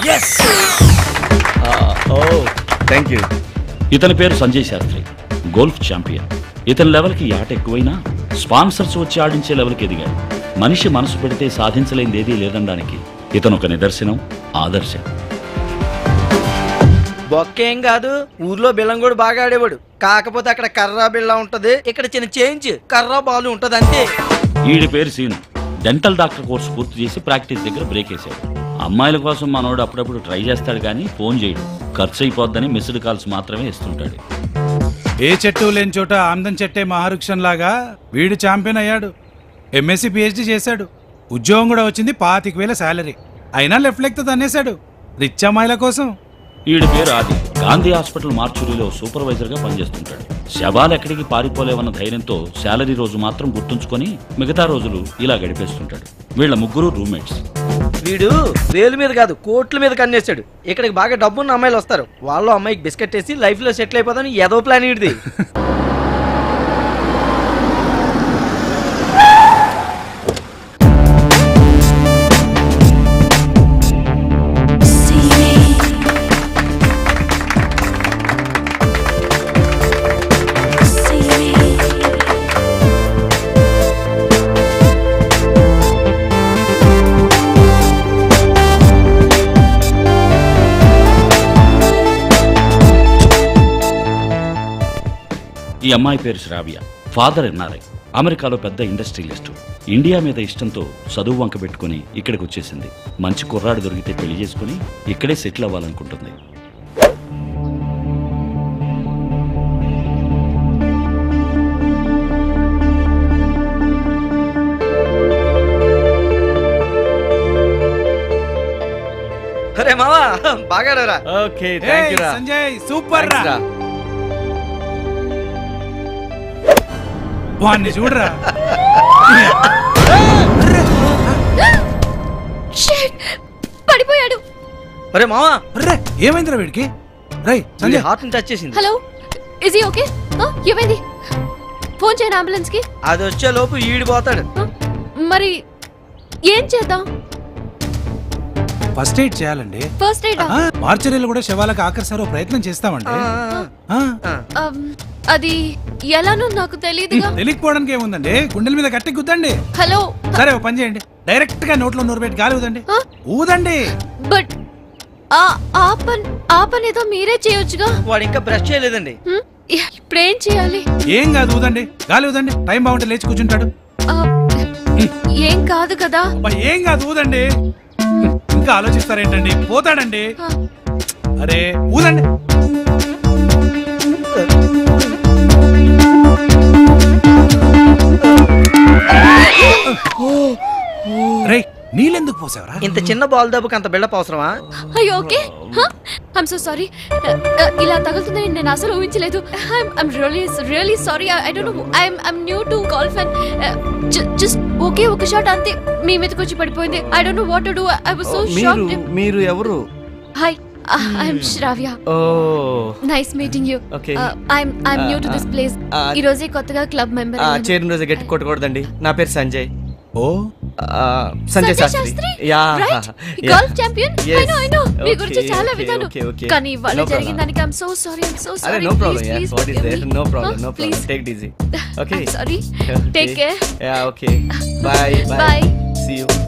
Oh thank you ఇతని పేరు Sanjay Sastry golf champion ఇతని లెవెల్కి ఈ ఆట ఎక్కువైనా స్పాన్సర్స్ వచ్చి ఆడించే లెవెల్కి ఎదిగాడు మనిషి మనసు పెడితే సాధించలేనిది ఏదీ లేదనడానికి ఇతను ఒక నిదర్శనం ఆదర్శం బొక్కేం కాదు ఊర్లో బిల్లం కూడా బాగా ఆడేవాడు కాకపోతే అక్కడ కర్రా బిళ్ళ ఉంటది ఇక్కడ చిన్న చేంజ్ కర్రా బాలు ఉంటది అంతే ఈడి పేరు సీను డెంటల్ డాక్టర్ కోర్సు పూర్తి చేసి ప్రాక్టీస్ దగ్గర బ్రేక్ వేశాడు అమ్మాయిల కోసం మనోడు అప్పుడప్పుడు ట్రై చేస్తాడు కానీ ఫోన్ చేయడు ఖర్చు అయిపోద్దని మిస్డ్ కాల్స్ మాత్రమే ఇస్తుంటాడు ఏ చెట్టు లేని చోట ఆమ్దం చెట్టే మహావృక్షం లాగా వీడు ఛాంపియన్ అయ్యాడు ఎంఎస్సి పిహెచ్డి చేశాడు ఉద్యోగం కూడా వచ్చింది పాతిక వేల శాలరీ అయినా లెఫ్ట్ లెక్తో తన్నేశాడు రిచ్ అమ్మాయిల కోసం ఈడి పేరు ఆది గాంధీ హాస్పిటల్ మార్చురీలో సూపర్వైజర్ గా పనిచేస్తుంటాడు శవాలు ఎక్కడికి పారిపోలేవన్న ధైర్యంతో శాలరీ రోజు మాత్రం గుర్తుంచుకొని మిగతా రోజులు ఇలా గడిపేస్తుంటాడు వీళ్ళ ముగ్గురు రూమ్మేట్స్ వీడు వేలు మీద కాదు కోట్ల మీద కన్నేశాడు ఇక్కడికి బాగా డబ్బున్న అమ్మాయిలు వస్తారు వాళ్ళు అమ్మాయికి బిస్కెట్ వేసి లైఫ్ లో సెటిల్ అయిపోతాను ఏదో ప్లాన్ ఇడిది ఈ అమ్మాయి పేరు శ్రావ్య ఫాదర్ ఎన్ఆర్ఐ అమెరికాలో పెద్ద ఇండస్ట్రియలిస్టు ఇండియా మీద ఇష్టంతో చదువు వంక పెట్టుకుని ఇక్కడికి వచ్చేసింది మంచి కుర్రాడు దొరికితే పెళ్లి చేసుకుని ఇక్కడే సెటిల్ అవ్వాలనుకుంటుంది అరే మావా బాగా ఆడారా ఓకే థ్యాంక్ యూ ఏయ్, రా సంజయ్ సూపర్ రా Thanks రా. వాడిని చూడరా పడిపోయాడు అరే మావా అర్రే ఏమైందిరా వీడికి రై సంజయ్ హార్ట్ ని టచ్ చేసింది హలో ఇజ్ ఓకే ఏమైంది ఫోన్ చేయను అంబులెన్స్ కి అది వచ్చే లోపు ఈడిపోతాడు ఆ, మరి ఏం చేద్దాం ఫస్ట్ ఎయిడ్ చేయాలండి ఫస్ట్ ఎయిడ్ ఆ, మార్చరీలు కూడా శవాలకు ఆకర్షారో ప్రయత్నం చేస్తామండి ఆ, అది ఎలానో నాకు తెలియదుగా తెలియకపోవడానికి ఏముందండి గుండెల మీద గట్టి గుద్దండి హలో సరే ఓ పని చేయండి డైరెక్ట్ గా నోట్లో నూరు పెట్టి గాలి ఊదండి ఆ? ఊదండి బట్ ఆ ఆ పని ఆ పని ఏదో మీరే చేయొచ్చుగా వాడు ఇంకా బ్రష్ చేయలేదండి హ్మ్? ఇప్పుడేం చేయాలి ఏం కాదు ఊదండి గాలి ఊదండి టైం బాగుంటే లేచి కూర్చుంటాడు ఆ, ఏం కాదు కదా అబ్బా, ఏం కాదు ఊదండి ఇంకా ఆలోచిస్తారేంటండి పోతాడండి ఆ, అరే ఊదండి రే నీళ్ళెందుకు పోసావరా ఇంత చిన్న బాల్ దెబ్బకి అంత బిల్డప్ అవసరమా అయ్యో ఓకే ఐమ్ సో సారీ ఇలా తగులుతుందని నేను అసలు ఊహించలేదు I'm really really sorry I don't know I'm I'm new to golf and just okay ఒక షాట్ అంతే మీ మీదకి వచ్చి పడిపోయింది I don't know what to do I was so మీరు షాక్డ్ మీరు ఎవరు hi I'm Shravya oh nice meeting you Okay. I'm I'm new to this place ఆ, ఈ రోజే కొత్తగా క్లబ్ మెంబర్ ఆ, చేరిన రోజు గట్టి కొట్టకూడదండి నా పేరు సంజయ్ ఓ ఆ, Sanjay Shastri yeah golf champion I Yes. Know I know మీ Okay, గురించి చాలా okay, విన్నాను okay, okay. కానీ ఇవాళ No problem. జరిగిన దానికి I'm so sorry I'm so అరే sorry no problem yeah please what is there no problem no problem please take it easy okay sorry take care yeah okay bye bye Bye. See you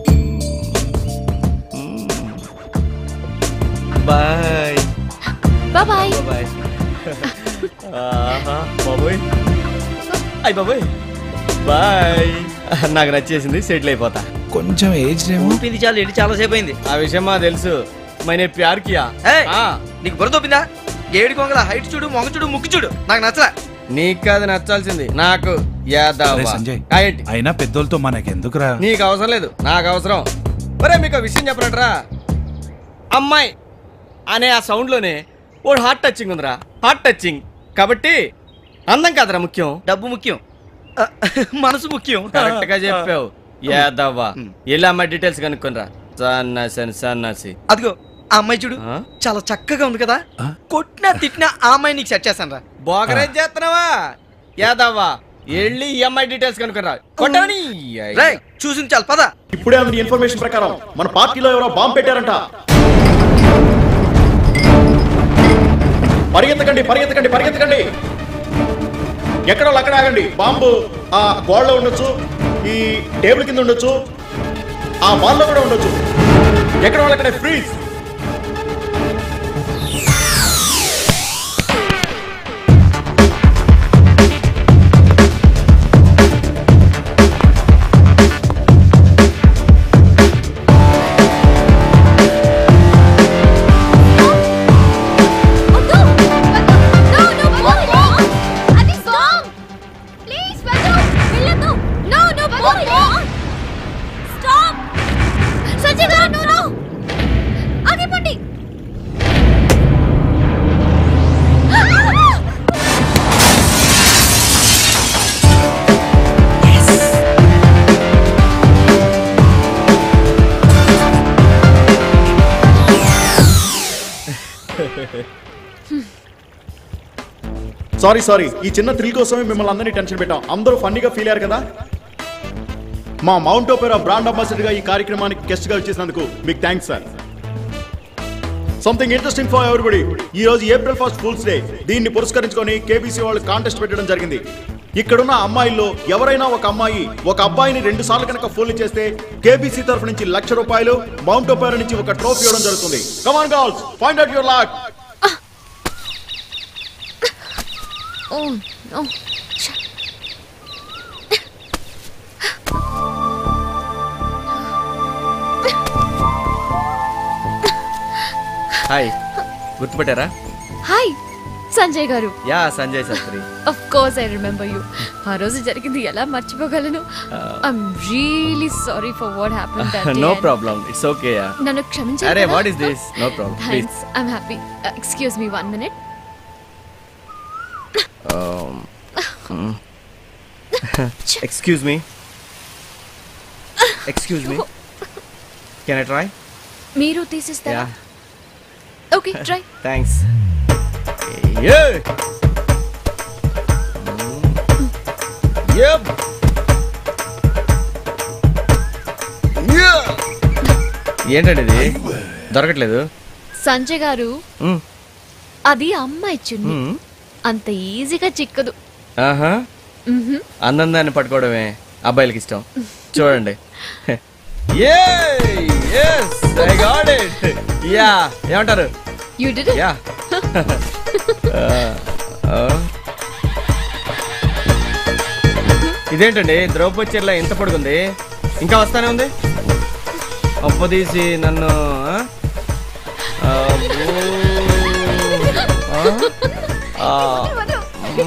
bye bye bye bye ఆహా బాబోయ్ అయ్ బాబోయ్ bye నాకు నచ్చేసింది settle అయిపోతా కొంచెం age ఏమో ఊపింది చాలు వెళ్ళి చాలా సేపు అయింది ఆ విషయం మా తెలుసు మైనే ప్యార్ కియా ఏయ్! ఆ, నీకు బుర్ర తోపిందా ఏడు కొంగల హైట్ చూడు మొగ చూడు ముక్కు చూడు నాకు నచ్చలా నీకు కాదు నచ్చాల్సింది నాకు అరే యాదవ్ సంజయ్ ఏంటి అయినా పెద్దోళ్ళతో మనకెందుకురా నీకు అవసరం లేదు నాకు అవసరం ఒరే మీకు విషయం చెప్పరంటరా అమ్మాయి అనే ఆ సౌండ్లోనే ఓ హార్ట్ టచింగ్ ఉందిరా హార్ట్ టచింగ్ కాబట్టి అందం కాదురా ముఖ్యం డబ్బు ముఖ్యం ఆ, మనసు ముఖ్యం కరెక్ట్ గా చెప్పావు యాదవ్వా వెళ్ళి అమ్మాయి డీటెయిల్స్ కనుక్కొనిరా సన్నాసి అని సన్నాసి అదిగో ఆ అమ్మాయి చూడు ఆ? చాలా చక్కగా ఉంది కదా కొట్టినా తిట్టినా ఆ అమ్మాయి నీకు సెట్ చేస్తాను రా బోగరేజ్ చేస్తున్నావా యాదవ్వా వెళ్ళి ఈ అమ్మాయి డీటెయిల్స్ కనుక్కొనిరా కొట్టని రేయ్ చూసింది చాలు పద ఇప్పుడే అందిన ఇన్ఫర్మేషన్ ప్రకారం మన పార్టీలో ఎవరో బాంబు పెట్టారంట పరిగెత్తకండి పరిగెత్తకండి పరిగెత్తకండి ఎక్కడ వాళ్ళు అక్కడ ఆగండి బాంబు ఆ గోడలో ఉండొచ్చు ఈ టేబుల్ కింద ఉండొచ్చు ఆ వాల్లో కూడా ఉండొచ్చు ఎక్కడ వాళ్ళు అక్కడ ఫ్రీజ్ వద్దు! No, no, వద్దు! అది stop! Please, వద్దు! వెళ్ళొద్దు! No, no, వద్దు! Stop! సంజయ్ గారు, no, no! ఆగిపోండి! సారీ సారీ ఈ చిన్న థ్రిల్ కోసమే మిమ్మల్ని అందరినీ టెన్షన్ పెట్టాం అందరూ ఫన్నీగా ఫీల్ అయ్యారు కదా మా మౌంట్ ఓపెరా బ్రాండ్ అంబాసిడర్ గా ఈ కార్యక్రమానికి గెస్ట్ గా వచ్చేసినందుకు మీకు thanks sir something interesting for everybody ఈ రోజు ఏప్రిల్ ఫస్ట్ ఫుల్స్ డే దీన్ని పురస్కరించుకొని కేబీసీ వాళ్ళు కాంటెస్ట్ పెట్టడం జరిగింది ఇక్కడున్న అమ్మాయిల్లో ఎవరైనా ఒక అమ్మాయి ఒక అబ్బాయిని రెండు సార్లు కనుక ఫోన్లు చేస్తే కేబీసీ తరఫు నుంచి లక్ష రూపాయలు మౌంట్ ఓపెరా నుంచి ఒక ట్రోఫీ ఇవ్వడం జరుగుతుంది come on girls find out your luck Oh, no. Hi గుర్తుపెట్టారా హాయ్ సంజయ్ గారు yeah Sanjay Shastri of course I remember you ఆ రోజు జరిగింది ఎలా మర్చిపోగలను I'm really sorry for what happen no problem it's okay yeah నన్ను క్షమించారు అరే what is this no problem please thanks I'm happy excuse me one minute excuse me excuse me can I try మీరు తీసిస్తారా yeah okay try thanks ఏంటండి ఇది దొరకట్లేదు సంజయ్ గారు మ్మ్. అది అమ్మాయి చున్ని మ్మ్. అంత ఈజీగా చిక్కదు ఆహా మ్హూ. అందందాన్ని పట్టుకోవడమే అబ్బాయిలకి ఇష్టం చూడండి యా ఏమంటారు You did it. యా ఇదేంటండి ద్రౌపది చీరలో ఇంత పొడుగుంది ఇంకా వస్తానే ఉంది అప్పదీసి నన్ను ఆ? అబ్బో. ఆ? ఆ.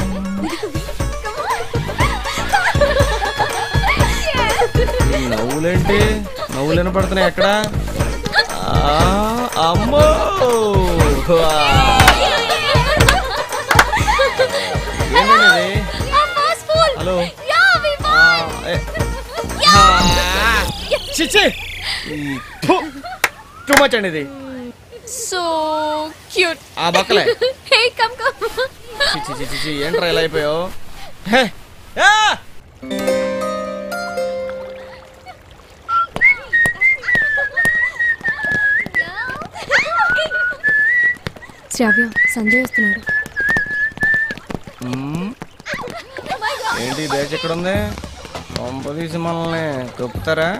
ఈ నవ్వులేంటి నవ్వులు వినపడుతున్నాయి ఎక్కడ ఆ, అమ్మో ఆ. ఏంటండి ఇది? I'm forceful. Hello Yeah, we ఆ, won. ఏ. ఆ. చిచ్చి టూ మచ్ అండి ఇది So cute. ఆ బక్కలే hey, come, come. చిచ్చి చిచ్చి చిచ్చి ఏంట్రా ఇలా అయిపోయావు హే. ఆ! శ్రావ్య సంజయ్ వస్తున్నాడు మ్మ్. ఏంటి బ్యాచ్ ఎక్కడ ఉంది కొంపదీసి మనల్ని తొక్కుతారా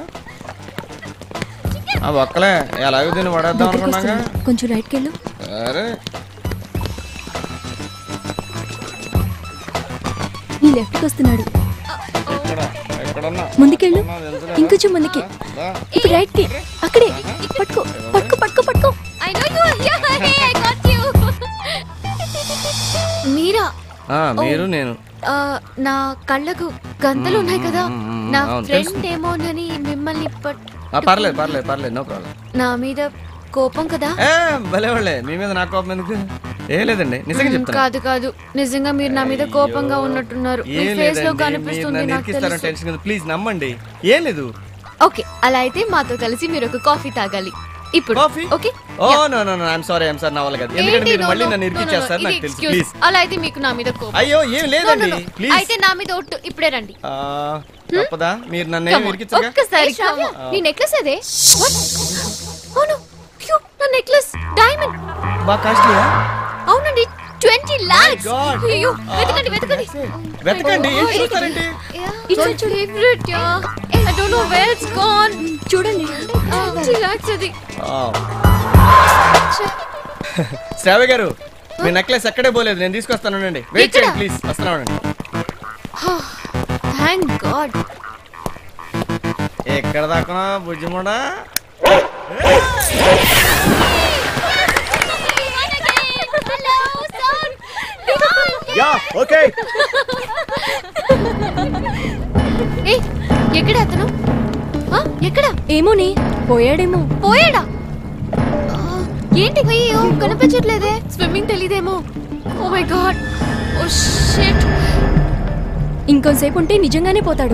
ఆ ఒక్కలే ఎలాగో దీన్ని పడేద్దాం అనుకున్నాగా కొంచెం రైట్కి వెళ్ళు సరే నీ లెఫ్ట్కి వస్తున్నాడు ఇక్కడ ఎక్కడన్నా ముందుకెళ్ళు నాకు తెలుసులే. ఇంకొంచెం ముందుకి దా. ఇప్పుడు రైట్ కి అక్కడే పట్టుకో పట్టుకో పట్టుకో పట్టుకో I know you hey I got you మీరా ఆ, మీరు నేను ఆ, నా కళ్ళకు గంతలు ఉన్నాయి కదా మ్మ్, మ్మ్, నా అవును, ఫ్రెండ్ తెలుసు. ఏమోనని మిమ్మల్ని పట్ ఆ, పర్లేదు పర్లేదు పర్లేదు నో ప్రాబ్లం నా మీద కోపం కదా ఏ భలే వాళ్ళే మీ మీద నా కోపం ఎందుకు ఏ లేదండి నిజంగా మ్మ్, చెప్తాను కాదు కాదు నిజంగా మీరు నా మీద కోపంగా ఉన్నట్టున్నారు మీ ఏం ఫేస్ లో లేదండి, మీరు కనిపిస్తుంది నన్ను నాకు ఇరికిస్తారని తెలుసు టెన్షన్ ప్లీజ్ నమ్మండి ఏం లేదు ఓకే అలా అయితే మాతో కలిసి మీరు ఒక కాఫీ తాగాలి ఇప్పుడు coffee okay oh no no no I'm sorry I'm sorry నా వల్ల కాదు ఎందుకంటే ఏంటి? మీరు No, మళ్ళీ no, నన్ను no, no, no, ఇరికిచ్చేస్తారు ఇది నాకు తెలుసు excuse. ప్లీజ్ అలా అయితే మీకు నా మీద కోపం అయ్యో ఏం No, no, లేదండి no. ప్లీజ్ అయితే నా మీద ఒట్టు ఇప్పుడే రండి తప్పదా మీరు నన్ను ఏం Come on. ఇరికించగా ఒక్కసారి come on. నీ నెక్లెస్ అదే What? Oh, no. అయ్యో, నా నెక్లెస్ డైమండ్ బాగా కాస్ట్లీయా అవునండి ట్వంటీ లాక్స్ God. అయ్యో వెతకండి వెతకండి వెతకండి ఏం చూస్తారండి it's my favourite yeah I don't know where it's gone చూడండి ట్వంటీ లాక్స్ అది శ్రావ్య గారు మీ నెక్లెస్ ఎక్కడే పోలేదు నేను తీసుకొస్తాను వెయిట్ ఎక్కడ? చేయండి ప్లీజ్ వస్తున్నానండి థ్యాంక్ గాడ్ ఎక్కడ దాకా బుజ్జిముడా యా ఓకే ఏ ఎక్కడ అతను ఆ, ఎక్కడ ఏమోని పోయాడేమో పోయాడా ఆ, ఏంటి అయ్యో కనిపించట్లేదే స్విమ్మింగ్ తెలీదేమో oh my god oh shit ఇంకొంతసేపు ఉంటే నిజంగానే పోతాడు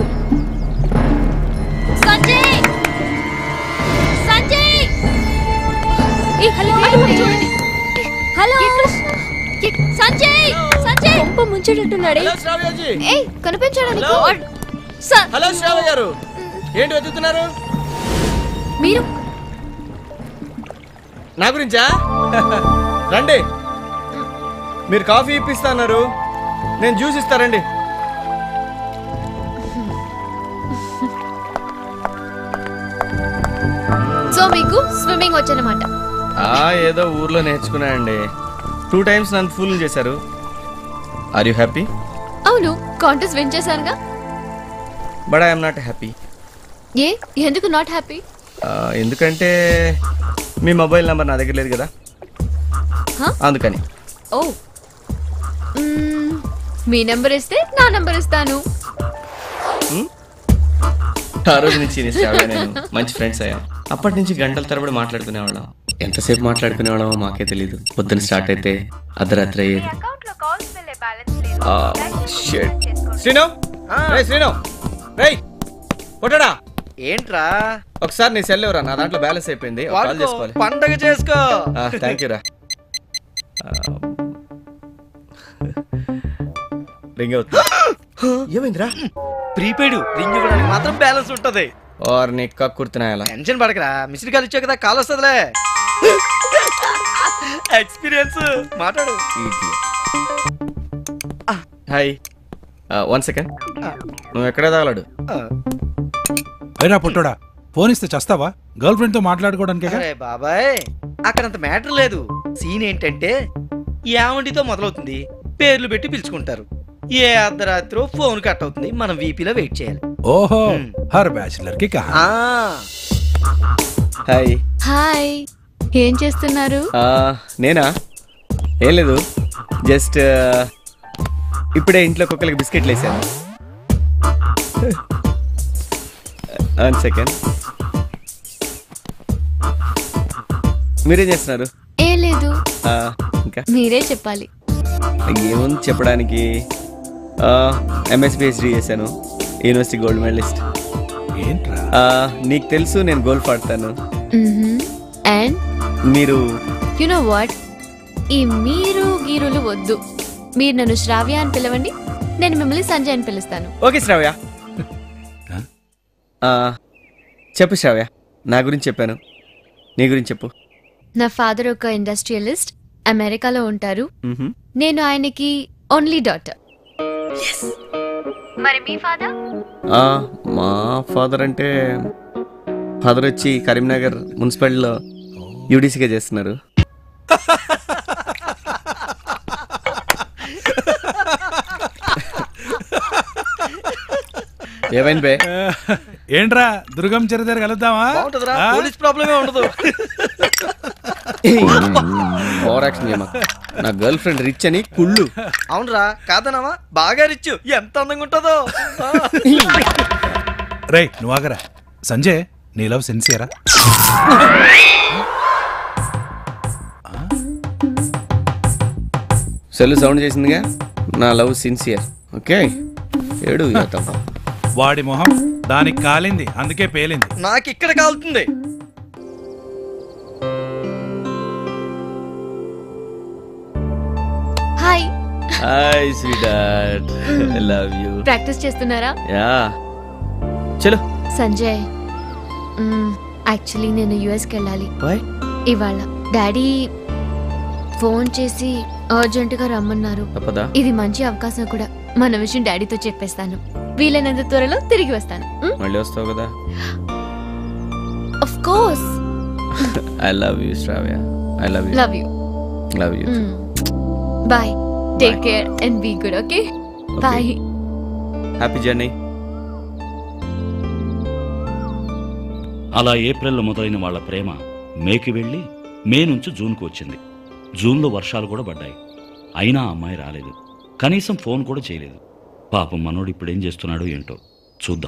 సంజయ్ సంజయ్ ఏ హలో అటు చూడండి హలో ఎక్- సంజయ్ సంజయ్ కొంప ముంచేటట్టున్నాడే హలో శ్రావ్యజీ ఏ కనిపించాడని హలో? గాడ్ సార్ హలో శ్రావ్య గారు ఏంటి వెతుకుతున్నారు మీరు నా గురించా రండి మీరు కాఫీ ఇప్పిస్తాన్నారు నేను జ్యూస్ ఇస్తారండి సో మీకు స్విమ్మింగ్ వచ్చనమాట ఆ ఏదో ఊర్లో నేర్చుకున్నా అండి టూ టైమ్స్ నన్ను ఫుల్ చేశారు ఆర్ యూ హ్యాపీ అవును కాంటెస్ట్ విన్ చేశారుగా బట్ ఐఎమ్ నాట్ హ్యాపీ ఏ ఎందుకు నాట్ హ్యాపీ ఎందుకంటే మీ మొబైల్ నెంబర్ నా దగ్గర లేదు కదా Huh? అందుకని ఓ మ్మ్, మీ నెంబర్ ఇస్తే నా నెంబర్ ఇస్తాను ఆ రోజు నుంచి నీ శ్రావ్య నేను మంచి ఫ్రెండ్స్ అయ్యాం అప్పటి నుంచి గంటల తరబడి మాట్లాడుకునేవాళ్ళం ఎంతసేపు మాట్లాడుకునేవాళ్ళమో మాకే తెలియదు పొద్దున స్టార్ట్ అయితే అర్ధరాత్రి అయ్యేది ఆ, shit. శ్రీను రేయ్ శ్రీను రేయ్ కొట్టడా ఏంట్రా ఒకసారి నీ సెల్ ఎవరా నా దాంట్లో బ్యాలెన్స్ అయిపోయింది ఒక కాల్ వాడుకో, చేసుకోవాలి పండగ చేసుకో థ్యాంక్ యూ రా రింగ్ అవుతుంది ఏమైందిరా ప్రీపెయిడ్ రింగ్ ఇవ్వడానికి మాత్రం బ్యాలెన్స్ ఉంటది ఓర్ నీ కక్కుర్తున్నాయలా టెన్షన్ పడకరా మిస్డ్ కాల్ ఇచ్చా కదా కాల్ వస్తుందిలే ఎక్స్పీరియన్స్ మాట్లాడు హాయ్ వన్ సెకండ్ నువ్వు ఎక్కడే తగలడు అయినా పుట్టోడా ఫోన్ ఇస్తే చస్తావా గర్ల్ ఫ్రెండ్ తో మాట్లాడుకోవడానికి అరే బాబాయ్ అక్కడంత మ్యాటర్ లేదు సీన్ ఏంటంటే యావండితో మొదలవుతుంది పేర్లు పెట్టి పిలుచుకుంటారు ఏ అర్ధరాత్రి ఫోన్ కట్ అవుతుంది మనం వీపీలో వెయిట్ చేయాలి ఓహో Hmm. హర్ బ్యాచులర్ కి కహా ఆ హాయ్ హాయ్ ఏం చేస్తున్నారు నేనా ఏం లేదు జస్ట్ ఇప్పుడే ఇంట్లో కుక్కలకి బిస్కెట్లు వేసాను వన్ సెకండ్ మీరేం చేస్తున్నారు ఏం లేదు ఆ, ఇంకా మీరే చెప్పాలి ఏముంది చెప్పడానికి ఎంఎస్ పిహెచ్డి చేశాను యూనివర్సిటీ గోల్డ్ మెడలిస్ట్ ఏంట్రా నీకు తెలుసు నేను గోల్ఫ్ ఆడతాను అండ్ మీరు యు నో వాట్ ఈ మీరు గీరులు వద్దు మీరు నన్ను శ్రావ్య అని పిలవండి నేను మిమ్మల్ని సంజయ్ అని పిలుస్తాను ఓకే శ్రావ్య ఆ, చెప్పు శ్రావ్య నా గురించి చెప్పాను నీ గురించి చెప్పు నా ఫాదర్ ఒక ఇండస్ట్రియలిస్ట్ అమెరికాలో ఉంటారు మ్హూ. నేను ఆయనకి ఓన్లీ డాటర్ మరి మీ ఫాదర్ ఆ, మా ఫాదర్ అంటే ఫాదర్ వచ్చి కరీంనగర్ మున్సిపాలిటీలో యూడీసీగా చేస్తున్నారు ఏమైంది బే ఏంట్రా దుర్గం చెర దగ్గర కలుద్దామా బాగుంటుందిరా ఆ? పోలీస్ ప్రాబ్లమే ఉండదు ఓవర్ యాక్షన్ చేయమాకు. నా గర్ల్ ఫ్రెండ్ రిచ్ అని కుళ్ళు అవునరా కాదనవా బాగా రిచ్ ఎంత అందంగా ఉంటుందో ఆ. రేయ్ నువ్వు ఆగరా సంజయ్ నీ లవ్ సిన్సియరా సెల్ సౌండ్ చేసిందిగా నా లవ్ సిన్సియర్ ఓకే ఏడు యువతమ్మ. వాడి మొహం దానికి కాలింది అందుకే పేలింది నాకు ఇక్కడ కాలుతుంది hi hi sweet love you practice చేస్తున్నారా యా చలో సంజయ్ యాక్చువల్లీ నేను యుఎస్కి వెళ్ళాలి బాయ్ ఇవాళ డాడీ ఫోన్ చేసి అర్జెంట్ గా రమ్మన్నారు తప్పదా ఇది మంచి అవకాశం కూడా మన విషయం డాడీతో చెప్పేస్తాను వీలైనంత త్వరలో తిరిగి వస్తాను మళ్ళీ వస్తావు కదా of course I love you Shravya I love you love you love you bye take care and be good okay bye happy journey అలా ఏప్రిల్లో మొదలైన వాళ్ళ ప్రేమ మేకి వెళ్ళి మే నుంచి జూన్కు వచ్చింది జూన్లో వర్షాలు కూడా పడ్డాయి అయినా ఆ అమ్మాయి రాలేదు కనీసం ఫోన్ కూడా చేయలేదు పాపం మనోడు ఇప్పుడేం చేస్తున్నాడో ఏంటో చూద్దాం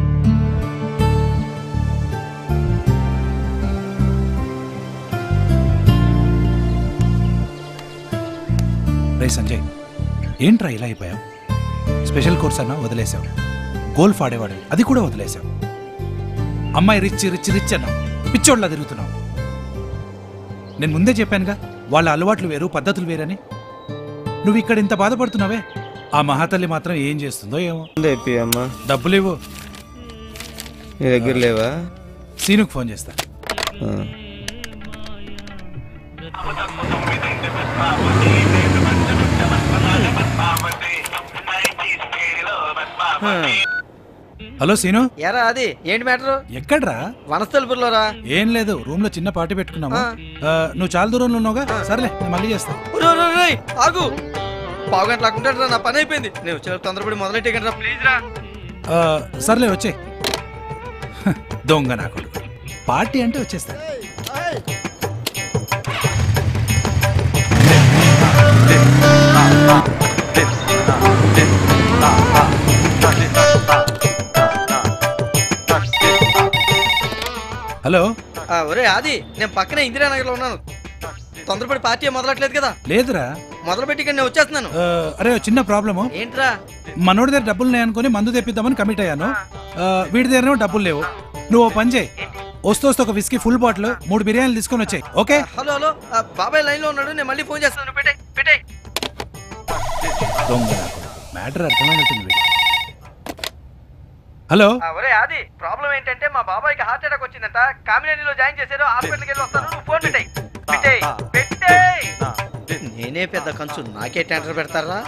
రే సంజయ్ ఏంట్రా ఇలా అయిపోయావు స్పెషల్ కోర్స్ అన్నా వదిలేసావు గోల్ఫ్ ఆడేవాడు అది కూడా వదిలేసావు అమ్మాయి రిచ్ రిచ్ రిచ్ అన్నావు పిచ్చోళ్ళ తిరుగుతున్నావు నేను ముందే చెప్పానుగా వాళ్ళ అలవాట్లు వేరు పద్ధతులు వేరని నువ్వు ఇక్కడ ఇంత బాధపడుతున్నావే ఆ మహాతల్లి మాత్రం ఏం చేస్తుందో ఏమో ఏపీ అమ్మా డబ్బులు ఇవ్వు నీ దగ్గర లేవా సీనుకు ఫోన్ చేస్తా హలో సీను ఎరా అది ఏంటి మ్యాటర్ ఎక్కడ్రా వనస్థలపురంలో రా ఏం లేదు రూమ్ లో చిన్న పార్టీ పెట్టుకున్నాము ఆ. ఆ, నువ్వు చాలా దూరంలో ఉన్నావుగా సర్లే నేను మళ్ళీ చేస్తా ఒరేయ్, ఒరేయ్, ఒరేయ్, ఆగు పావు గంటలు అక్కుంటాడు రా నా పని అయిపోయింది నేను వచ్చే తొందరపడి మొదలెట్టే రా ప్లీజ్ రా ఆ, సర్లే వచ్చే దొంగ నా కొడుకు పార్టీ అంటే వచ్చేస్తా హలో ఆ, ఒరే ఆది నేను పక్కనే ఇందిరానగర్ లో ఉన్నాను తొందరపడి పార్టీ మొదలట్లేదు కదా లేదురా మొదలు పెట్టి ఇక్కడ నేను వచ్చేస్తున్నాను ఆ, అరే ఓ చిన్న ప్రాబ్లము ఏంట్రా మనోడి దగ్గర డబ్బులు లేవనుకొని మందు తెప్పిద్దామని కమిట్ అయ్యాను ఆ, వీడి దగ్గర డబ్బులు లేవు నువ్వు ఓ పని చేయి వస్తూ వస్తూ ఒక విస్కీ ఫుల్ బాటిల్ మూడు బిర్యానీలు తీసుకొని వచ్చాయి ఓకే హలో హలో ఆ, బాబాయ్ లైన్ లో ఉన్నాడు నేను మళ్ళీ ఫోన్ చేస్తాను పెట్టే పెట్టే దొంగ మ్యాటర్ అర్థమైనట్టుంది వీడికి. హలో ఒరే ఆది ప్రాబ్లం ఏంటంటే మా బాబాయ్కి హార్ట్ అటాక్ వచ్చిందంట కామినేనిలో జాయిన్ చేశారు హాస్పిటల్కి వెళ్ళి వస్తాను నువ్వు ఫోన్ పెట్టేయ్ పెట్టేయ్ పెట్టేయ్ నేనే పెద్ద కంచు నాకే టెండర్ పెడతారా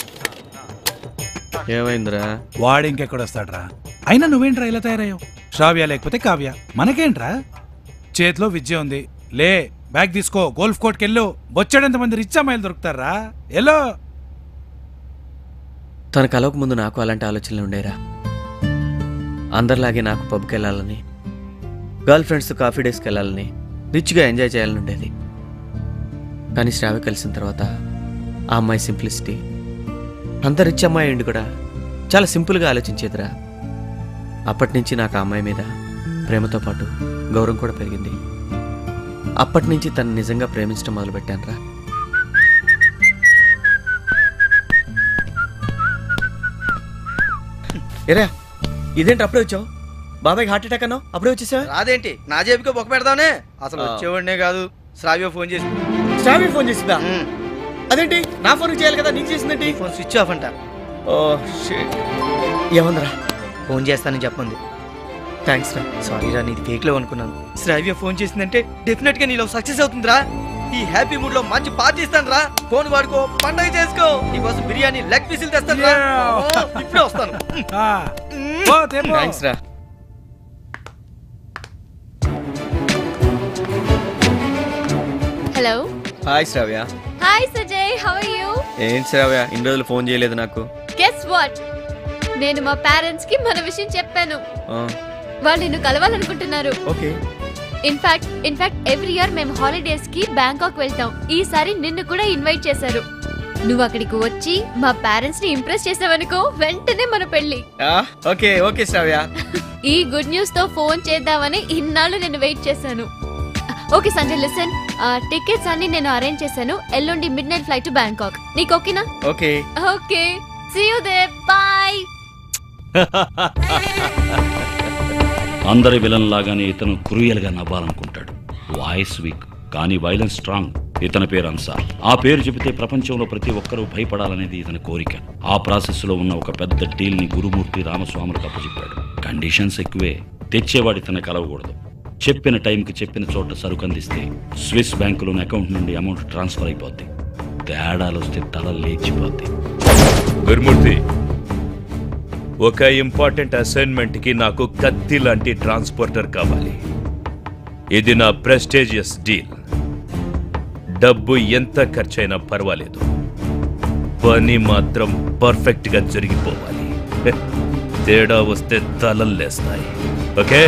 ఏమైందిరా వాడు ఇంకెక్కడ వస్తాడ్రా అయినా నువ్వేంట్రా ఇలా తయారయ్యావు శ్రావ్య లేకపోతే కావ్య మనకేంట్రా చేతిలో విద్య ఉంది లే బ్యాగ్ తీసుకో గోల్ఫ్ కోర్ట్కి వెళ్ళు బొచ్చాడంత మంది రిచ్ అమ్మాయిలు దొరుకుతారా ఎల్లో తన కలవక ముందు నాకు అలాంటి ఆలోచనలు ఉండేరా అందరిలాగే నాకు పబ్కి వెళ్ళాలని గర్ల్ ఫ్రెండ్స్తో కాఫీ డేస్కి వెళ్ళాలని రిచ్గా ఎంజాయ్ చేయాలని ఉండేది కానీ శ్రావ్య కలిసిన తర్వాత ఆ అమ్మాయి సింప్లిసిటీ అంత రిచ్ అమ్మాయి ఉండి కూడా చాలా సింపుల్గా ఆలోచించేదిరా అప్పటి నుంచి నాకు ఆ అమ్మాయి మీద ప్రేమతో పాటు గౌరవం కూడా పెరిగింది అప్పటి నుంచి తను నిజంగా ప్రేమించడం మొదలుపెట్టానురా ఎరా ఇదేంటి అప్పుడే వచ్చావు బాబాయ్ హార్ట్ అటాక్ అన్నావు అప్పుడే వచ్చేసావా రాదేంటి నా జేబుకి బొక్క పెడదామనే అసలు ఆ. వచ్చేవాడినే కాదు శ్రావ్య ఫోన్ చేసి శ్రావ్య ఫోన్ చేసిందా "ఉమ్, అదేంటి నా ఫోన్ చేయాలి కదా నీకు చేసిందేంటి నీ ఫోన్ స్విచ్ ఆఫ్ అంట ఓ షిట్ ఏముందిరా ఫోన్ చేస్తానని చెప్పింది థ్యాంక్స్ రా సారీ రా నీది ఫేక్ లో అనుకున్నాను శ్రావ్య ఫోన్ చేసిందంటే డెఫినెట్ గా నీలో సక్సెస్ అవుతుందిరా ఈ హ్యాపీ మూడ్ లో మంచి పార్టీ ఇస్తాను రా ఫోన్ వాడుకో పండగ చేసుకో నీకోసం బిర్యానీ లెగ్ పీసులు తెస్తాను రా Yeah. ఓ, ఇప్పుడే వస్తాను ఆ, పో, తెపో. థ్యాంక్స్ రా హలో హాయ్ శ్రావ్య హాయ్ సజయ్ హౌ ఆర్ యు ఏంటి శ్రావ్య ఇన్ని రోజులు ఫోన్ చేయలేదు నాకు గెస్ వాట్ నేను మా పేరెంట్స్ కి మన విషయం చెప్పాను ఆ, వాళ్ళు నిన్ను కలవాలనుకుంటున్నారు okay in fact in fact every year మేము హాలిడేస్ కి బ్యాంకాక్ వెళ్తాం ఈసారి నిన్ను కూడా ఇన్వైట్ చేశారు నువ్వు అక్కడికి వచ్చి మా పేరెంట్స్ ని ఇంప్రెస్ చేసావనుకో వెంటనే మన పెళ్లి ఆ, ఓకే ఓకే శ్రావ్య ఈ గుడ్ న్యూస్ తో ఫోన్ చేద్దామని ఇన్నాళ్ళు నేను వెయిట్ చేశాను ఓకే సంజయ్ లిసన్ టికెట్స్ అన్ని నేను అరేంజ్ చేశాను ఎల్లుండి midnight flight to Bangkok నీకు ఓకేనా ఓకే ఓకే సీ యూ దే బాయ్ అందరి విలన్ లాగానే ఇతను క్రూయల్గా నవ్వాలనుకుంటాడు వాయిస్ వీక్ కానీ వైలెన్స్ స్ట్రాంగ్ ఇతని పేరు అన్సార్ ఆ పేరు చెబితే ప్రపంచంలో ప్రతి ఒక్కరూ భయపడాలనేది ఇతని కోరిక ఆ ప్రాసెస్ లో ఉన్న ఒక పెద్ద డీల్ ని గురుమూర్తి రామస్వాములకు అప్పచెప్పాడు కండిషన్స్ ఎక్కువే తెచ్చేవాడి ఇతను కలవకూడదు చెప్పిన టైంకి చెప్పిన చోట సరుకు అందిస్తే స్విస్ బ్యాంకులోని అకౌంట్ నుండి అమౌంట్ ట్రాన్స్ఫర్ అయిపోద్ది తేడాలు వస్తే తల లేచిపోద్ది గురుమూర్తి ఒక ఇంపార్టెంట్ అసైన్మెంట్కి నాకు కత్తి లాంటి ట్రాన్స్పోర్టర్ కావాలి ఇది నా ప్రెస్టేజియస్ డీల్ డబ్బు ఎంత ఖర్చైనా పర్వాలేదు పని మాత్రం పర్ఫెక్ట్గా జరిగిపోవాలి తేడా వస్తే తలల్లేస్తాయి ఓకే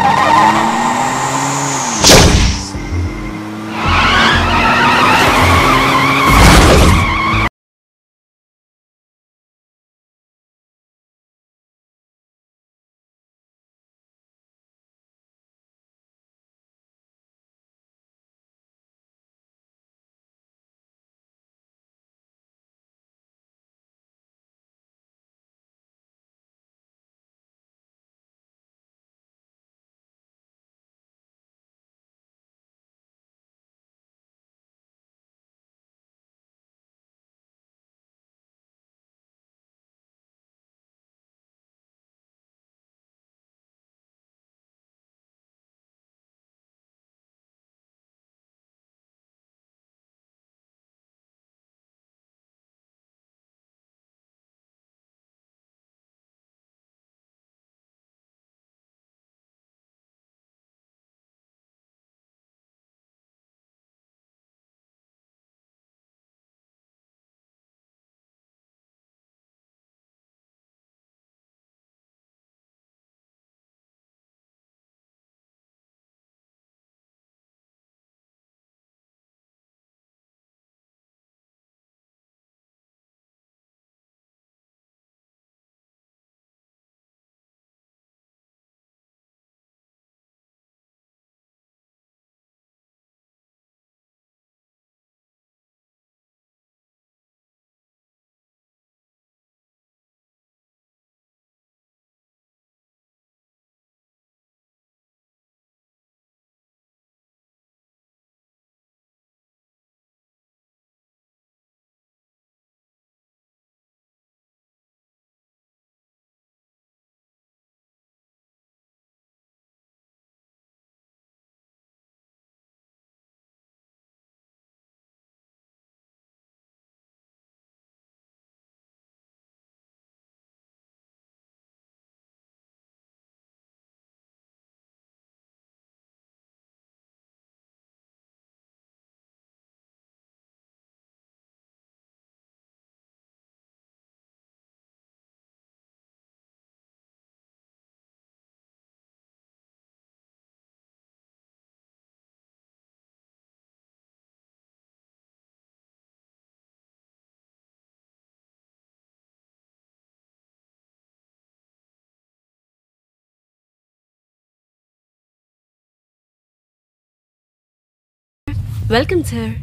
వెల్కమ్ సార్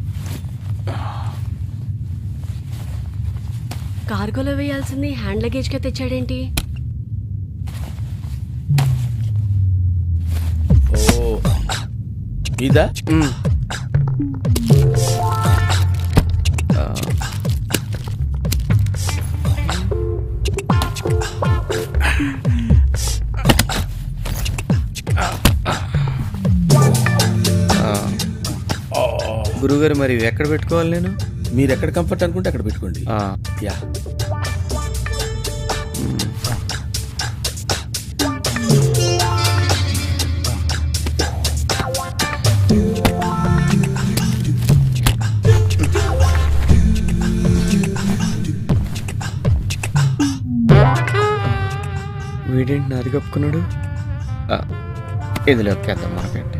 కార్గోలో వేయాల్సింది హ్యాండ్ లగేజ్గా తెచ్చాడేంటి ఇదా గురుగారు మరి ఎక్కడ పెట్టుకోవాలి నేను మీరు ఎక్కడ కంఫర్ట్ అనుకుంటే అక్కడ పెట్టుకోండి ఆ, యా వీడేంటి నాది కప్పుకున్నాడు ఆ, ఇది లెక్కేద్దాం మనకంటే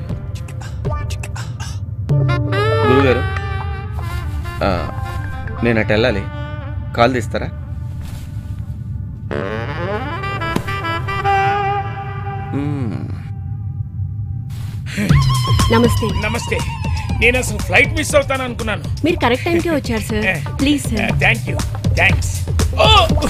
గురుగారు ఆ, నేను అటు వెళ్ళాలి కాల్ తీస్తారా మ్మ్. నమస్తే నమస్తే నేను అసలు ఫ్లైట్ మిస్ అవుతాను అనుకున్నాను మీరు కరెక్ట్ టైంకే వచ్చారు sir please sir thank you thanks oh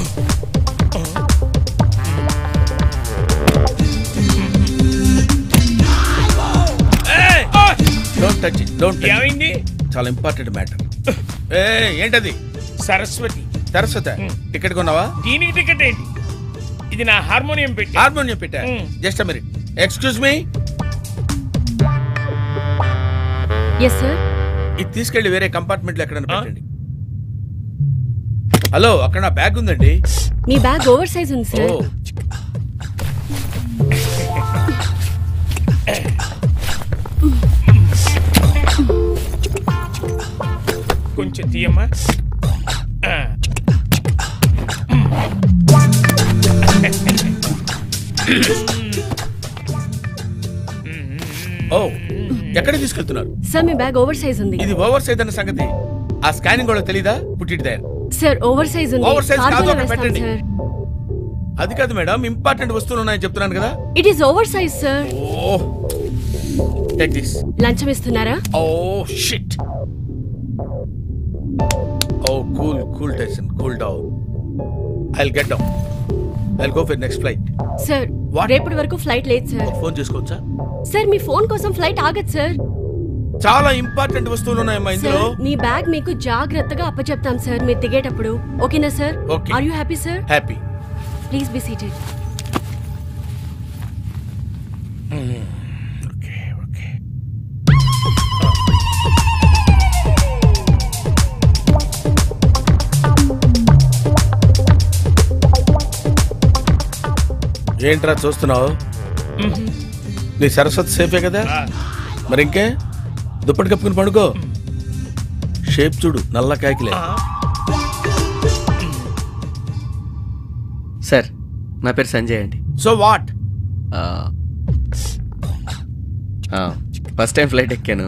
don't touch it don't touch ఏమైంది చాలా ఇంపార్టెంట్ మ్యాటర్ ఏ ఏంటది సరస్వతి సరస్వత టికెట్ కొన్నావా దీనికి టికెట్ ఏంటి ఇది నా హార్మోనియం పెట్టి హార్మోనియం పెట్టా మ్మ్. Just minute excuse me yes sir ఇది తీసుకెళ్లి వేరే కంపార్ట్మెంట్ లో ఎక్కడైనా పెట్టండి హలో అక్కడ నా బ్యాగ్ ఉందండి మీ బ్యాగ్ ఓవర్ సైజ్ ఉంది ఓ సార్ కొంచెం తీయమ్మా ఆ. ఓ ఎక్కడ తీసుకెళ్తున్నారు సార్ మీ బ్యాగ్ ఓవర్ సైజ్ ఉంది ఇది ఓవర్ సైజ్ అన్న సంగతి ఆ స్కానింగ్ కూడా తెలీదా put it there sir over size ఉంది ఓవర్ సైజ్ కాదు కార్గోలో అక్కడ వేస్తాం పెట్టండి సార్ అది కాదు మేడం ఇంపార్టెంట్ వస్తువులు ఉన్నాయని చెప్తున్నాను కదా it is over size sir oh take this లంచం ఇస్తున్నారా oh shit oh cool cool tension cool down I get down I go for next flight sir What? రేపటి వరకు ఫ్లైట్ లేదు సార్ ఫోన్ చేసుకోవచ్చా సార్ మీ ఫోన్ కోసం flight ఆగదు sir చాలా ఇంపార్టెంట్ వస్తువులు ఉన్నాయమ్మా ఇందులో సార్ మీ బ్యాగ్ మీకు జాగ్రత్తగా అప్పచెప్తాం సార్ మీరు దిగేటప్పుడు ఓకేనా sir Okay. Are you happy sir happy please be seated okay okay ఏంట్రా చూస్తున్నావు నీ సరస్వతి సేఫే కదా మరి ఇంకే దుప్పటి కప్పుకుని పడుకో షేప్ చూడు నల్ల కాకిలే సార్ నా పేరు సంజయ్ అండి so what first time flight ఎక్కాను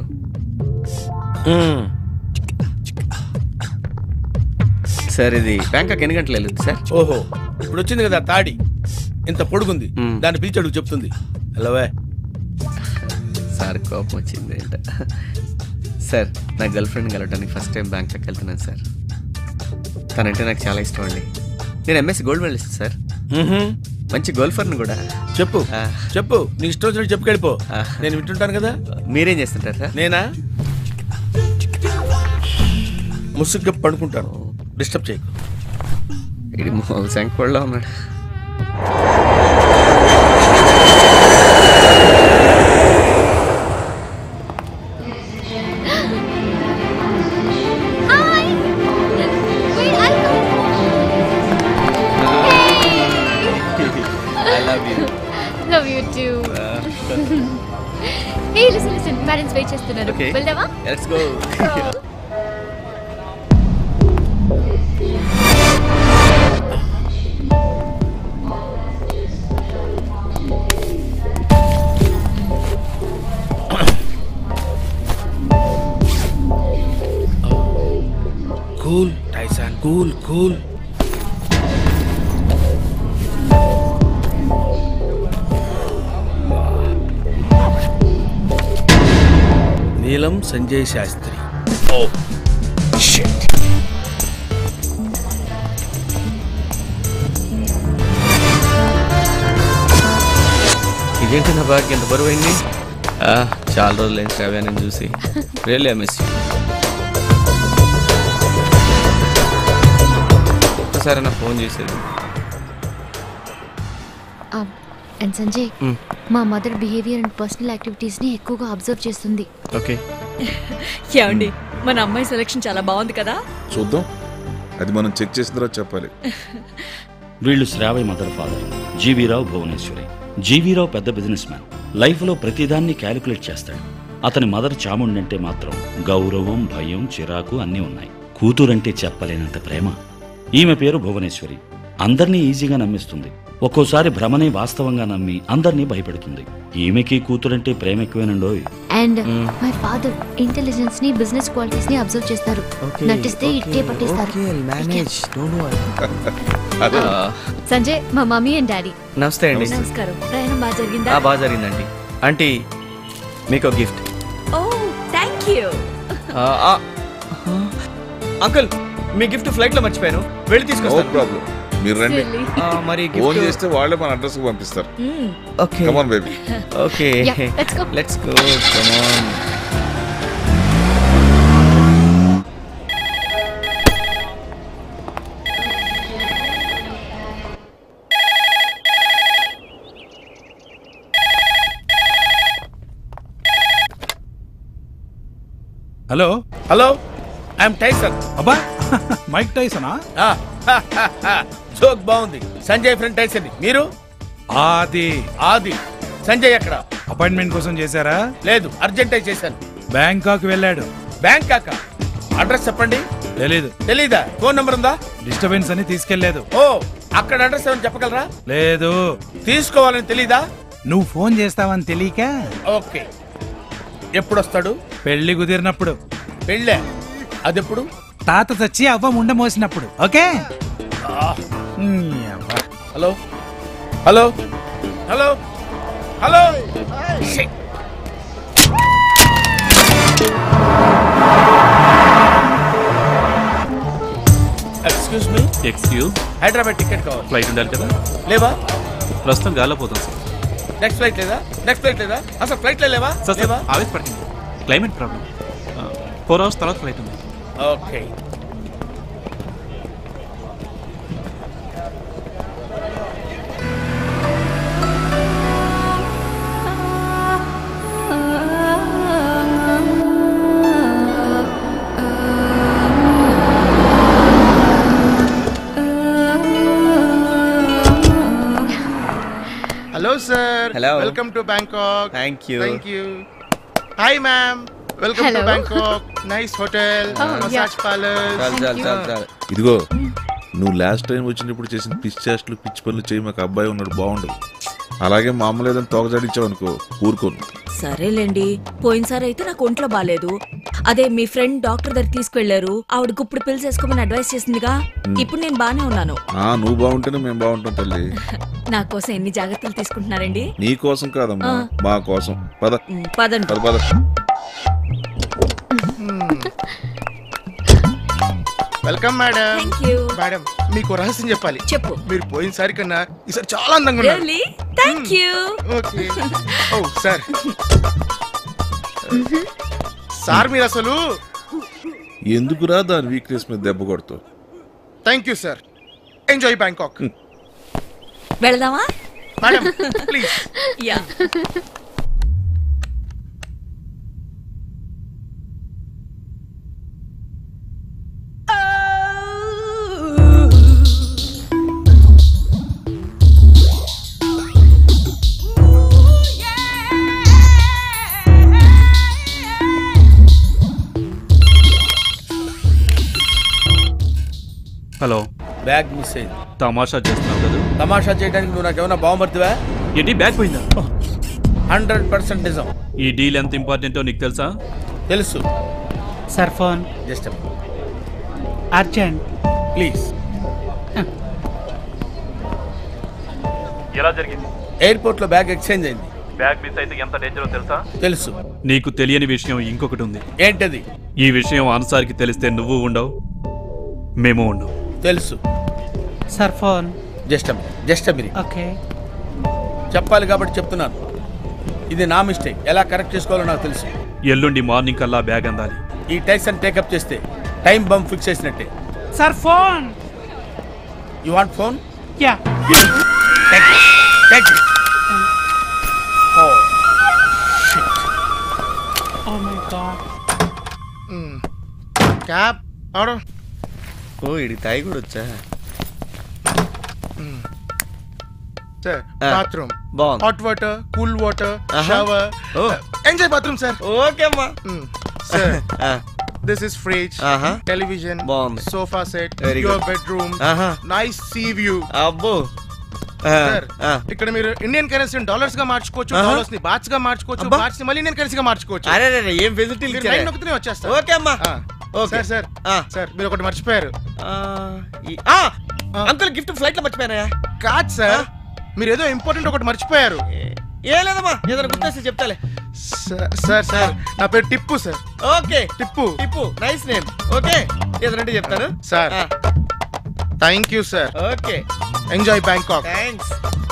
సార్ ఇది బ్యాంకాక్ ఎన్ని గంటలు వెళ్ళింది సార్ ఓహో ఇప్పుడు వచ్చింది కదా తాడి ఇంత పొడుగుంది మ్మ్. దాన్ని పిలిచి అడుగు చెప్తుంది హలోవే సార్ కోపం వచ్చింది ఏంట సార్ నా గర్ల్ ఫ్రెండ్ కలవడానికి ఫస్ట్ టైం బ్యాంకాక్ వెళ్తున్నాను సార్ తనంటే నాకు చాలా ఇష్టం అండి నేను ఎంఎస్సి గోల్డ్ మెడలిస్ట్ సార్ మంచి గోల్ఫర్ని కూడా చెప్పు ఆ. చెప్పు నీ ఇష్టం వచ్చినట్టు చెప్పుకెళ్ళిపో ఆ. నేను వింటుంటాను కదా మీరేం చేస్తుంటారు సార్ నేనా ముసుగ్గా పడుకుంటాను డిస్టర్బ్ చేయకు ఇది శంకోళ్ళలో ఉన్నాడు Hi. Wait, I'll I love you Love you too. hey, listen, listen. Parents wait చేస్తున్నారు. Okay. వెళ్దామా? Let's go cool Tyson cool cool నీలం సంజయ్ శాస్త్రి ఓ షిట్ ఇదేంటి నా బ్యాగ్ ఎంత బరువు అయింది చాలా రోజులు అయింది శ్రావ్యాన్ని చూసి రియల్లీ ఐ మిస్ ఒక్కసారి నా ఫోన్ చేసేది అండ్ సంజయ్ Mm. మా mother behaviour and personal activities ని ఎక్కువగా అబ్జర్వ్ చేస్తుంది ఓకే ఏమండి మన అమ్మాయి సెలక్షన్ చాలా బాగుంది కదా చూద్దాం అది మనం చెక్ చేసిన తర్వాత చెప్పాలి వీళ్ళు శ్రావయ్య మదర్ ఫాదర్ జీవీరావు భువనేశ్వరి జీవీరావు పెద్ద బిజినెస్ మ్యాన్ లైఫ్లో ప్రతిదాన్ని క్యాలిక్యులేట్ చేస్తాడు అతని మదర్ చాముండి అంటే మాత్రం గౌరవం భయం చిరాకు అన్నీ ఉన్నాయి కూతురంటే చెప్పలేనంత ప్రేమ ఈమె పేరు భువనేశ్వరి అందర్నీ ఈజీగా నమ్మిస్తుంది ఒక్కోసారి భ్రమనే వాస్తవంగా నమ్మి అందర్నీ భయపెడుతుంది ఈమెకి కూతురంటే ప్రేమ ఎక్కువేనండోయ్ అండ్ మై ఫాదర్ ఇంటెలిజెన్స్ ని బిజినెస్ క్వాలిటీస్ ని అబ్జర్వ్ చేస్తారు నటిస్తే ఇట్టే పట్టిస్తారు అదే సంజయ్ మా మమ్మీ అండ్ డాడీ నమస్తే అండి నమస్కారం ప్రయాణం బాగా ఆ, జరిగిందా బాగా జరిగిందండి ఆంటీ మీకు gift oh thank you uncle మీ గిఫ్ట్ ఫ్లైట్ లో మర్చిపోయాను వెళ్ళి నో తీసుకొస్తాను ప్రాబ్లం మీరు రండి ఆ, మరి ఫోన్ గిఫ్ట్ చేస్తే వాళ్ళే మన అడ్రస్ పంపిస్తారు okay come on baby okay Yeah, let's go. Let's go come on hello hello I'm Tyson అబ్బా మైక్ టైసనా జోక్ బాగుంది సంజయ్ ఫ్రెండ్ టైసన్ మీరు ఆది ఆది సంజయ్ ఎక్కడ అపాయింట్మెంట్ కోసం చేశారా లేదు అర్జెంట్ అయి చేశాను బ్యాంకాక్ వెళ్ళాడు బ్యాంక్ కాక అడ్రస్ చెప్పండి తెలీదు తెలీదా ఫోన్ నంబర్ ఉందా డిస్టర్బెన్స్ అని తీసుకెళ్లేదు ఓ అక్కడ అడ్రస్ ఏమైనా చెప్పగలరా లేదు తీసుకోవాలని తెలీదా నువ్వు ఫోన్ చేస్తావని తెలియక ఓకే ఎప్పుడు వస్తాడు పెళ్లి కుదిరినప్పుడు పెళ్ళే అదెప్పుడు తాత చచ్చి అవ్వ ముండ మోసినప్పుడు ఓకే నీ అవ్వ. Hello hello hello hello Shit. Excuse me excuse Hyderabad ticket కావాలి ఫ్లైట్ ఉండాలి కదా లేవా ప్రస్తుతం గాల్లో పోతాం సార్ నెక్స్ట్ ఫ్లైట్ లేదా నెక్స్ట్ ఫ్లైట్ లేదా అసలు ఫ్లైట్ లేవా సార్ లేవా సార్ ఆవేశపడుతుంది క్లైమేట్ ప్రాబ్లం ఫోర్ అవర్స్ తర్వాత ఫ్లైట్ ఉంది okay Hello, sir. Hello. Welcome to Bangkok. Thank you. Thank you. Hi, ma'am. Welcome Hello. to Bangkok. Nice hotel, Oh, massage yeah. parlor. చాలు చాలు చాలు చాలు ఇదిగో నువ్వు లాస్ట్ టైం వచ్చినప్పుడు చేసిన పిచ్చి చేష్టలు పిచ్చి పనులు చేయి మాకు అబ్బాయి ఉన్నాడు బాగుండదు అలాగే మా అమ్మ లేదని తోకజాడిచ్చావు అనుకో ఊరుకోను సరేలేండి పోయినసారి అయితే నాకు ఒంట్లో బాగాలేదు అదే మీ ఫ్రెండ్ డాక్టర్ దగ్గర తీసుకెళ్లారు ఆవిడ గుప్పుడు పిల్స్ వేసుకోమని అడ్వైస్ చేసిందిగా ఇప్పుడు నేను బానే ఉన్నాను ఆ నువ్వు బాగుంటేనే మేము బాగుంటాం తల్లి నా కోసం ఎన్ని జాగ్రత్తలు తీసుకుంటున్నారండి నీ కోసం కాదమ్మా ఆ. మా కోసం పద ఉమ్, పదండి పద పద welcome madam thank you madam మీకు రహస్యం చెప్పాలి చెప్పు మీరు పోయినసారి కన్నా ఈసారి చాలా అందంగా ఉన్నారు really thank you okay oh sir sir మీరు అసలు ఎందుకురా దాని వీక్నెస్ మీద దెబ్బ కొడతావు thank you sir enjoy Bangkok వెళదామా madam please yeah hello bag miss అయింది తమాషా చేస్తున్నావు కదా తమాషా చేయడానికి నువ్వు నాకేమైనా బాగుపడుతువా ఏంటి బ్యాగ్ పోయిందా హండ్రెడ్ పర్సెంట్ నిజం ఈ డీల్ ఎంత ఇంపార్టెంటో నీకు తెలుసా తెలుసు sir phone just urgent please ఎలా జరిగింది ఎయిర్పోర్ట్ లో బ్యాగ్ ఎక్స్చేంజ్ అయింది బ్యాగ్ మిస్ అయితే ఎంత డేంజరో తెలుసా తెలుసు నీకు తెలియని విషయం ఇంకొకటి ఉంది ఏంటది ఈ విషయం అన్సార్కి తెలిస్తే నువ్వు ఉండవు మేము ఉండవు తెలుసు సార్ ఫోన్ జస్ట్ జస్ట్ మీరు ఓకే చెప్పాలి కాబట్టి చెప్తున్నాను ఇది నా మిస్టేక్ ఎలా కరెక్ట్ చేసుకోవాలో నాకు తెలుసు ఎల్లుండి మార్నింగ్ కల్లా బ్యాగ్ అందాలి ఈ టైసన్ టేకప్ చేస్తే టైం బంప్ ఫిక్స్ చేసినట్టే sir phone you want phone ya thank you thank you oh my God cab order ఓ ఇడి తాయి కూడా వచ్చా సార్ Ah. బాత్రూమ్ బాగుంది hot water cool water Uh-huh. Shower Oh. Enjoy bathroom sir okay అమ్మా sir ఆ, this is fridge Uh-huh. Television బాగుంది. Sofa set Very your good. Bedroom ఆహా. నైస్ సీ వ్యూ అబ్బో ఆ, సార్ ఆ. ఇక్కడ మీరు ఇండియన్ కరెన్సీ డాలర్స్ గా మార్చుకోవచ్చు Uh-huh. డాలర్స్ ని బాట్స్ గా మార్చుకోవచ్చు అబ్బా. బాట్స్ ని మళ్ళీ ఇండియన్ కరెన్సీ గా మార్చుకోవచ్చు అరే అరే, అరే, ఏం ఫెసిలిటీలు మీరు ఇచ్చారే? లైన్ నొక్కితేనే వచ్చేస్తారు ఓకే అమ్మా ఆ. ఓకే సార్ సార్ ఆ. సార్ మీరు ఒకటి మర్చిపోయారు ఆ, ఈ- ఆ, అంకుల్ గిఫ్ట్ ఫ్లైట్ లో మర్చిపోయానయా కాదు సార్ మీరు ఏదో ఇంపార్టెంట్ ఒకటి మర్చిపోయారు ఏ లేదమ్మా ఏదైనా గుర్తొస్తే చెప్తాలే సార్ సార్ సార్ నా పేరు Tippu sir okay Tippu Tippu nice name okay ఏదంటే చెప్తాను సార్ ఆ, thank you sir okay enjoy Bangkok thanks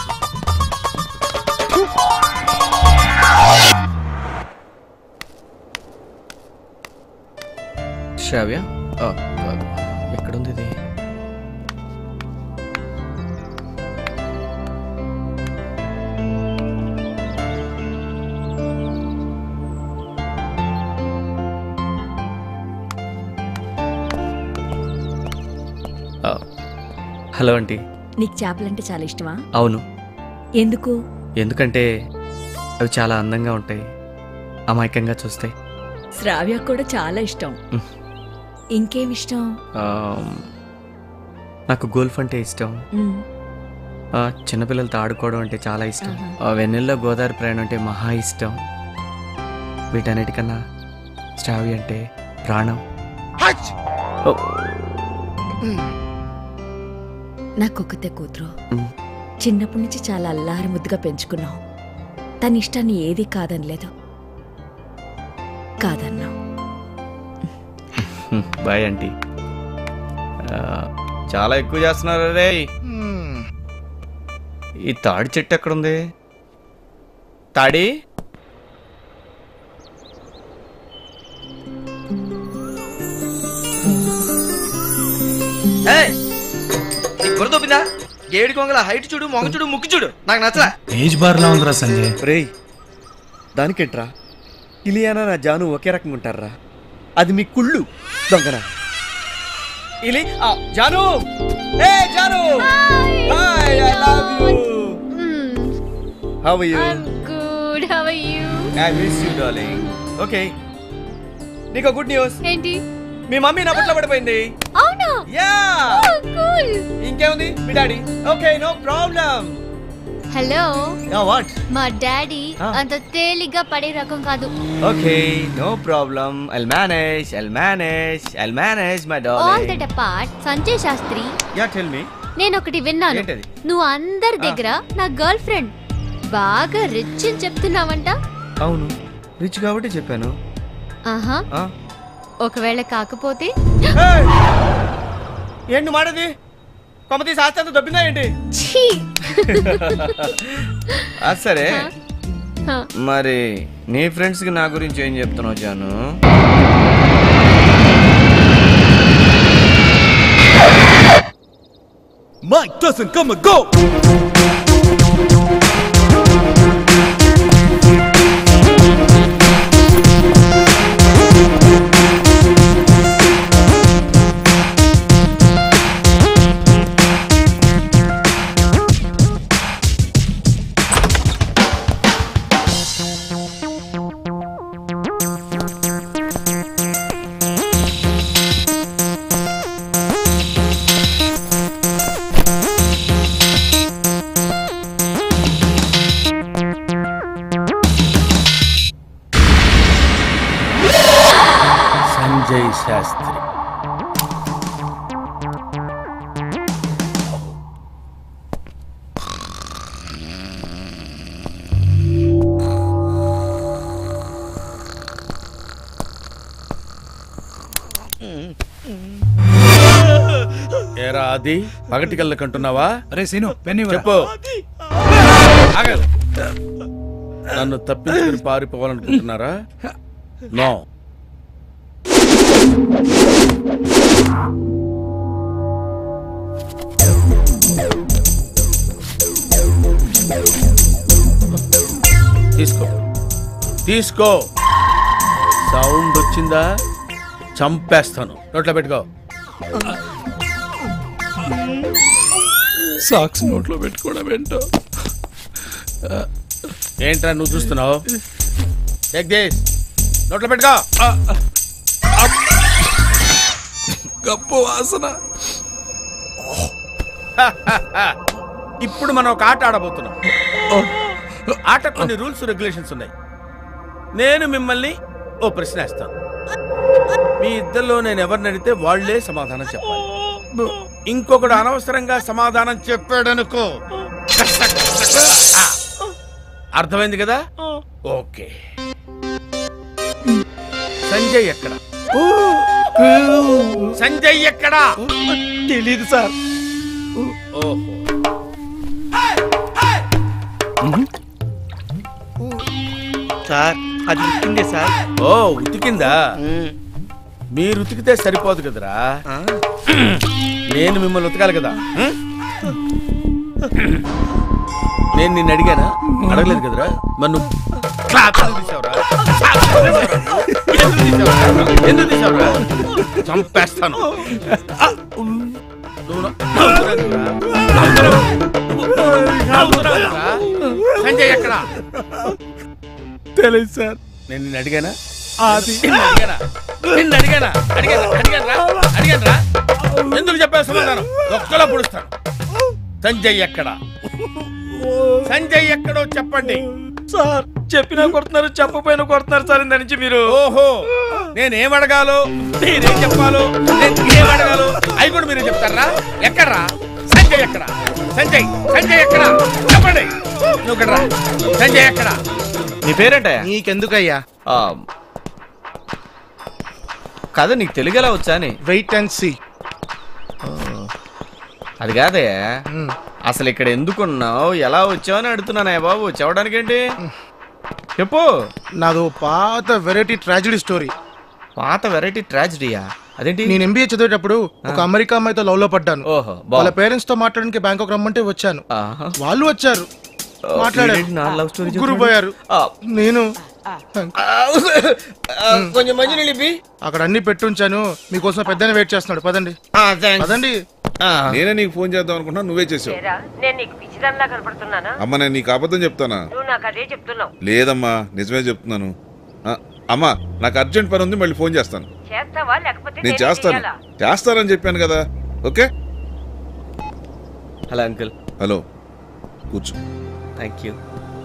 Shravya ఆ, ఆ, ఎక్కడుంది ఇది హలో ఆంటీ నీకు చేపలంటే చాలా ఇష్టమా అవును ఎందుకు ఎందుకంటే అవి చాలా అందంగా ఉంటాయి అమాయకంగా చూస్తాయి శ్రావ్య కూడా చాలా ఇష్టం మ్. ఇంకేం ఇష్టం ఆమ్, నాకు గోల్ఫ్ అంటే ఇష్టం మ్. ఆ, చిన్నపిల్లలతో ఆడుకోవడం అంటే చాలా ఇష్టం ఆహా. ఆ, వెన్నెల్లో గోదావరి ప్రయాణం అంటే మహా ఇష్టం వీటన్నిటికన్నా శ్రావి అంటే ప్రాణం ఓ, నాకొక్కతే కూతురు మ్. చిన్నప్పటి నుంచి చాలా అల్లారి ముద్దుగా పెంచుకున్నావు తన ఇష్టాన్ని ఏది కాదనలేదు కాదన్నావు హ్మ్, బాయ్ ఆంటీ ఆ, చాలా ఎక్కువ చేస్తున్నారు రే ఈ తాడి చెట్టు ఎక్కడుంది తాడి ఏయ్, నీకు బుర్ర దొబ్బిందా ఏడు కొంగల హైట్ చూడు మొగ చూడు ముక్కు చూడు నాకు నచ్చలా ఏజ్ బార్లా ఉందిరా సంజయ్ రేయ్ దానికేంట్రా ఇలియానా నా జాను ఒకే రకంగా ఉంటారా అది మీ కుళ్ళు దొంగన ఇలి ఆ, జాను ఏ జాను hi I love you how are you good how are you I miss you darling okay నీకు గుడ్ న్యూస్ ఏంటి మీ మమ్మీ నా బుట్లో పడిపోయింది అవునా యా కూల్ ఇంకేముంది మీ daddy okay no problem hello what మా డాడీ Ah. అంత తేలిగ్గా పడే రకం కాదు okay no problem I'll manage I'll manage I'll manage my all darling that apart Sanjay Shastri ya tell me నేను ఒకటి విన్నాను ఏంటది? నువ్వు అందరి Ah. దగ్గర నా గర్ల్ ఫ్రెండ్ బాగా రిచ్ అని చెప్తున్నావంట అవును రిచ్ కాబట్టి చెప్పాను ఆహా ఆ. ఒకవేళ కాకపోతే ఏయ్! ఏంటి మాడది కొమ్మ తీసి ఆస్తి అంతా దొబ్బిందా ఏంటి ఛీ! అది సరే హ. మరి నీ ఫ్రెండ్స్ కి నా గురించి ఏం చెప్తున్నావు Janu Mike doesn't come and go. Sanjay Sastry ఏరా అది పగటి కళ్ళ కంటున్నావా అరే సీను పెన్ని చెప్పు ఆగదు. నన్ను తప్పించుకుని పారిపోవాలనుకుంటున్నారా నో తీసుకో తీసుకో సౌండ్ వచ్చిందా చంపేస్తాను నోట్లో పెట్టుకో సాక్స్ నోట్లో పెట్టుకోవడం ఏంటో ఏంట్రా నువ్వు చూస్తున్నావు జగదీష్ నోట్లో పెట్టుకో గప్పు వాసన ఇప్పుడు మనం ఒక ఆట ఆడబోతున్నాం ఆట కొన్ని రూల్స్ రెగ్యులేషన్స్ ఉన్నాయి నేను మిమ్మల్ని ఓ ప్రశ్న వేస్తాను మీ ఇద్దరిలో నేను ఎవరిని అడిగితే వాళ్లే సమాధానం చెప్పాలి ఇంకొకడు అనవసరంగా సమాధానం చెప్పాడనుకో ఆ, అర్థమైంది కదా ఓకే సంజయ్ ఎక్కడ సంజయ్ ఎక్కడా తెలీదు సార్ ఓహో సార్ అది ఉట్టిందే సార్ ఓ ఉతికిందా మీరు ఉతికితే సరిపోదు కదరా నేను మిమ్మల్ని ఉతకాలి కదా ఉం? నేను నిన్ను అడిగానా అడగలేదు కదరా మరి నువ్వు క్లాత్ ఎందుకు తీసావురా? ఎందుకు తీసావురా? ఎందుకు తీసావురా? చంపేస్తాను ఆ! నువ్వు నా- నవ్వుతున్నానురా. వాగుతున్నావురా? సంజయ్ ఎక్కడ తెలియదు సార్ నేను నిన్ను అడిగానా అది నిన్ను అడిగానా నిన్ను అడిగానా అడిగానా అడిగానరా అడిగానరా ఎందుకు చెప్పావు సమాధానం ఒక్కలో పొడుస్తాను సంజయ్ ఎక్కడ సంజయ్ ఎక్కడో చెప్పండి సార్ చెప్పినా కొడుతున్నారు చెప్పపోయినా కొడుతున్నారు సార్ ఇంత నుంచి మీరు ఓహో నేనేం అడగాలో నేనేం చెప్పాలో నేను ఏం అడగాలో అవి కూడా మీరే చెప్తారా ఎక్కడ్రా సంజయ్ ఎక్కడ సంజయ్ సంజయ్ ఎక్కడ చెప్పండి నువ్వు ఇక్కడ రా. సంజయ్ ఎక్కడ నీ పేరేంటయ్యా నీకెందుకయ్యా ఆ, కాదు నీకు తెలుగు ఎలా వచ్చా అని వెయిట్ అండ్ సీ అది కాదే అసలు ఇక్కడ ఎందుకున్నావు ఎలా వచ్చావు అని అడుగుతున్నానే బాబు చెప్పడానికి ఏంటి చెప్పు నాదో పాత వెరైటీ ట్రాజడీ స్టోరీ పాత వెరైటీ ట్రాజడీయా అదేంటి నేను ఎంబీఏ చదివేటప్పుడు ఒక అమెరికా అమ్మాయితో లవ్ లో పడ్డాను ఓహో వాళ్ళ పేరెంట్స్ తో మాట్లాడడానికి బ్యాంకాక్ రమ్మంటే వచ్చాను వాళ్ళు వచ్చారు వీడేంటి నా love story మాట్లాడారు గురు చెప్తున్నాడు? పోయారు నేను కొంచెం మంచి నిలిపి అక్కడ అన్ని పెట్టుంచాను మీకోసం పెద్దని వెయిట్ చేస్తున్నాడు పదండి పదండి నేనే నీకు ఫోన్ చేద్దాం అనుకుంటున్నా నువ్వే చేసావు నేను నీకు పిచ్చిదానిలా కనపడుతున్నానా అమ్మ నేను నీకు అబద్ధం చెప్తానా నువ్వు నాకు అదే చెప్తున్నావు లేదమ్మా నిజమే చెప్తున్నాను ఆ, అమ్మా నాకు అర్జెంట్ పని ఉంది మళ్ళీ ఫోన్ చేస్తాను చేస్తావా లేకపోతే నేను నేనే చేస్తాను చెయ్యాలా? చేస్తానని చెప్పాను కదా ఓకే హలో అంకుల్ హలో కూర్చో థ్యాంక్ యూ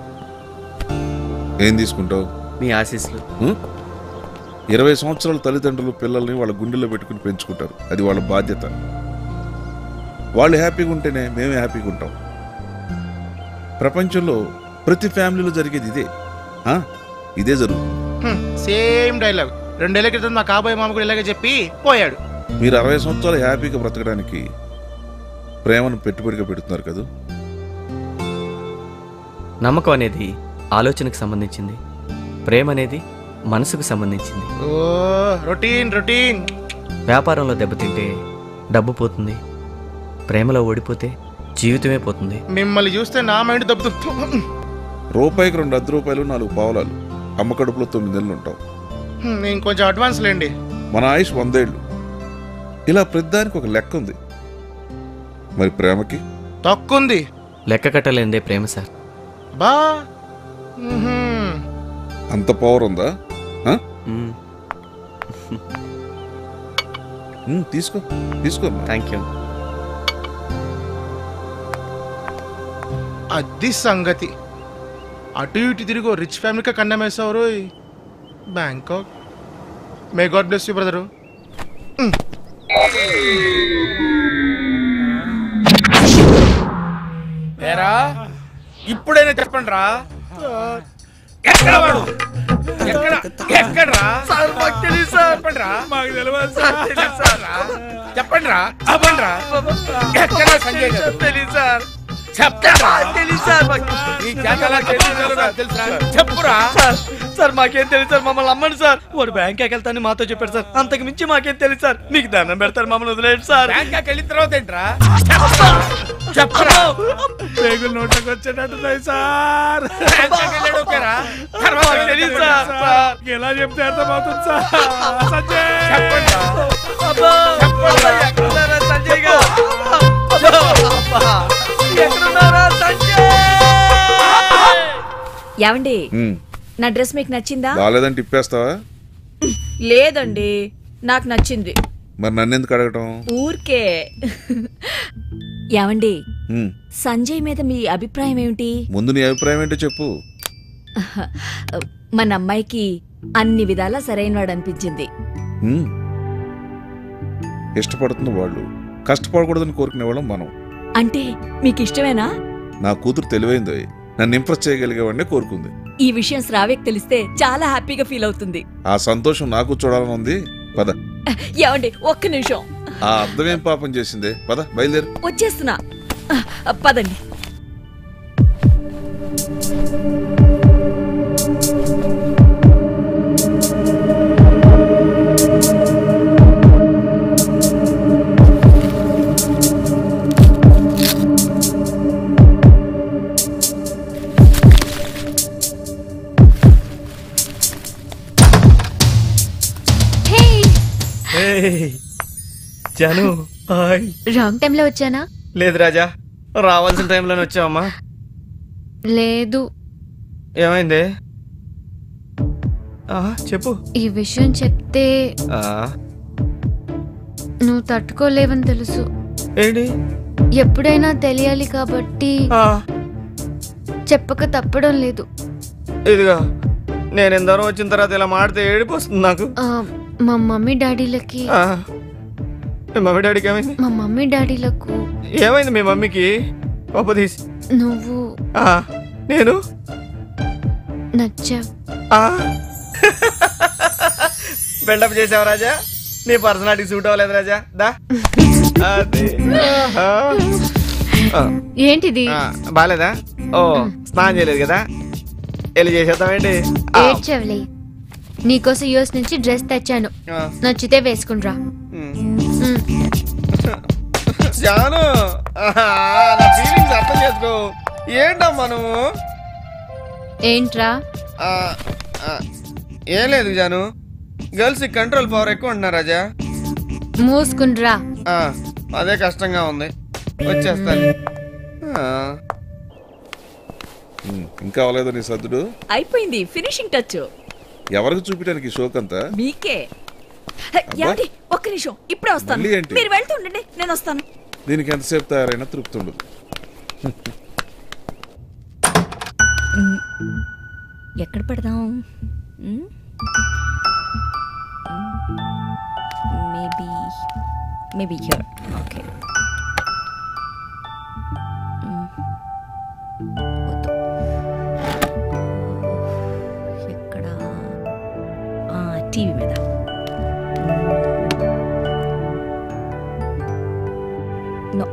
ఏం తీసుకుంటావు మీ ఆశీస్సులు ఉం? ఇరవై సంవత్సరాల తల్లిదండ్రులు పిల్లల్ని వాళ్ళ గుండెల్లో పెట్టుకుని పెంచుకుంటారు అది వాళ్ళ బాధ్యత వాళ్ళు హ్యాపీగా ఉంటేనే మేమే హ్యాపీగా ఉంటాం ప్రపంచంలో ప్రతి ఫ్యామిలీలో జరిగేది ఇదే ఆ? ఇదే జరుగుతుంది సేమ్ డైలాగ్ రెండేళ్ల క్రితం మా కాబోయే మామ కూడా ఇలాగే చెప్పి పోయాడు మీరు అరవై సంవత్సరాలు హ్యాపీగా బ్రతకడానికి ప్రేమను పెట్టుబడిగా పెడుతున్నారు కదా నమ్మకం అనేది ఆలోచనకు సంబంధించింది ప్రేమ అనేది మనసుకు సంబంధించింది ఓ రొటీన్ రొటీన్ వ్యాపారంలో దెబ్బతింటే డబ్బు పోతుంది ప్రేమలో ఓడిపోతే జీవితమే పోతుంది మిమ్మల్ని చూస్తే నా మైండ్ దెబ్బతుంది రూపాయికి రెండు అర్ధ రూపాయలు నాలుగు పావులాలు అమ్మ కడుపులో తొమ్మిది నెలలు ఉంటాం నేను కొంచెం అడ్వాన్స్ లేండి మన ఆయుష్ వందేళ్ళు ఇలా ప్రతిదానికి ఒక లెక్క ఉంది మరి ప్రేమకి తక్కుంది లెక్క కట్టలేనిదే ప్రేమ సార్ బా మ్మ్హ్మ్. అంత పవర్ ఉందా ఆ? ఉమ్, తీసుకో తీసుకో థ్యాంక్ యూ అది సంగతి అటు ఇటు తిరిగి రిచ్ ఫ్యామిలీకి కన్నం వేసావు Bangkok may God bless you brother ఏరా ఇప్పుడైనా చెప్పండి రా ఎక్కడ వాడు ఎక్కడ ఎక్కడ్రా సార్ మాకు తెలియదు సార్ చెప్పండి రా మాకు తెలియదు సార్ తెలియదు సార్ చెప్పండి రా చెప్పండి రా ఎక్కడ సంజయ్ గారు తెలియదు సార్ చెప్పండి తెలియదు సార్ మాకు నీ చేతలా చేతులు నాకు తెలుసురా చెప్పురా సార్ సార్ మాకేం తెలియదు సార్ మమ్మల్ని అమ్మండి సార్ వాడు బ్యాంకాక్ వెళ్తాను మాతో చెప్పాడు సార్ అంతకు మించి మాకేం తెలియదు సార్ మీకు దండం పెడతారు మమ్మల్ని వదిలేయండి సార్ బ్యాంకాక్ వెళ్ళిన తర్వాత ఏంట్రా చెప్పరా పేగులు నోట్లోకి వచ్చేటట్టున్నాయి సార్ బ్యాంకాక్ వెళ్ళాడు ఓకేరా తర్వాత మాకు తెలీదు సార్. సార్ ఎలా చెప్తే అర్థమవుతుంది సార్ సంజయ్ చెప్పండి రా. అబ్బా, అబ్బా, ఎక్కడున్నారా సంజయ్ గారు? అబ్బా, ఎక్కడున్నారా సంజయ్ ఏమండి ఉమ్, నా డ్రెస్ మీకు నచ్చిందా బాగాలేదని తిప్పేస్తావా లేదండి నాకు నచ్చింది మరి నన్ను ఎందుకు అడగటం ఊరికే ఏమండి ఉమ్, సంజయ్ మీద మీ అభిప్రాయం ఏమిటి ముందు నీ అభిప్రాయం ఏంటో చెప్పు మన అమ్మాయికి అన్ని విధాలా సరైనవాడు అనిపించింది ఉమ్. ఇష్టపడుతున్న వాళ్ళు కష్టపడకూడదని కోరుకునే వాళ్ళం మనం అంటే మీకు ఇష్టమేనా నా కూతురు తెలివైందో నన్ను ఇంప్రెస్ చేయగలిగేవాడినే కోరుకుంది ఈ విషయం శ్రావ్యకి తెలిస్తే చాలా హ్యాపీగా ఫీల్ అవుతుంది ఆ సంతోషం నాకు చూడాలని ఉంది పద ఏమండి ఒక్క నిమిషం ఆ అర్థమేం పాపం చేసిందే పద బయలుదేరు వచ్చేస్తున్నా పదండి జాను హాయ్ రాంగ్ టైంలో వచ్చానా లేదు రాజా రావాల్సిన టైంలోనే వచ్చావమ్మా లేదు ఏమైంది ఆ, చెప్పు ఈ విషయం చెప్తే ఆ, నువ్వు తట్టుకోలేవని తెలుసు ఏంటి ఎప్పుడైనా తెలియాలి కాబట్టి చెప్పక తప్పడం లేదు ఇదిగా నేను ఎందరో వచ్చిన తర్వాత ఇలా మాడితే ఏడుపు వస్తుంది నాకు ఆ, మా మమ్మీ డాడీలకి ఆ, మీ మమ్మీ డాడీకి ఏమైంది మా మమ్మీ డాడీలకు ఏమైంది మీ మమ్మీకి గొప్ప తీసి నువ్వు ఆ, నేను నచ్చావు బిల్డప్ చేసావు రాజా నీ పర్సనాలిటీ సూట్ అవ్వలేదు రాజా దా అదే. ఆ. ఆ. ఏంటిది ఆ, బాలేదా ఓ స్నానం చేయలేదు కదా వెళ్ళి చేసేద్దామేంటి ఆ. ఏడ్చవలే నీకోసం యూఎస్ నుంచి డ్రెస్ తెచ్చాను ఆ. నచ్చితే వేసుకునిరా మ్. జాను ఆహా, నా ఫీలింగ్స్ అర్థం చేసుకో ఏంటమ్మా నువ్వు ఏంట్రా ఆ, ఆ, ఏం లేదు జాను గర్ల్స్ కంట్రోల్ పవర్ ఎక్కువ ఉంటున్నారు రాజా మూసుకునిరా ఆ, అదే కష్టంగా ఉంది వచ్చేస్తాను ఆ. ఉమ్, ఇంకా అవ్వలేదు నీ సర్దుడు అయిపోయింది ఫినిషింగ్ టచ్ ఎవరికి చూపించడానికి ఈ షోక్ అంతా మీకే హే, ఏమండి ఒక్క నిమిషం ఇప్పుడే వస్తాను మళ్ళీ ఏంటి? మీరు వెళ్తుండండి నేను వస్తాను దీనికి ఎంతసేపు తయారైనా తృప్తి ఉండదు ఎక్కడ పెడదాం మేబీ మేబీ హియర్ ఓకే ఎక్కడ టీవీ మీద నో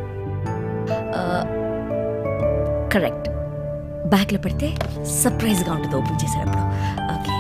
కరెక్ట్ బ్యాగ్లో పెడితే సర్ప్రైజ్గా ఉంటుంది ఓపెన్ చేసేటప్పుడు okay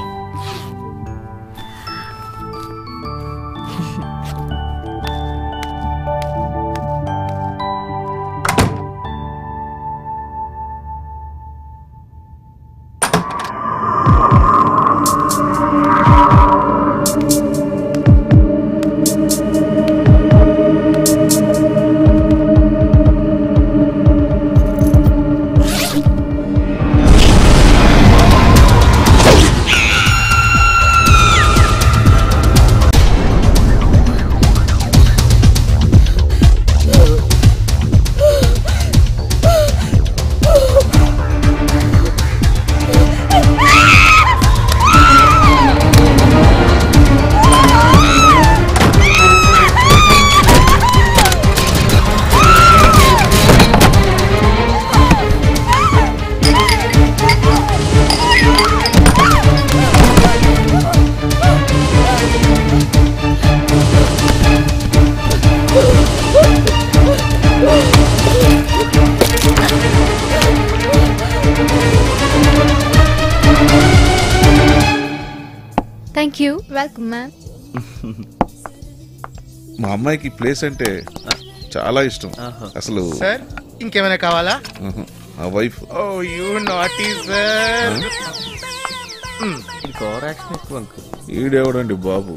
thank you welcome ma'am మా అమ్మాయికి ఈ ప్లేస్ అంటే చాలా ఇష్టం అసలు సార్ ఇంకేమైనా కావాలా ఆహా, ఆ wife oh you naughty sir over action ఎక్కువ అంకుల్ ఈడేవడండి బాబు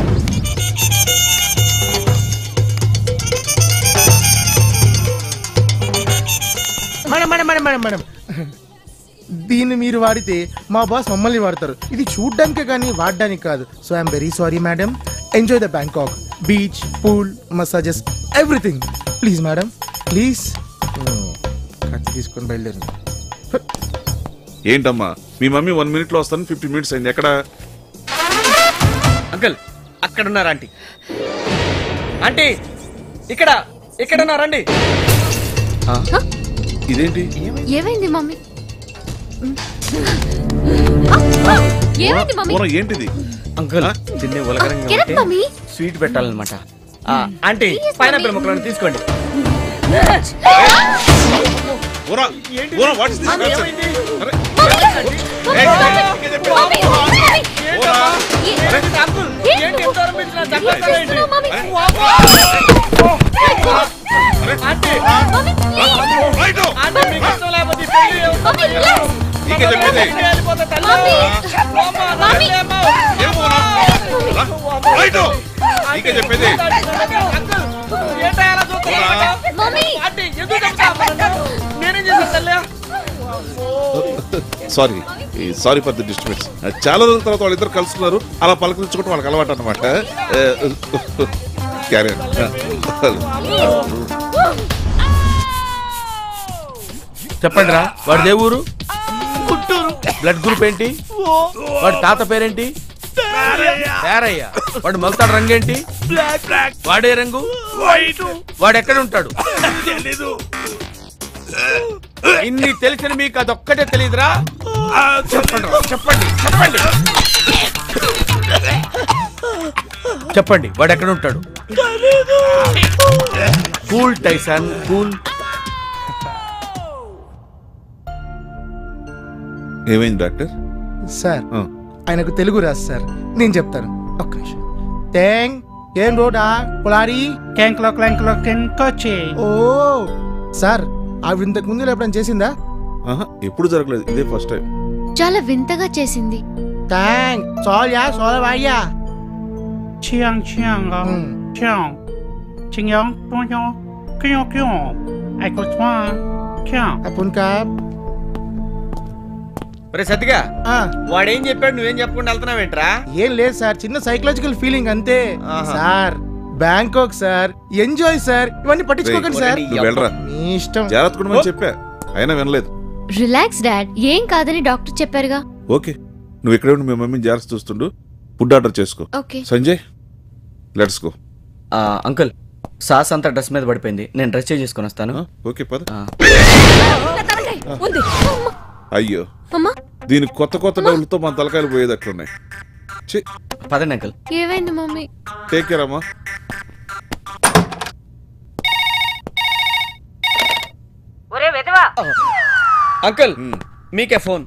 madam madam madam madam madam దీన్ని మీరు వాడితే మా బాస్ మమ్మల్ని వాడతారు ఇది చూడ్డానికే కానీ వాడడానికి కాదు so I'm very sorry madam enjoy the Bangkok beach pool massages everything please madam please కత్తి తీసుకొని బయలుదేరు ఏంటమ్మా మీ మమ్మీ వన్ మినిట్ లో వస్తాను ఫిఫ్టీ మినిట్స్ అయింది ఎక్కడ అంకుల్ అక్కడ ఉన్నారు ఆంటీ ఆంటీ ఇక్కడ ఇక్కడ ఉన్నారండి ఇదేంటి ఏమైంది మమ్మీ ఏమైంది మమ్మీ పూర్వం ఏంటిది అంకుల్ తిన్నే ఉలకరంగా Get up, ఉంటే mummy. స్వీట్ పెట్టాలన్నమాట ఆ, ఆంటీ పైనాపిల్ ముక్కలను తీసుకోండి చెప్పేది నేనేం చేశాను తల్లి sorry sorry for the disturbance చాలా రోజుల తర్వాత వాళ్ళిద్దరు కలుస్తున్నారు అలా పలకరించుకుంటే వాళ్ళకి అలవాటు అనమాట క్యారీ చెప్పండి రా వాడి దే ఊరు బ్లడ్ గ్రూప్ ఏంటి వాడి తాత పేరేంటి పేరయ్య వాడు మొలతాడు రంగు ఏంటి వాడే రంగు వాడు ఎక్కడ ఉంటాడు ఇన్ని తెలిసిన మీకు అదొక్కటే తెలియదురా చెప్పండి రా, చెప్పండి చెప్పండి చెప్పండి వాడు ఎక్కడ ఉంటాడు కూల్ టైసన్ కూల్ ఏమైంది డాక్టర్ సార్ ఆయనకు తెలుగు రాదు సార్ నేను చెప్తాను ఒక్క నిమిషం ట్యాంగ్ ఏం రోడా పులారి క్యాంక్లో క్లాంక్లో కెంకొచ్చి ఓ సార్ ఆవిడ ఇంతకు ముందు ఎప్పుడైనా చేసిందా ఆహా, ఎప్పుడు జరగలేదు ఇదే ఫస్ట్ టైం చాలా వింతగా చేసింది ట్యాంగ్ సోల్యా సోలవాయ్యా చియాంగ్ చియాంగ్ చియాంగ్ చియాంగ్ టుంయాంగ్ క్యూ క్యూ ఐకో త్వాంగ్ క్యాంగ్ అపున్ కాప్ ఒరే సత్తిగా వాడేం చెప్పాడు నువ్వేం చెప్పకుండా వెళ్తున్నావేంట్రా ఏం లేదు సార్ చిన్న సైకలాజికల్ ఫీలింగ్ అంతే ఆహా. Sir Bangkok sir enjoy sir ఇవన్నీ పట్టించుకోకండి సార్ నువ్వు వెళ్ళరా మీ ఇష్టం జాగ్రత్త కూడా చెప్పా అయినా వినలేదు రిలాక్స్ డాడ్ ఏం కాదని డాక్టర్ చెప్పారుగా ఓకే నువ్వు ఇక్కడే ఉండి మీ మమ్మీని జాగ్రత్త చూస్తుండు ఫుడ్ ఆర్డర్ చేసుకో ఓకే సంజయ్ లెట్స్ గో ఆ, అంకుల్ సాస్ అంతా డ్రెస్ మీద పడిపోయింది నేను డ్రెస్ చేంజ్ చేసుకొని వస్తాను ఓకే పద ఉంది అయ్యో అమ్మా దీనికి కొత్త కొత్త డబ్బులతో మన తలకాయలు పోయేది అట్లున్నాయి ఛీ, పదండి అంకుల్ ఏమైంది మమ్మీ టేక్ కేర్ అమ్మా ఒరే విధవా అంకుల్ మీకే ఫోన్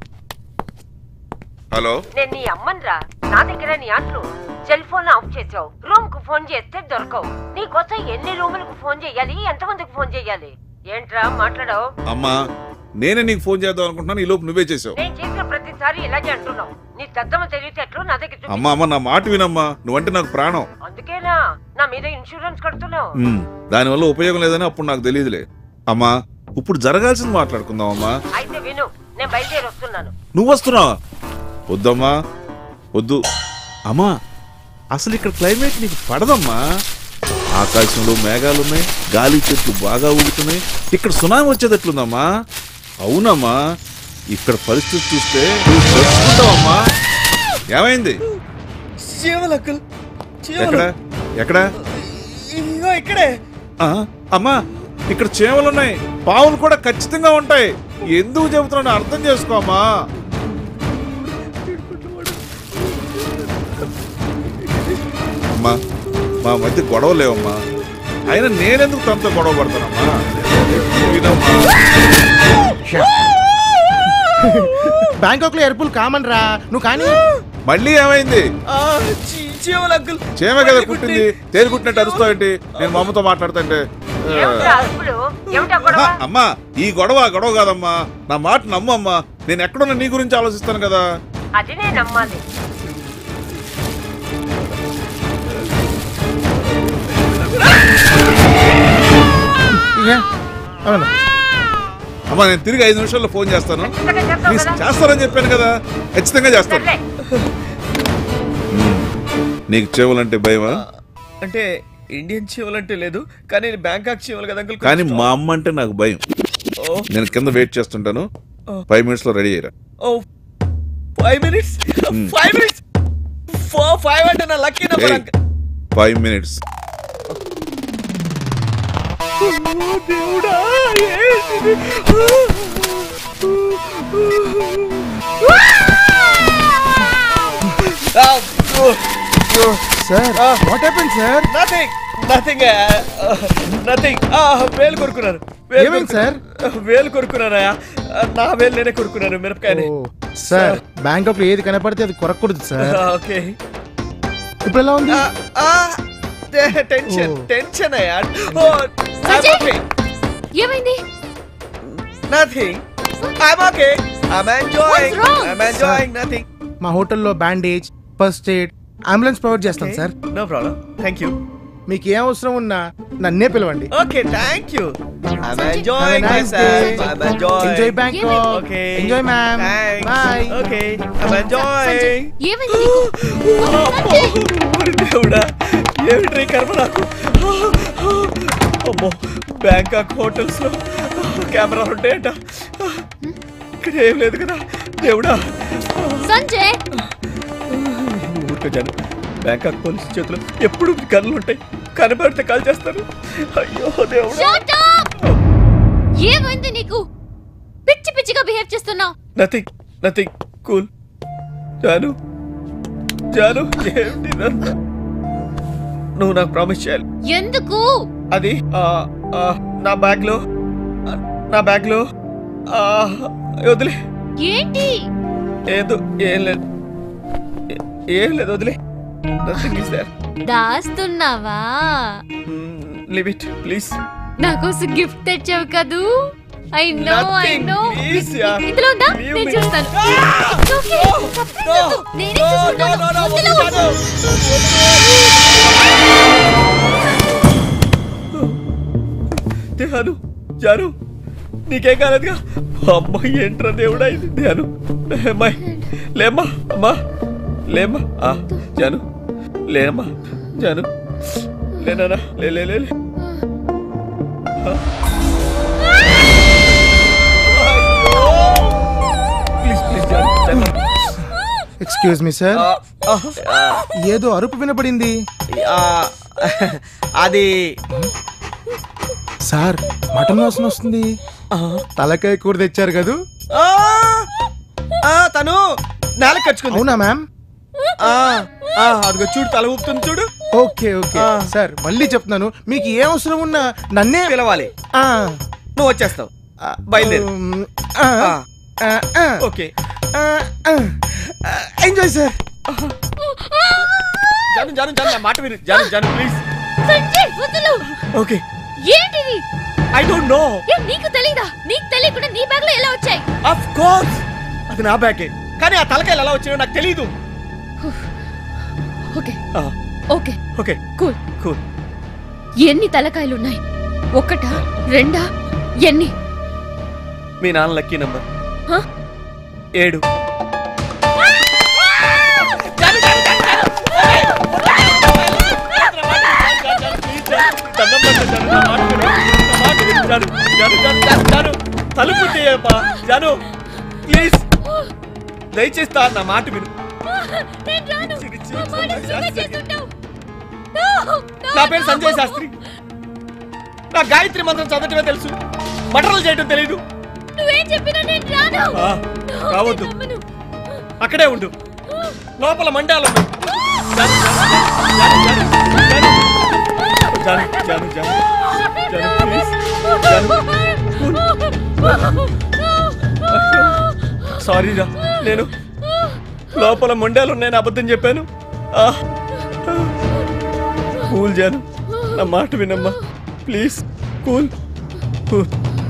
హలో నేను నీ అమ్మన్రా నా దగ్గర నీ అంట్లు సెల్ ఫోన్ ఆఫ్ చేసావు రూమ్ కు ఫోన్ చేస్తే దొరకవు నీకోసం ఎన్ని రూములకు ఫోన్ చేయాలి ఎంతమందికి ఫోన్ చేయాలి ఏంట్రా మాట్లాడవు అమ్మా నేనే నీకు ఫోన్ చేద్దాం అనుకుంటున్నాను ఈ లోపు నువ్వే చేసావు నేను చేసిన ప్రతిసారి ఇలాగే అంటున్నావు నీ దద్దమ్మ తెలివితేటలు నా దగ్గర చూపి. అమ్మా అమ్మ నా మాట వినమ్మా నువ్వంటే నాకు ప్రాణం అందుకేనా నా మీద ఇన్సూరెన్స్ కడుతున్నావు ఉమ్, దానివల్ల ఉపయోగం లేదని అప్పుడు నాకు తెలియదులే అమ్మా ఇప్పుడు జరగాల్సింది మాట్లాడుకుందాం అమ్మా అయితే విను నేను బయలుదేరి వస్తున్నాను నువ్వు వస్తున్నావా వద్దమ్మా వద్దు అమ్మా అసలు ఇక్కడ క్లైమేట్ నీకు పడదమ్మా ఆకాశంలో మేఘాలున్నాయి గాలి చెట్లు బాగా ఊగుతున్నాయి ఇక్కడ సునామీ వచ్చేటట్లుందమ్మా అవునమ్మా ఇక్కడ పరిస్థితి చూస్తే నువ్వు చచ్చిపోతావమ్మా ఏమైంది చీమలు అంకుల్ ఎక్కడ ఎక్కడ ఇగో ఇక్కడే ఆ, అమ్మా ఇక్కడ చేమలున్నాయి పావులు కూడా ఖచ్చితంగా ఉంటాయి ఎందుకు చెబుతున్నాను అర్థం చేసుకో అమ్మా అమ్మా మా మధ్య గొడవ లేవమ్మా అయినా నేనెందుకు తనతో గొడవ పడతానమ్మా వినమ్మా. బ్యాంకాక్ లో ఎరుపులు కామన్ రా నువ్వు కానీ మళ్ళీ ఏమైంది చీమలు అంకుల్ చేమ కదా కుట్టింది తేలి కుట్టినట్టు అరుస్తావేంటి నేను మా అమ్మతో మాట్లాడుతుంటే ఆ. ఏమిట్రా అరుపులు ఏమిటా గొడవ ఆహా, అమ్మా ఈ గొడవ ఆ గొడవ కాదమ్మా నా మాట నమ్ము అమ్మా నేను ఎక్కడున్నా నీ గురించి ఆలోచిస్తాను కదా అది నేను నమ్మాలి ఇక అవును అమ్మా నేను తిరిగి ఐదు నిమిషాల్లో ఫోన్ చేస్తాను ఖచ్చితంగా చేస్తావు ప్లీజ్ కదా? చేస్తానని చెప్పాను కదా ఖచ్చితంగా చేస్తాను సర్లే నీకు చెవులంటే భయమా అంటే ఇండియన్ చీమలు అంటే లేదు కానీ బ్యాంకాక్ చీమలు కదా అంకుల్ కానీ మా అమ్మ అంటే నాకు భయం ఓ నేను కింద వెయిట్ చేస్తుంటాను ఓ. ఫైవ్ మినిట్స్ లో రెడీ అయ్యారా oh five minutes five minutes four five అంటే నా lucky number uncle five minutes దేవుడా ఏంటిది? Ah, oh, oh. Sir what happen sir nothing nothing nothing వేలు కొరుకున్నాను వేలు ఏమైంది కొరుకు- వేలు కొరుకున్నానయ్యా నా వేలు నేనే కొరుకున్నాను మిరపకాయని సార్ బ్యాంకాక్ లో ఏది కనపడితే అది కొరకూడదు సార్ ఓకే ఇప్పుడు ఎలా ఉంది టెన్షన్ Oh. టెన్షన్ అయ్యా సంజయ్! ఏమైంది nothing I'm okay I'm enjoying What's wrong? I'm enjoying nothing మా హోటల్లో bandage first aid ambulance provide చేస్తాం sir no problem thank you మీకు ఏం అవసరం ఉన్నా నన్నే పిలవండి okay thank you I'm Have a enjoying my nice day. Self I'm enjoying Enjoy Bangkok. Okay Enjoy, ma'am. Bye. Okay I'm enjoying ఏమైంది నీకు దేవుడా ఏమిటి కర్మ నాకు అమ్మో బ్యాంకాక్ హోటల్స్ లో కెమెరాలు ఉంటాయంట ఇక్కడ ఏం లేదు కదా దేవుడా సంజయ్ ఊరుకోజాను బ్యాంకాక్ పోలీస్ చేతిలో ఎప్పుడు గన్నులు ఉంటాయి కనబడితే కాల్ చేస్తారు అయ్యో దేవుడా Shut up! ఏమైంది నీకు పిచ్చి పిచ్చిగా బిహేవ్ చేస్తున్నావు నథింగ్ నథింగ్ కూల్ జాను జాను ఏమిటి ఇదంతా? నువ్వు నాకు ప్రామిస్ చేయాలి ఎందుకు అది ఆ, ఆ, నా బ్యాగ్ లో ఆ, నా బ్యాగ్ లో ఆ, వదిలే ఏంటి ఏదో ఏం లేదు ఏ- ఏం లేదు వదిలే నథింగ్ ఇస్ దేర్ దాస్తున్నావా లివ్ ఇట్ ప్లీజ్ నా కోసం గిఫ్ట్ తెచ్చావు కదూ I no I Nothing, no please, yeah. ఇందులో ఉందా Leave నేను me. చూస్తాను It's okay. తప్పలేదు. నేనే చూసుకుంటాను. వదిలు. ధ్యాను జాను నీకేం కాలేదుగా అమ్మాయి ఏంట్రా దేవుడా ఇది ధ్యాను అమ్మాయి లేమ్మా అమ్మా లేమ్మా ఆ, జాను లేమ్మా జాను లేనా లే లే లే లే. ఆ. ప్లీజ్ ప్లీజ్ జాను జాను ఎక్స్క్యూజ్ మీ సార్ ఆ, ఆ, ఏదో అరుపు వినపడింది ఆ, అది సార్ మటన్ వాసన వస్తుంది తలకాయ కూర తెచ్చారు కదూ ఆ, ఆ, తను నేల కచ్చుకుంది అవునా మ్యామ్ ఆ, ఆ, అదిగో చూడు తల ఊపుతుంది చూడు ఓకే ఓకే సార్ మళ్ళీ చెప్తున్నాను మీకు ఏ అవసరం ఉన్నా నన్నే పిలవాలి ఆ, నువ్వు వచ్చేస్తావు బయలుదేరు ఉమ్, ఆ, ఆ. ఆ, ఆ, ఓకే ఆ, ఆ. ఎంజాయ్ సార్ జాను జాను జాను నా మాట విను జాను జాను ప్లీజ్ సంజయ్ వదిలు ఓకే ఏంటిది ఐ డోంట్ నో ఏ నీకు తెలీదా నీకు తెలియకుండా నీ బ్యాగ్ లో ఎలా వచ్చాయి ఆఫ్ కోర్స్ అది నా బ్యాగే కానీ ఆ తలకాయలు ఎలా వచ్చాయో నాకు తెలియదు okay okay okay cool cool ఎన్ని తలకాయలు ఉన్నాయి ఒకటా రెండా ఎన్ని మీ నాన్న లక్కీ నంబర్ హ? ఏడు తలుపు తీయమ్మా జాను ప్లీజ్ దయచేసి తా నా మాట విను నా పేరు సంజయ్ శాస్త్రి నా గాయత్రి మంత్రం చదవటమే తెలుసు మటర్లు చేయడం తెలియదు నువ్వేం చెప్పినా నేను రాను ఆ, రావద్దు అక్కడే ఉండు లోపల మండాలు ఉన్నాయి. జాను, జాను, జాను, జాను, జాను, జాను, జాను, ప్లీజ్. జాను. అయ్యో, సారీ రా నేను లోపల మొండాలు ఉన్నాయని అబద్ధం చెప్పాను ఆ, కూల్ జాను నా మాట వినమ్మా ప్లీజ్ కూల్ కూల్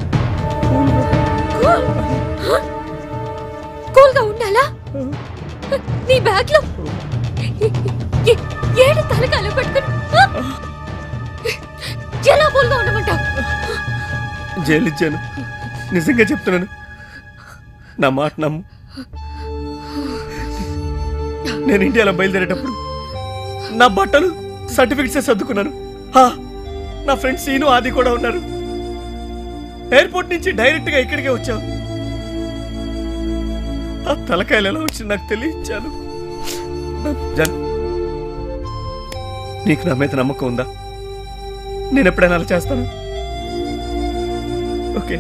కూల్ గా ఉండాలా నీ బ్యాగ్ లో ఏ- ఏ- ఏడు తలకాయలు పట్టుకుని ఎలా కూల్ గా ఉండమంటావు జైలు ఇచ్చాను నిజంగా చెప్తున్నాను నా మాట నమ్ము నేను ఇండియాలో బయలుదేరేటప్పుడు నా బట్టలు సర్టిఫికెట్స్ సర్దుకున్నాను హా, నా ఫ్రెండ్ సీను ఆది కూడా ఉన్నారు ఎయిర్పోర్ట్ నుంచి డైరెక్ట్ గా ఇక్కడికే వచ్చావు ఆ తలకాయలు ఎలా వచ్చి నాకు తెలియచాను జన్ నీకు నా మీద నమ్మకం ఉందా నేను ఎప్పుడైనా అలా చేస్తాను ఓకే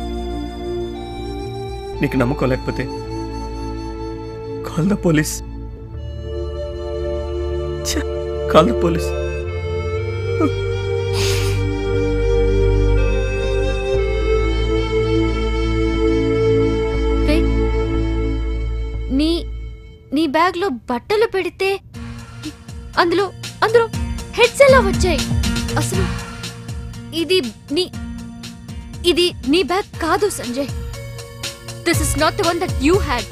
నీకు నమ్మకం లేకపోతే call the police call the police wait. నీ నీ బ్యాగ్ లో బట్టలు పెడితే అందులో అందులో హెడ్స్ ఎలా వచ్చాయి అసలు ఇది నీ ఇది నీ బ్యాగ్ కాదు Sanjay this is not the one that you had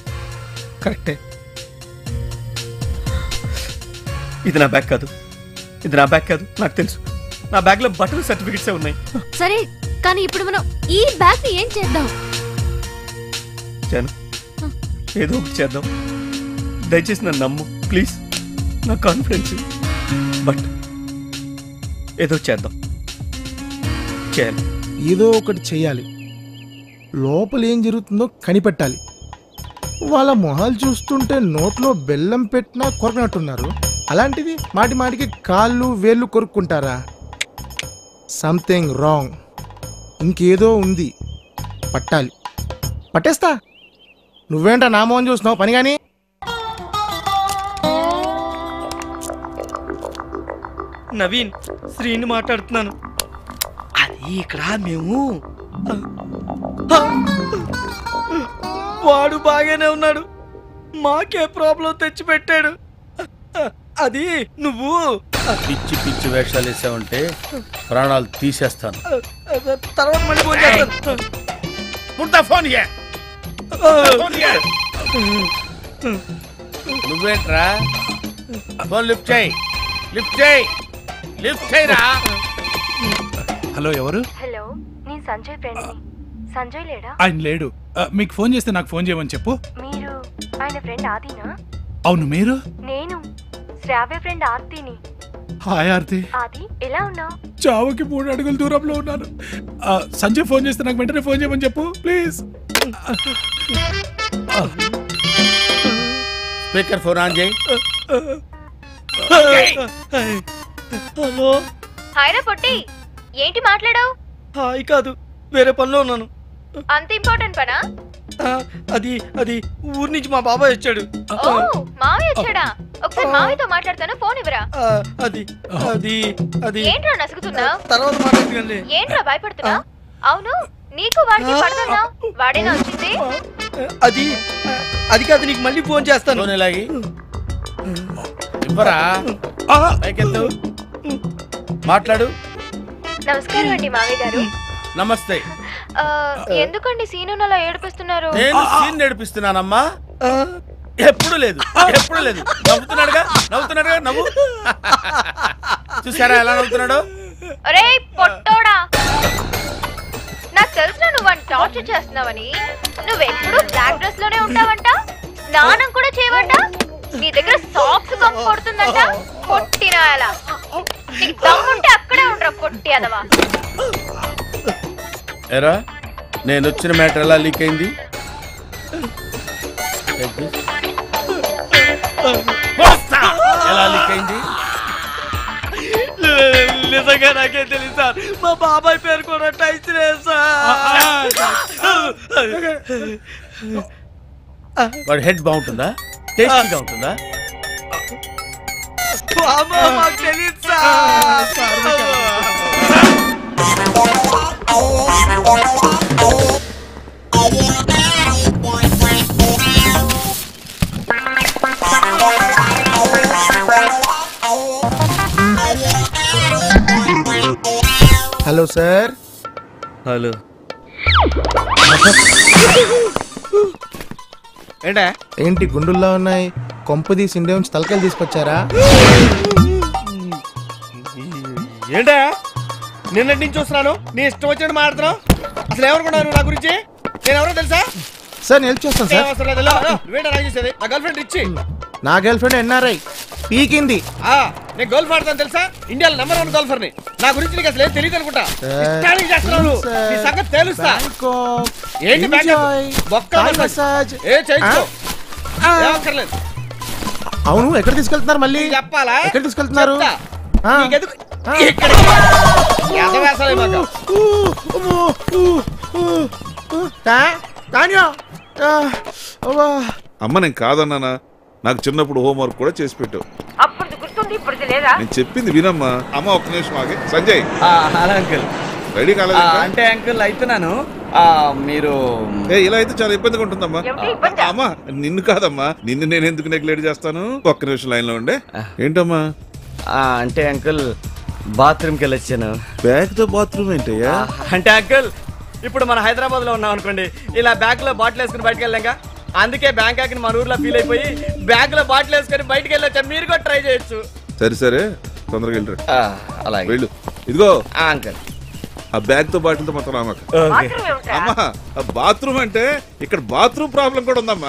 కరెక్టే ఇది నా బ్యాగ్ కాదు ఇది నా బ్యాగ్ కాదు నాకు తెలుసు నా బ్యాగ్లో బట్టల సర్టిఫికెట్సే ఉన్నాయి సరే కానీ ఇప్పుడు మనం ఈ బ్యాగ్ ని ఏం చేద్దాం జాను ఏదో ఒకటి చేద్దాం దయచేసి నన్ను నమ్ము ప్లీజ్ నా కాన్ఫిడెన్స్ బట్ ఏదో చేద్దాం చేయాలి ఏదో ఒకటి చెయ్యాలి లోపల ఏం జరుగుతుందో కనిపెట్టాలి వాళ్ళ మొహాలు చూస్తుంటే నోట్లో బెల్లం పెట్టినా కొరకనట్టున్నారు అలాంటిది మాటి మాటికి కాళ్ళు వేళ్ళు కొరుక్కుంటారా సంథింగ్ రాంగ్ ఇంకేదో ఉంది పట్టాలి పట్టేస్తా నువ్వేంటా నా మోహన్ చూస్తున్నావు పని కానీ నవీన్ శ్రీని మాట్లాడుతున్నాను అది ఇక్కడ మేము వాడు బాగానే ఉన్నాడు మాకే ప్రాబ్లం తెచ్చి పెట్టాడు అది నువ్వు పిచ్చి పిచ్చి వేషాలు వేసావంటే ప్రాణాలు తీసేస్తాను తర్వాత మళ్ళీ ఫోన్ చేస్తాను పుడతా ఫోన్ ఇయ్య. ఫోన్ ఇయ్య. నువ్వేంట్రా ఫోన్ లిఫ్ట్ చేయి లిఫ్ట్ చేయి లిఫ్ట్ చేయరా హలో ఎవరు హలో నేను సంజయ్ ఫ్రెండ్ని సంజయ్ లేడా ఆయన లేడు ఆ, మీకు ఫోన్ చేస్తే నాకు ఫోన్ చేయమని చెప్పు మీరు ఆయన ఫ్రెండ్ ఆదినా అవును మీరు నేను శ్రావ్య ఫ్రెండ్ ఆర్తిని హాయ్ ఆర్తి ఆది ఎలా ఉన్నావు చావుకి మూడు అడుగుల దూరంలో ఉన్నాను ఆ, సంజయ్ ఫోన్ చేస్తే నాకు వెంటనే ఫోన్ చేయమని చెప్పు ప్లీజ్ స్పీకర్ ఫోన్ ఆన్ చేయి హలో హాయ్రా పొట్టి ఏంటి మాట్లాడావు హాయ్ కాదు వేరే పనిలో ఉన్నాను అంత ఇంపార్టెంట్ పనా ఆ, అది అది ఊరి నుంచి మా బాబాయ్ వచ్చాడు ఓ మావయ్య వచ్చాడా ఒకసారి మావయ్యతో మాట్లాడతాను ఫోన్ ఇవ్వరా ఆ, అది అది అది ఏంట్రా నసుగుతున్నావు తర్వాత మాట్లాడుతుంది ఏంట్రా భయపడుతున్నావు అవును నీకు వాడికి పడుతుందా వాడేనా వచ్చింది అది అది కాదు నీకు మళ్ళీ ఫోన్ చేస్తాను ఫోన్ ఎలాగి ఇవ్వరా పైకెత్తు మాట్లాడు నమస్కారం అండి మావయ్య గారు నమస్తే ఆ, ఎందుకండి సీను అలా ఏడిపిస్తున్నారు నేను సీన్ నడిపిస్తున్నానమ్మా ఎప్పుడు లేదు ఎప్పుడు లేదు నవ్వుతున్నాడుగా నవ్వుతున్నాడుగా నవ్వు చూసారా ఎలా నవ్వుతున్నాడు ఒరే పొట్టోడా నాకు తెలిసిన నువ్వు వాడిని టార్చర్ చేస్తున్నావని నువ్వెప్పుడు బ్లాక్ డ్రెస్ లోనే ఉంటావంట స్నానం కూడా చేయవంట నీ దగ్గర సాక్స్ కంపు కొడుతుందంట కొట్టిన అలా నీకు దమ్ముంటే అక్కడే ఉండరా కొట్టి అదవా ఎరా నేను వచ్చిన మ్యాటర్ ఎలా లీక్ అయింది Take this. పోస్తా! ఎలా లీక్ అయింది నిజంగా నాకే తెలియదు సార్ మా బాబాయ్ పేరు కూడా టైస్ లేదు సార్ వాడి హెడ్ బాగుంటుందా టేస్టీగా ఉంటుందా బాబా మాకు తెలియదు సార్ హలో సార్ హలో ఏంటా ఏంటి గుండుల్లో ఉన్నాయి కొంపదీసి ఇండియా నుంచి తలకాయలు తీసుకొచ్చారా ఏంటా నిన్నటి నుంచి చూస్తున్నాను నీ ఇష్టం వచ్చినట్టు మాట్లాడుతున్నావు అసలు ఏమనుకున్నావు నువ్వు నా గురించి నేను ఎవరో తెలుసా సార్ నేను హెల్ప్ చేస్తాను ఏం సార్ అవసరం లేదు, వెళ్ళు, వెళ్ళు. నువ్వేంటా నాకు చేసేది నా గర్ల్ ఫ్రెండ్ ఇచ్చి నా గర్ల్ ఫ్రెండ్ ఎన్ఆర్ఐ పీకింది ఆ, నేను గోల్ఫ్ ఆడతాను తెలుసా ఇండియాలో నెంబర్ వన్ గోల్ఫర్ ని నా గురించి నీకు అసలు ఏం తెలియదు అనుకుంటా సార్, ఇష్టానికి చేస్తున్నావు నువ్వు. సార్, నీ సంగతి తేలుస్తా బ్యాంకాక్, ఏంటి బ్యాంకాక్? ఎంజాయ్, బొక్క థాయ్ మసాజ్. మసాజ్. ఏ చేయించుకో ఆ? ఏం అక్కర్లేదు అవును ఎక్కడ తీసుకెళ్తున్నారు మళ్ళీ చెప్పాలా ఎక్కడ తీసుకెళ్తున్నారు చెప్తా. ఆ. నీకెందుకు ఇక్కడికి ఎంత వేసాలి మాకు ఊ, అమ్మో, ఊ, ఊ, ఊ. తా- తాన్యా. ఆ, అవ్వా. అమ్మ నేను కాదన్నానా నాకు చిన్నప్పుడు హోంవర్క్ కూడా చేసి పెట్టావు అప్పుడు గుర్తుంది ఇప్పుడు లేదా నేను చెప్పింది వినమ్మా అమ్మ ఒక్క నిమిషం ఆగే సంజయ్ హలో అంకుల్ రెడీ కాలేదు ఇంకా? అంటే అంకుల్ అవుతున్నాను ఆ, మీరు ఏ ఇలా అయితే చాలా ఇబ్బందిగా ఉంటుందమ్మా ఏమిటి ఇబ్బంది? అమ్మా నిన్ను కాదమ్మా నిన్ను నేను ఎందుకు నెగ్లెక్ట్ చేస్తాను ఒక్క నిమిషం లైన్ లో ఉండే ఏంటమ్మా ఆ, అంటే అంకుల్ బాత్రూమ్కి వెళ్ళొచ్చాను బ్యాగ్ తో బాత్రూమ్ ఏంటయ్యా అంటే అంకుల్ ఇప్పుడు మన హైదరాబాద్ లో ఉన్నాం అనుకోండి ఇలా బ్యాగ్ లో బాటిల్ వేసుకుని బయటకు వెళ్ళాక అందుకే బ్యాంకాక్ ని మన ఊర్లో ఫీల్ అయిపోయి బ్యాగ్ లో బాటిల్ వేసుకొని బయటకు వెళ్ళొచ్చా మీరు కూడా ట్రై చేయొచ్చు సరే సరే తొందరగా వెళ్ళరా ఆ, అలాగే వెళ్ళు ఇదిగో ఆ, అంకుల్ ఆ బ్యాగ్ తో బాటిల్తో మొత్తం రామాక బాత్రూమ్ ఏమిటా అమ్మా ఆ బాత్రూమ్ అంటే ఇక్కడ బాత్రూమ్ ప్రాబ్లం కూడా ఉందమ్మా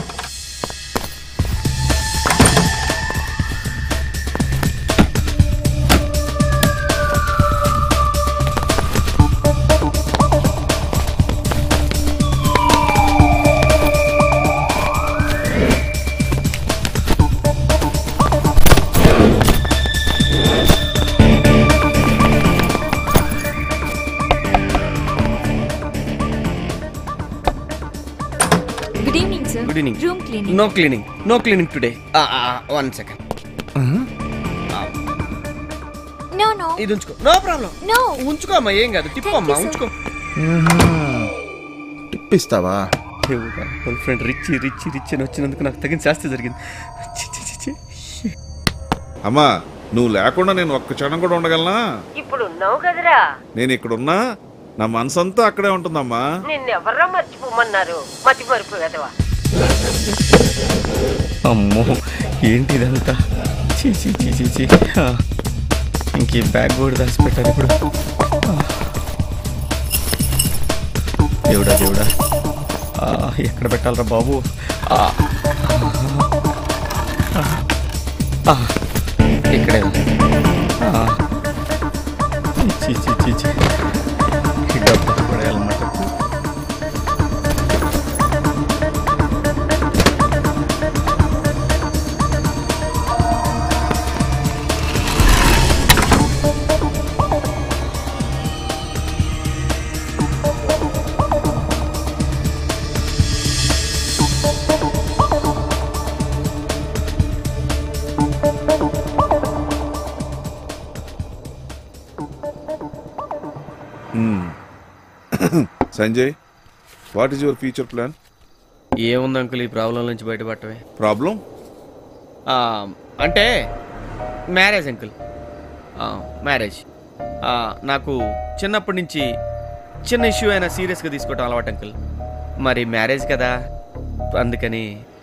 good evening sir good evening room cleaning no cleaning no cleaning today one second no no ఇది ఉంచుకో నో ప్రాబ్లం నో ఉంచుకో అమ్మా ఏం కాదు టిప్పు అమ్మా ఉంచుకో టిప్ ఇస్తావా దేవుడా వాళ్ళ ఫ్రెండ్ రిచ్ రిచ్ రిచ్ అని వచ్చినందుకు నాకు తగిన శాస్తి జరిగింది చి, చి, చి, చి. అమ్మా నువ్వు లేకుండా నేను ఒక్క క్షణం కూడా ఉండగలనా ఇప్పుడు ఉన్నావు కదరా నేను ఇక్కడ ఉన్నా నా మనసు అంతా అక్కడే ఉంటుందమ్మా నిన్నెవర్రా మర్చిపోమన్నారు మర్చిపోరు కదవా అమ్మో ఏంటి ఇదంతా చీ చీ చీ చీ చీ ఆ, ఇంక ఈ బ్యాగ్ కూడా దాచిపెట్టారు ఇప్పుడు ఆ. దేవుడా దేవుడా ఆ, ఎక్కడ పెట్టాలరా బాబు ఆ. ఆ, ఇక్కడే ఉంది. ఆ. చీ చీ చీ చీ ఈ డబ్బు పడేయాలన్నమాట Sanjay what is your future plan ఏముంది అంకుల్ ఈ ప్రాబ్లం నుంచి బయటపడటమే ప్రాబ్లం ఆ, అంటే మ్యారేజ్ అంకుల్ ఆ, మ్యారేజ్ ఆ, నాకు చిన్నప్పటి నుంచి చిన్న ఇష్యూ అయినా సీరియస్గా తీసుకోవటం అలవాటు అంకుల్ మరి మ్యారేజ్ కదా అందుకని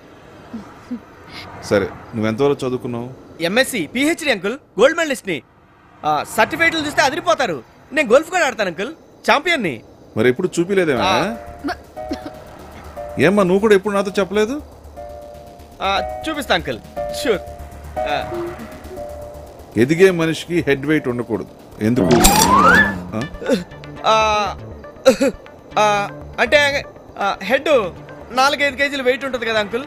సరే నువ్వు ఎంతవరకు చదువుకున్నావు ఎంఎస్సి పిహెచ్డి అంకుల్ గోల్డ్ మెడలిస్ట్ని సర్టిఫికేట్లు చూస్తే అదిరిపోతారు నేను గోల్ఫ్ కూడా ఆడతాను అంకుల్ ఛాంపియన్ని మరి ఎప్పుడు చూపిలేదేమా ఆ. ఏమ్మా నువ్వు కూడా ఎప్పుడు నాతో చెప్పలేదు ఆ, చూపిస్తా అంకుల్ షూర్ ఎదిగే మనిషికి హెడ్ వెయిట్ ఉండకూడదు ఎందుకు ఆ? అంటే హెడ్ నాలుగైదు కేజీలు వెయిట్ ఉంటుంది కదా అంకుల్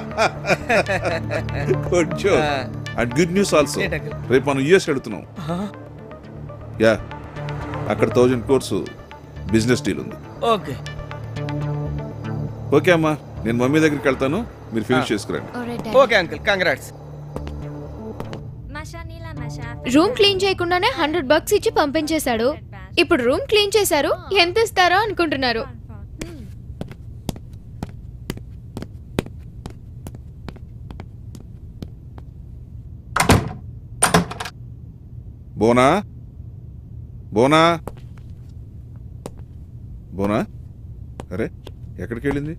కొంచెం అండ్ గుడ్ న్యూస్ ఆల్సో ఏంటి uncle? రేపు మనం యుఎస్ వెళుతున్నాం యా అక్కడ థౌజండ్ కోర్సు బిజినెస్ డీల్ ఉంది ఓకే ఓకే అమ్మా నేను మమ్మీ దగ్గరికి వెళ్తాను మీరు ఫినిష్ చేసుకురండి okay uncle congrats room clean చేయకుండానే హండ్రెడ్ బక్స్ ఇచ్చి పంపించేశాడు ఇప్పుడు రూమ్ క్లీన్ చేశారు ఎంత ఇస్తారో అనుకుంటున్నారు బోనా బోనా బోనా అరే ఎక్కడికి వెళ్ళింది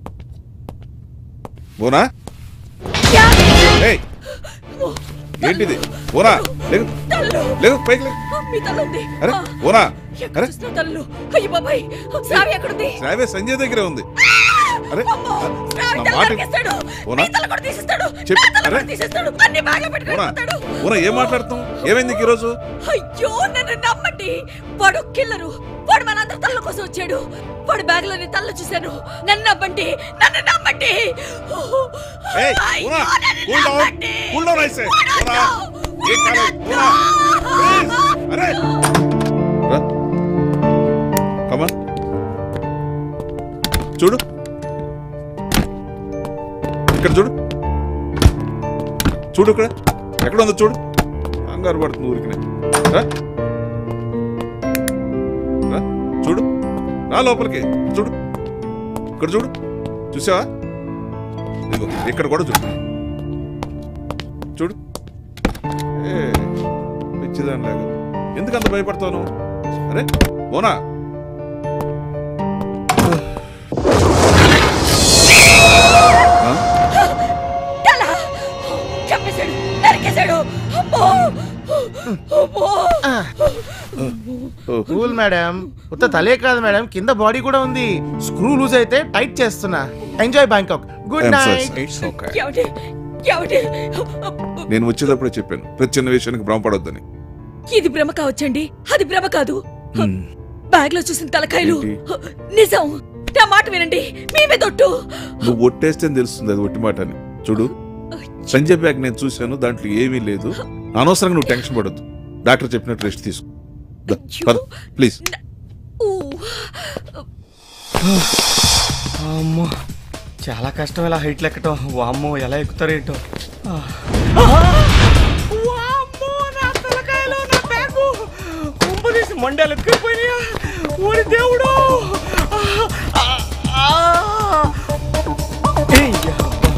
బోనా ఏయ్! ఏంటిది బోనా లేవు లేవు పైకి లేవు అరే బోనా అరే అయ్యి బాబాయ్ శ్రావ్య ఎక్కడుంది శ్రావ్య సంజయ్ దగ్గరే ఉంది అరే శ్రావ్య నా మాట తీసేస్తాడు బోనా తల కూడా తీసేస్తాడు చెప్పు. నా తల కూడా అరే. తీసేస్తాడు అన్ని బ్యాగ్లో పెట్టుకొని బోనా పోతాడు. బోనా ఏం మాట్లాడుతాం ఏమైంది నీకు ఈరోజు అయ్యో నన్ను నమ్మండి వాడు కిల్లరు వాడు మనందరి తల్ల కోసం వచ్చాడు వాడి బ్యాగ్ లోని తల్ల చూశాను నన్ను నమ్మండి నన్ను నమ్మండి ఏయ్, అయ్యో, బోనా, నన్ను cool down, నమ్మండి. cool down, I say. బోనా, ఏం కాలేదు, బోనా, please, అరే రా. Come on. చూడు ఇక్కడ చూడు చూడు ఇక్కడ ఎక్కడ ఉందో చూడు కంగారు పడుతుంది ఊరికి రా రా, చూడు రా లోపలికి చూడు ఇక్కడ చూడు చూసావా ఇదిగో ఇక్కడ కూడా చూడు చూడు ఏ పిచ్చిదానిలాగా ఎందుకు అంత భయపడతావు అరే బోనా ఆ? తల చంపేశాడు నరికి ఎక్కేశాడు అమ్మో అమ్మో కూల్ మేడం ఉత్త తలే కాదు మేడం కింద బాడీ కూడా ఉంది స్క్రూ లూజ్ అయితే టైట్ చేస్తున్నా enjoy Bangkok good I'm sorry, night sir. ఏమండి ఏమండి నేను వచ్చేటప్పుడే చెప్పాను ప్రతి చిన్న విషయానికి భ్రమపడొద్దని ఇది భ్రమ కావచ్చండి అది భ్రమ కాదు బ్యాగ్ లో చూసిన తలకాయలు నిజం నా మాట వినండి మేమే దొట్టు నువ్వు ఒట్టేస్తే తెలుస్తుంది అది ఒట్టి మాట అని చూడు సంజయ్ బ్యాగ్ నేను చూశాను దాంట్లో ఏమీ లేదు అనవసరంగా నువ్వు టెన్షన్ పడొద్దు డాక్టర్ చెప్పినట్టు రెస్ట్ తీసుకో దా, పద, ప్లీజ్ అమ్మో చాలా కష్టం ఇలా హైట్లు ఎక్కటం వామ్మో ఎలా ఎక్కుతారు ఏంటో ఆ. వామ్మో, నా తలకాయలో నా బ్యాగు. కుంపదీసి మండలు ఎక్కిపోయినాయా ఓడి దేవుడు ఆ, ఆ, ఆ. ఏయ్యా.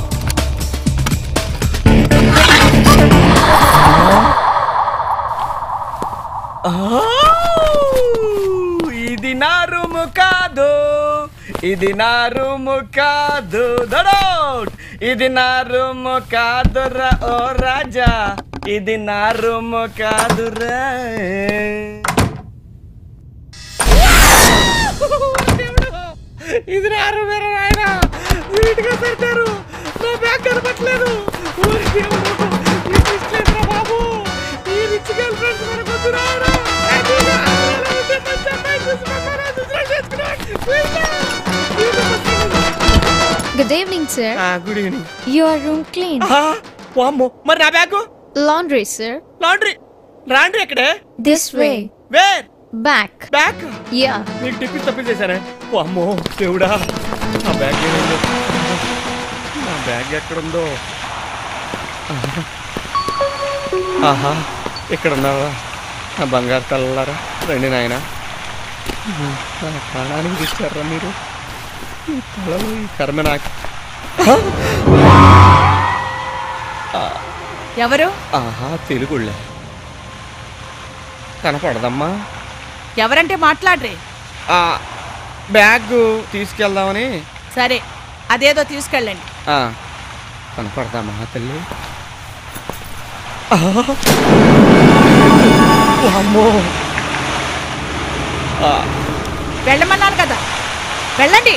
ఆవ్! ఇది నా రూము కాదు ఇది నా రూము కాదు దడౌట్ ఇది నా రూము కాదురా ఓ రాజా ఇది నా రూము కాదురా ఇది నా రూమ్ ఆయన నీట్గా పెడతారు నా బ్యాగ్ కనపట్లేదు ఓరి దేవుడు ఈ twist ఏంట్రా బాబు ఈ రిచ్ గర్ల్ ఫ్రెండ్స్ మనకు వద్దు రారా good evening sir good evening your room clean వామ్మో మరి నా bag laundry sir laundry laundry ఎక్కడే this way where back back ya నీకు టిఫిన్ తప్పించేశానే వామ్మో దేవుడా నా బ్యాగ్ ఏమైందో నా బ్యాగ్ ఎక్కడుందో ఆహా ఇక్కడ ఉన్నారా నా బంగారు తల్లారా రండి నాయన నా ప్రాణానికి తెచ్చారా మీరు ఈ తలలో ఈ కర్మ నాకు ఆ, ఎవరు ఆహా తెలుగుళ్ళే కనపడదమ్మా ఎవరంటే మాట్లాడరే ఆ, బ్యాగ్ తీసుకెళ్దామని సరే అదేదో తీసుకెళ్ళండి ఆ, కనపడదామా తల్లి అమ్మో వెళ్ళమన్నాను కదా వెళ్ళండి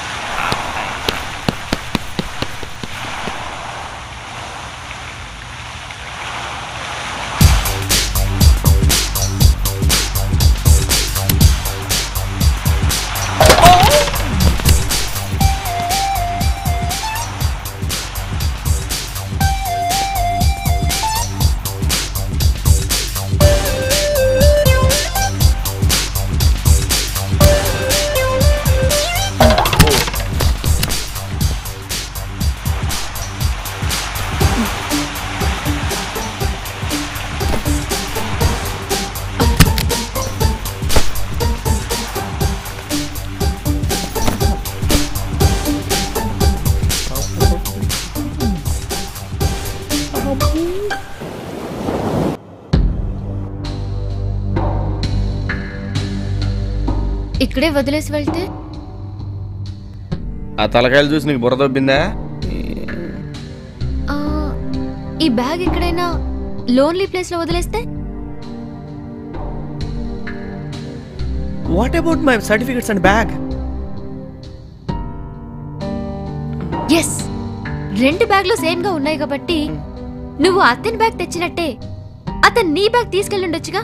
ఇక్కడే వదిలేసి వెళ్తే ఆ తలకాయలు చూసి నీకు బుర్ర దొబ్బిందా ఆ, ఈ బ్యాగ్ ఎక్కడైనా లోన్లీ ప్లేస్ లో వదిలేస్తే what about my certificates and bag yes రెండు బ్యాగ్లు సేమ్ గా ఉన్నాయి కాబట్టి నువ్వు అతని బ్యాగ్ తెచ్చినట్టే అతను నీ బ్యాగ్ తీసుకెళ్ళుండొచ్చుగా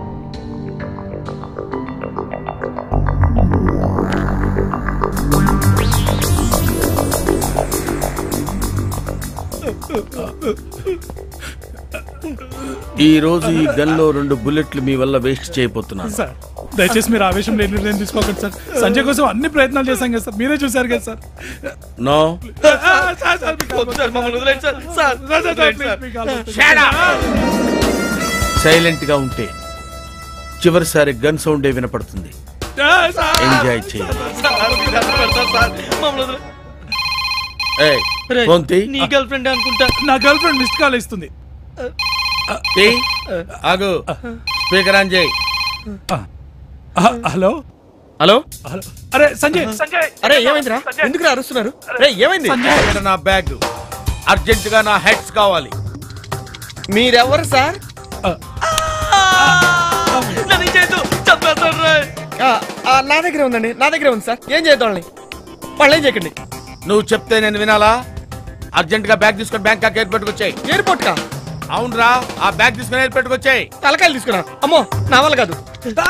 ఈ రోజు ఈ గన్లో రెండు బుల్లెట్లు మీ వల్ల వేస్ట్ చేయబోతున్నాను సార్ దయచేసి మీరు ఆవేశం లేని నిర్ణయం తీసుకోకండి సార్ సంజయ్ కోసం అన్ని ప్రయత్నాలు చేశాం కదా సార్ మీరే చూశారు కదా సార్ నో సైలెంట్ గా ఉంటే చివరిసారి గన్ సౌండే వినపడుతుంది ఎంజాయ్ చేయాలి ఏయ్, ఫోన్ తీ. నీ గర్ల్ ఫ్రెండ్ అనుకుంటా నా గర్ల్ ఫ్రెండ్ మిస్డ్ కాల్ ఇస్తుంది తీ. ఆగు స్పీకర్ ఆన్ చేయి హలో హలో హలో అరే సంజయ్ సంజయ్ అరే ఏమైందిరా ఎందుకు అరుస్తున్నారు అరే ఏమైంది ఇక్కడ నా బ్యాగ్ అర్జెంట్ గా నా హెడ్స్ కావాలి మీరెవరు సార్ ఆ, ఆ, నా దగ్గర ఉందండి నా దగ్గర ఉంది సార్ ఏం చేద్దాం వాళ్ళని వాళ్ళు ఏం చేయకండి నువ్వు చెప్తే నేను వినాలా అర్జెంట్ గా బ్యాగ్ తీసుకొని బ్యాంకాక్ ఎయిర్పోర్ట్ వచ్చాయి ఎయిర్పోర్ట్ కా అవునరా ఆ బ్యాగ్ తీసుకొని ఎయిర్పోర్ట్ వచ్చాయి తలకాయలు తీసుకున్నా అమ్మో నా వల్ల కాదు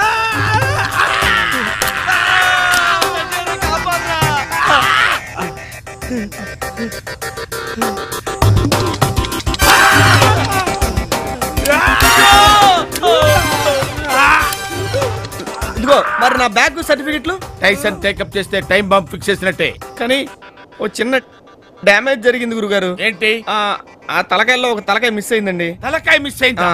ఇదిగో మరి నా బ్యాగ్ సర్టిఫికెట్లు టైసన్ టేకప్ చేస్తే టైం బాంబ్ ఫిక్స్ చేసినట్టే కానీ ఓ చిన్న డ్యామేజ్ జరిగింది గురుగారు ఏంటి ఆ తలకాయలో ఒక తలకాయ మిస్ అయిందండి తలకాయ మిస్ అయిందా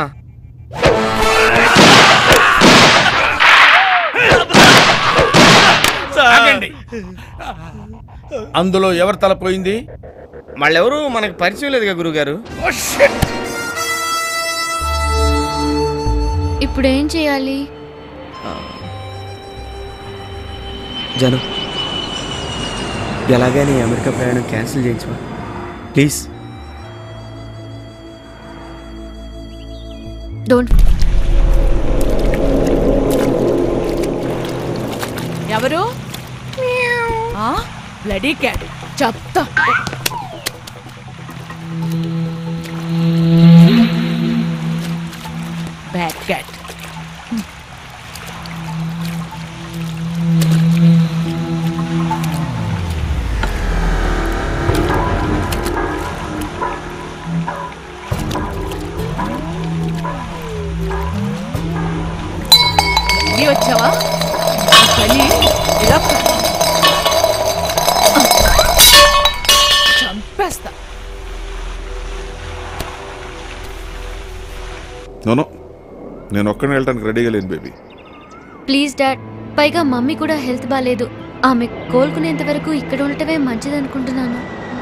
ఆగండి. అందులో ఎవరు తల పోయింది వాళ్ళెవరు మనకు పరిచయం లేదుగా గురుగారు ఇప్పుడు ఏం చేయాలి జను ఎలాగైనా ఈ అమెరికా ప్రయాణం క్యాన్సిల్ చేయించమా ప్లీజ్ డోంట్ ఎవరు బ్లడీ క్యాట్ చెప్తా బ్యాడ్ క్యాట్ ఇది వచ్చావా పని ఇలా చంపేస్తా నోనో నేను ఒక్కడిని వెళ్ళడానికి రెడీగా లేను బేబీ ప్లీజ్ డాడ్ పైగా మమ్మీ కూడా హెల్త్ బాగాలేదు ఆమె కోలుకునేంత వరకు ఇక్కడ ఉండటమే మంచిది అనుకుంటున్నాను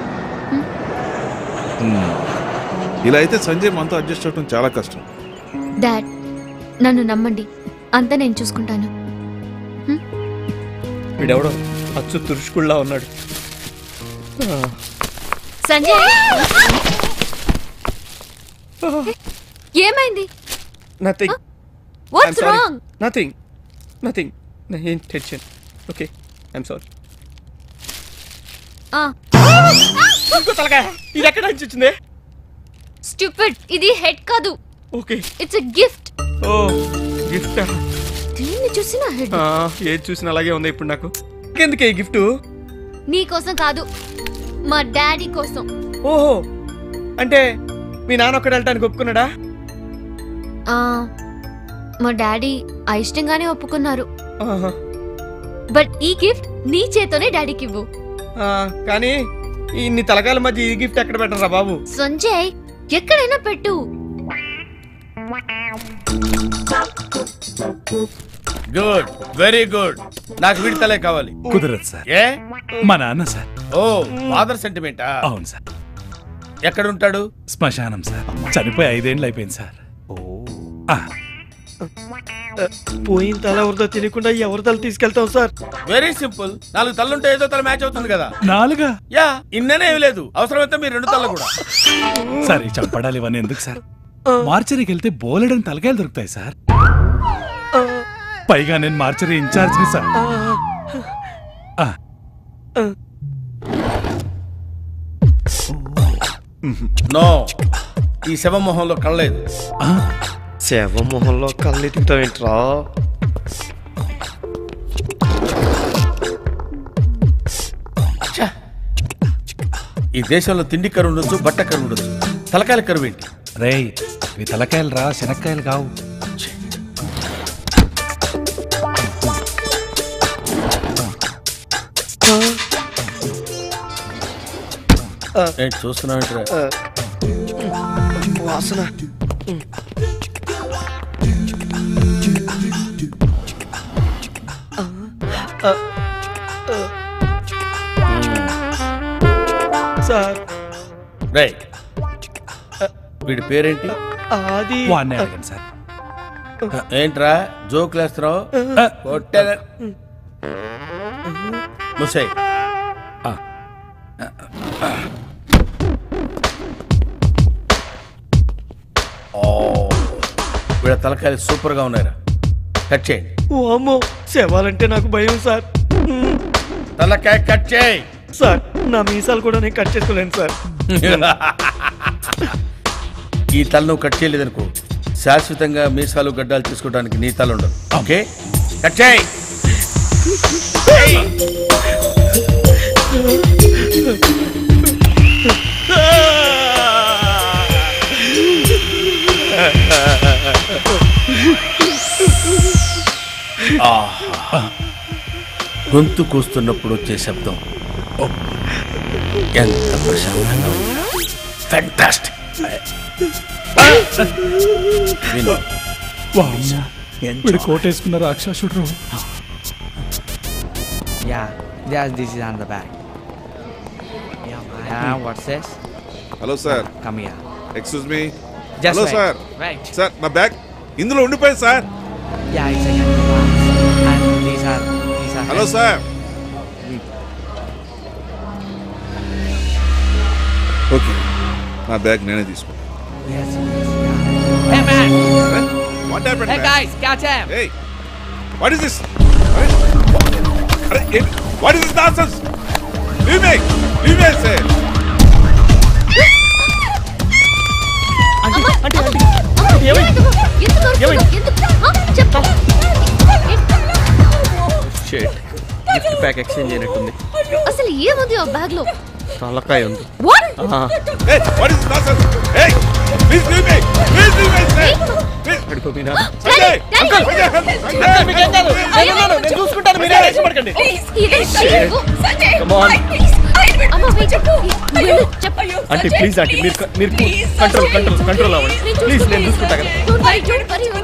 ఇలా అయితే సంజయ్ మనతో అడ్జస్ట్ అవడం చాలా కష్టం డాడ్ నన్ను నమ్మండి అంతా నేను చూసుకుంటాను వీడెవడో అచ్చు తురుచుకుళ్ళా ఉన్నాడు సంజయ్ ఏమైంది nothing what's wrong nothing nothing ఏం టెన్షన్ ఓకే ఐఎమ్ సారీ ఇంకో తలకాయ ఇది ఎక్కడ నుంచి వచ్చింది స్టూపిడ్ ఇది హెడ్ కాదు okay it's a gift oh gift దీన్ని చూసిన హెడ్ ఏది చూసినా అలాగే ఉంది ఇప్పుడు నాకు ఎందుకే ఈ గిఫ్ట్ నీ కోసం కాదు మా డాడీ కోసం ఓహో అంటే మీ నాన్న ఒక్కడు వెళ్ళటానికి ఒప్పుకున్నాడా ఆ మా డాడీ అయిష్టంగానే ఒప్పుకున్నారు ఆహా. బట్ ఈ గిఫ్ట్ నీ చేతోనే డాడీకి ఇవ్వు ఆ, కానీ ఇన్ని తలకాయల మధ్య ఈ గిఫ్ట్ ఎక్కడ పెట్టరా బాబు సంజయ్ ఎక్కడైనా పెట్టు గుడ్ వెరీ గుడ్ నాకు వీడి తలే కావాలి కుదరదు సార్ ఏ మా నాన్న సార్ ఓ ఫాదర్ సెంటిమెంటా అవును సార్ ఎక్కడ ఉంటాడు శ్మశానం సార్ చనిపోయి ఐదేళ్ళు అయిపోయింది సార్ ఆ, పోయిన తల ఎవరితో తెలియకుండా ఎవరి తల తీసుకెళ్తాం సార్ వెరీ సింపుల్ నాలుగు తల్లుంటే ఏదో తల మ్యాచ్ అవుతుంది కదా నాలుగా యా ఇన్ననే ఏమి లేదు అవసరమైతే మీరు రెండు తల్ల కూడా సార్ ఈ చంపడాలు ఇవన్నీ ఎందుకు సార్ మార్చరీకి వెళ్తే బోలెడని తలకాయలు దొరుకుతాయి సార్ పైగా నేను మార్చరీ ఇన్ఛార్జ్ని సార్ ఆ, నో ఈ శవ మొహంలో కళ్ళలేదు శవ మొహంలో కళ్ళు ఎత్తుకుతావేంట్రా ఈ దేశంలో తిండి కరువు ఉండొచ్చు బట్ట కరువు ఉండొచ్చు తలకాయల కరువు ఏంటి రేయ్ ఇవి తలకాయలు రా శనక్కాయలు కావు ఏంటి చూస్తున్నావు వాసన సార్ రే వీడి పేరేంటి అది వాడిని అడగండి సార్ ఏంట్రా జోకులు వేస్తున్నావు కొట్టేద- ముసై వీళ్ళ తలకాయలు సూపర్ గా ఉన్నాయిరా కట్ చేయండి ఓ అమ్మో శవాలంటే నాకు భయం సార్ తలకాయ కట్ చేయి సార్ నా మీసాలు కూడా నేను కట్ చేసుకోలేను సార్ ఈ తల నువ్వు కట్ చేయలేదనుకో శాశ్వతంగా మీసాలు గడ్డాలు తీసుకోవడానికి నీ తల ఉండదు ఓకే కట్ చేయి ఆహా. గొంతు కూస్తున్నప్పుడు వచ్చే శబ్దం ఎంత ప్రశాంతంగా ఫ్యాంటాస్టిక్ విను వీడు కోటేసుకున్న రాక్షసుడు Yeah, yeah, this is on the back. Yeah, what's this? Hello sir Come here. Excuse me Just hello wait. Sir Wait. Sir నా బ్యాగ్ ఇందులో ఉండిపోయింది sir Yeah, it's a canvas. And these are these are. Hello sir okay నా bag నేనే తీసుకుంటాను Yes, yes, yeah. Hey man! What happened Hey guys, catch him! Hey, what is this? Arre, eh, what is this nonsense? Leave me! Leave me, I say! Gift pack exchange అయినట్టుంది అసలు ఏముంది ఆ bag లో తలకాయ ఉంది What? ఆ, Hey, what is this nonsense? Hey, please leave me! Please leave me, I say! పడిపోయినా Sanjay! Uncle! Uncle, మీకేం కాదు. నేనున్నాను, నేను చూసుకుంటాను మీరే టెన్షన్ పడకండి Come on. Aunty please aunty మీరు మీరు కంట్రోల్ కంట్రోల్ కంట్రోల్ అవ్వండి ప్లీజ్ నేను చూసుకుంటా కదా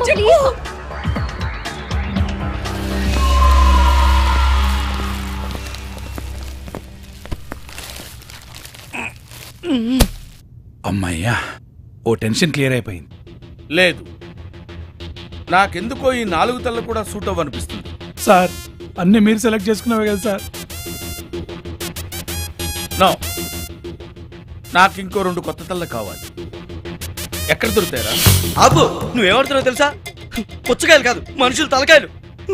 అమ్మయ్యా ఓ టెన్షన్ క్లియర్ అయిపోయింది లేదు నాకెందుకో ఈ నాలుగు తల్ల కూడా సూట్ అవ్వనిపిస్తుంది సార్ అన్ని మీరు సెలెక్ట్ చేసుకున్నావే కదా సార్ నో నాకు ఇంకో రెండు కొత్త తల్ల కావాలి ఎక్కడ దొరుకుతాయరా ఆపు నువ్వేమడుతున్నావు తెలుసా పుచ్చకాయలు కాదు మనుషులు తలకాయలు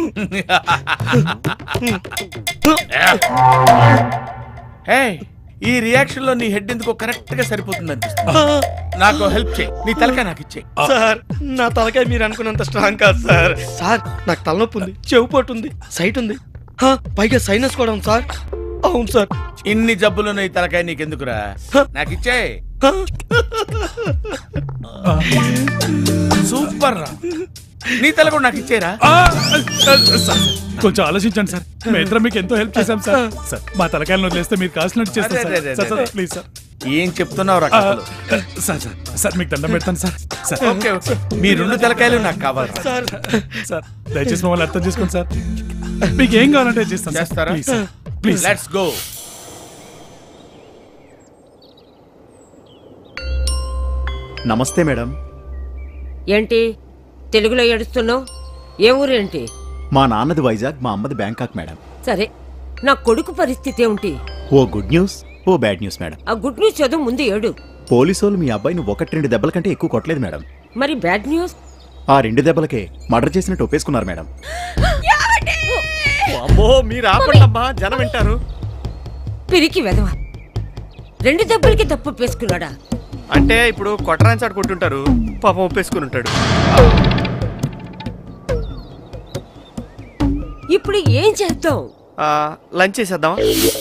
హే ఈ రియాక్షన్ లో నీ హెడ్ ఎందుకో కరెక్ట్ గా సరిపోతుంది అనిపిస్తుంది నాకు హెల్ప్ చేయి నీ తలకాయ నాకు ఇచ్చే సార్ నా తలకాయ మీరు అనుకున్నంత స్ట్రాంగ్ కాదు సార్ సార్ నాకు తలనొప్పి ఉంది చెవు పట్టు ఉంది సైట్ ఉంది హా, పైగా సైనస్ కూడా ఉంది సార్ అవును సార్ ఇన్ని జబ్బులు ఈ తలకాయ నీకెందుకురా నాకు ఇచ్చే సూపర్ రా నీ తల కూడా నాకు ఇచ్చేరా కొంచెం ఆలోచించండి సార్ మేమిద్దరం మీకు ఎంతో హెల్ప్ చేశాం సార్ సార్ మా తలకాయలను వదిలేస్తే మీరు కాల్సినట్టు చేస్తాం అదే, అదే, సార్ అదే, సార్ అదే. ప్లీజ్ సార్ ఏం చెప్తున్నావు రా ఆ, సార్ సార్ సార్ మీకు దండం పెడతాను సార్ సార్ ఓకే ఓకే మీ రెండు తలకాయలు నాకు కావాలి సార్ సార్ దయచేసి మమ్మల్ని అర్థం చేసుకోండి సార్ మీకు ఏం కావాలంటే చేస్తాను సార్. చేస్తారా please sir please let's go నమస్తే మేడం ఏంటి తెలుగులో ఏడుస్తున్నావు ఏ ఊరేంటి మా నాన్నది వైజాగ్ మా అమ్మది బ్యాంకాక్ మేడం సరే నా కొడుకు పరిస్థితి ఏమిటి oh good news oh bad news madam ఆ గుడ్ న్యూస్ చదువు ముందు ఏడు పోలీసోళ్ళు మీ అబ్బాయిని ఒకటి రెండు దెబ్బల కంటే ఎక్కువ కొట్టలేదు మేడం మరి బ్యాడ్ న్యూస్ ఆ రెండు దెబ్బలకే మర్డర్ చేసినట్టు ఒప్పేసుకున్నారు మేడం అమ్మో మీరు ఆపండి అమ్మా జనం వింటారు పిరికి వెదవ రెండు దెబ్బలకి తప్పు ఒప్పేసుకున్నాడా అంటే ఇప్పుడు కొట్టరాని చాటు కొట్టుంటారు పాపం ఒప్పేసుకుని ఉంటాడు ఇప్పుడు ఏం చేద్దాం ఆ, లంచ్ చేసేద్దామా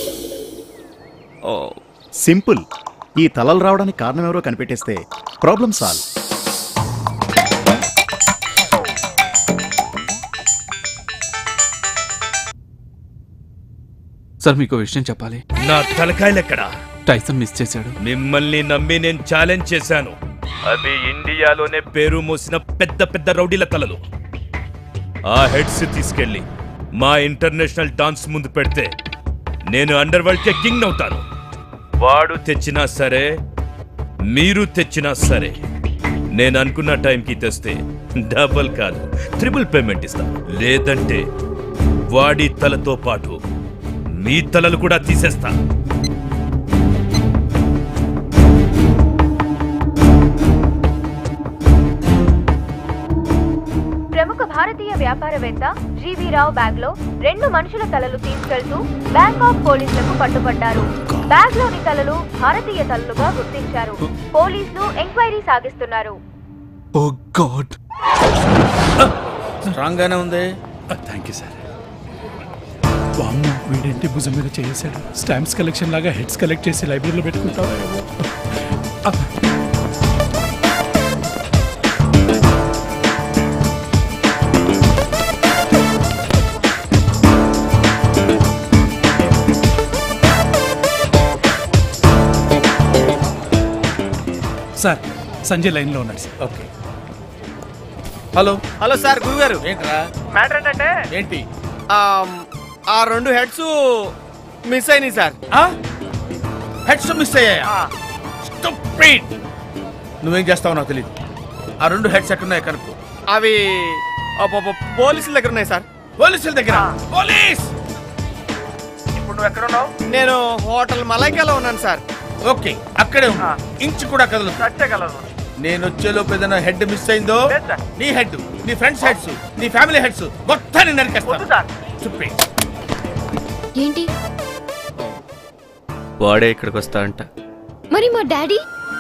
ఓ సింపుల్ ఈ తలలు రావడానికి కారణం ఎవరో కనిపెట్టేస్తే ప్రాబ్లం సాల్వ్ సార్ మీకు విషయం చెప్పాలి నా తలకాయలెక్కడా టైసన్ మిస్ చేశాడు మిమ్మల్ని నమ్మి నేను ఛాలెంజ్ చేశాను అవి ఇండియాలోనే పేరు మోసిన పెద్ద పెద్ద రౌడీల తలలు ఆ హెడ్స్ తీసుకెళ్ళి మా ఇంటర్నేషనల్ డాన్స్ ముందు పెడితే నేను అండర్ వరల్డ్ కే కింగ్ అవుతాను వాడు తెచ్చినా సరే మీరు తెచ్చినా సరే నేను అనుకున్న టైంకి తెస్తే డబల్ కాదు ట్రిపుల్ పేమెంట్ ఇస్తాను లేదంటే వాడి తలతో పాటు మీ తలలు కూడా తీసేస్తా ప్రముఖ భారతీయ వ్యాపారవేత్త జీవీ రావు బ్యాగ్ లో రెండు మనుషుల తలలు తీసుకెళ్తూ బ్యాంకాక్ పోలీసులకు పట్టుబడ్డారు బ్యాగ్ లోని తలలు భారతీయ తలలుగా గుర్తించారు పోలీసులు ఎంక్వైరీ సాగిస్తున్నారు ఓ గాడ్ స్ట్రాంగ్ గానే ఉంది థ్యాంక్ యూ సార్ వామ్మ వీడేంటి భుజం మీద చేసాడు స్టాంప్స్ కలెక్షన్ లాగా హెడ్స్ కలెక్ట్ చేసి లైబ్రరీలో పెట్టుకుంటావా ఏమో. ఆ, సార్ సంజయ్ లైన్లో ఉన్నాడు sir okay hello hello sir గురుగారు ఏంట్రా మ్యాటర్ ఏంటంటే ఏంటి ఆ రెండు హెడ్స్ మిస్ అయినాయి సార్ హెడ్స్ మిస్ అయ్యాయా Stupid! నువ్వేం చేస్తావో నాకు తెలియదు ఆ రెండు హెడ్స్ ఎక్కడున్నాయి కనుక్కో అవి అబ్బబ్బ, పోలీసుల దగ్గర ఉన్నాయి సార్ పోలీసుల దగ్గర పోలీస్ ఇప్పుడు నువ్వు ఎక్కడ ఉన్నావు నేను హోటల్ మలైకాలో ఉన్నాను సార్ ఓకే అక్కడే ఉన్నా ఇంచు కూడా కదలు నేను వచ్చేలోపు ఏదైనా హెడ్ మిస్ అయిందో నీ హెడ్ నీ ఫ్రెండ్స్ హెడ్స్ నీ ఫ్యామిలీ హెడ్స్ మొత్తాన్ని నరికేస్తాను చెప్పి ఏంటి వాడే ఇక్కడికి వస్తా అంట మరి మా డాడీ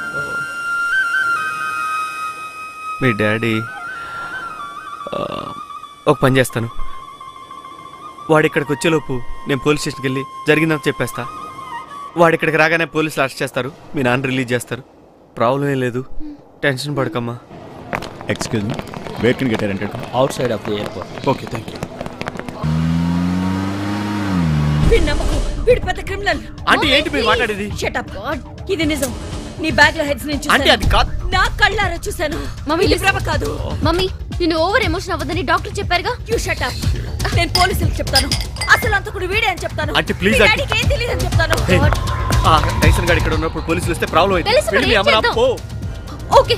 మీ డాడీ ఆ, ఒక పని చేస్తాను వాడు ఇక్కడికి వచ్చేలోపు నేను పోలీస్ స్టేషన్కి వెళ్ళి జరిగిందని చెప్పేస్తా వాడు ఇక్కడికి రాగానే పోలీసులు అరెస్ట్ చేస్తారు మీ నాన్న రిలీజ్ చేస్తారు ప్రాబ్లం ఏం లేదు టెన్షన్ పడకమ్మా excuse me where can get rented outside of the airport okay thank you వీడి నమ్మకు వీడు పెద్ద క్రిమినల్ ఆంటీ, ఏంటి మీరు మాట్లాడేది? షట్ అప్ ఇది నిజం నీ బ్యాగ్ లో హెడ్స్ నుంచి ఆంటీ, అది కాదు. నా కళ్ళారా చూశాను మమ్మీ ఇది భ్రమ కాదు మమ్మీ నేను ఓవర్ ఎమోషన్ అవ్వదని డాక్టర్ చెప్పారుగా యూ షట్ అప్ నేను పోలీసులకు చెప్తాను అసలు అంతకుడు వీడే అని చెప్తాను ఆంటీ, please, మీ ఆంటీ. డాడీకి ఏం తెలియదని చెప్తాను హే, ఆ టైసన్ గారు ఇక్కడ ఉన్నప్పుడు పోలీసులు వస్తే ప్రాబ్లం తెలుసు అయితే మరి, వెళ్ళి ఏం అమ్మ చేద్దాం? పో ఓకే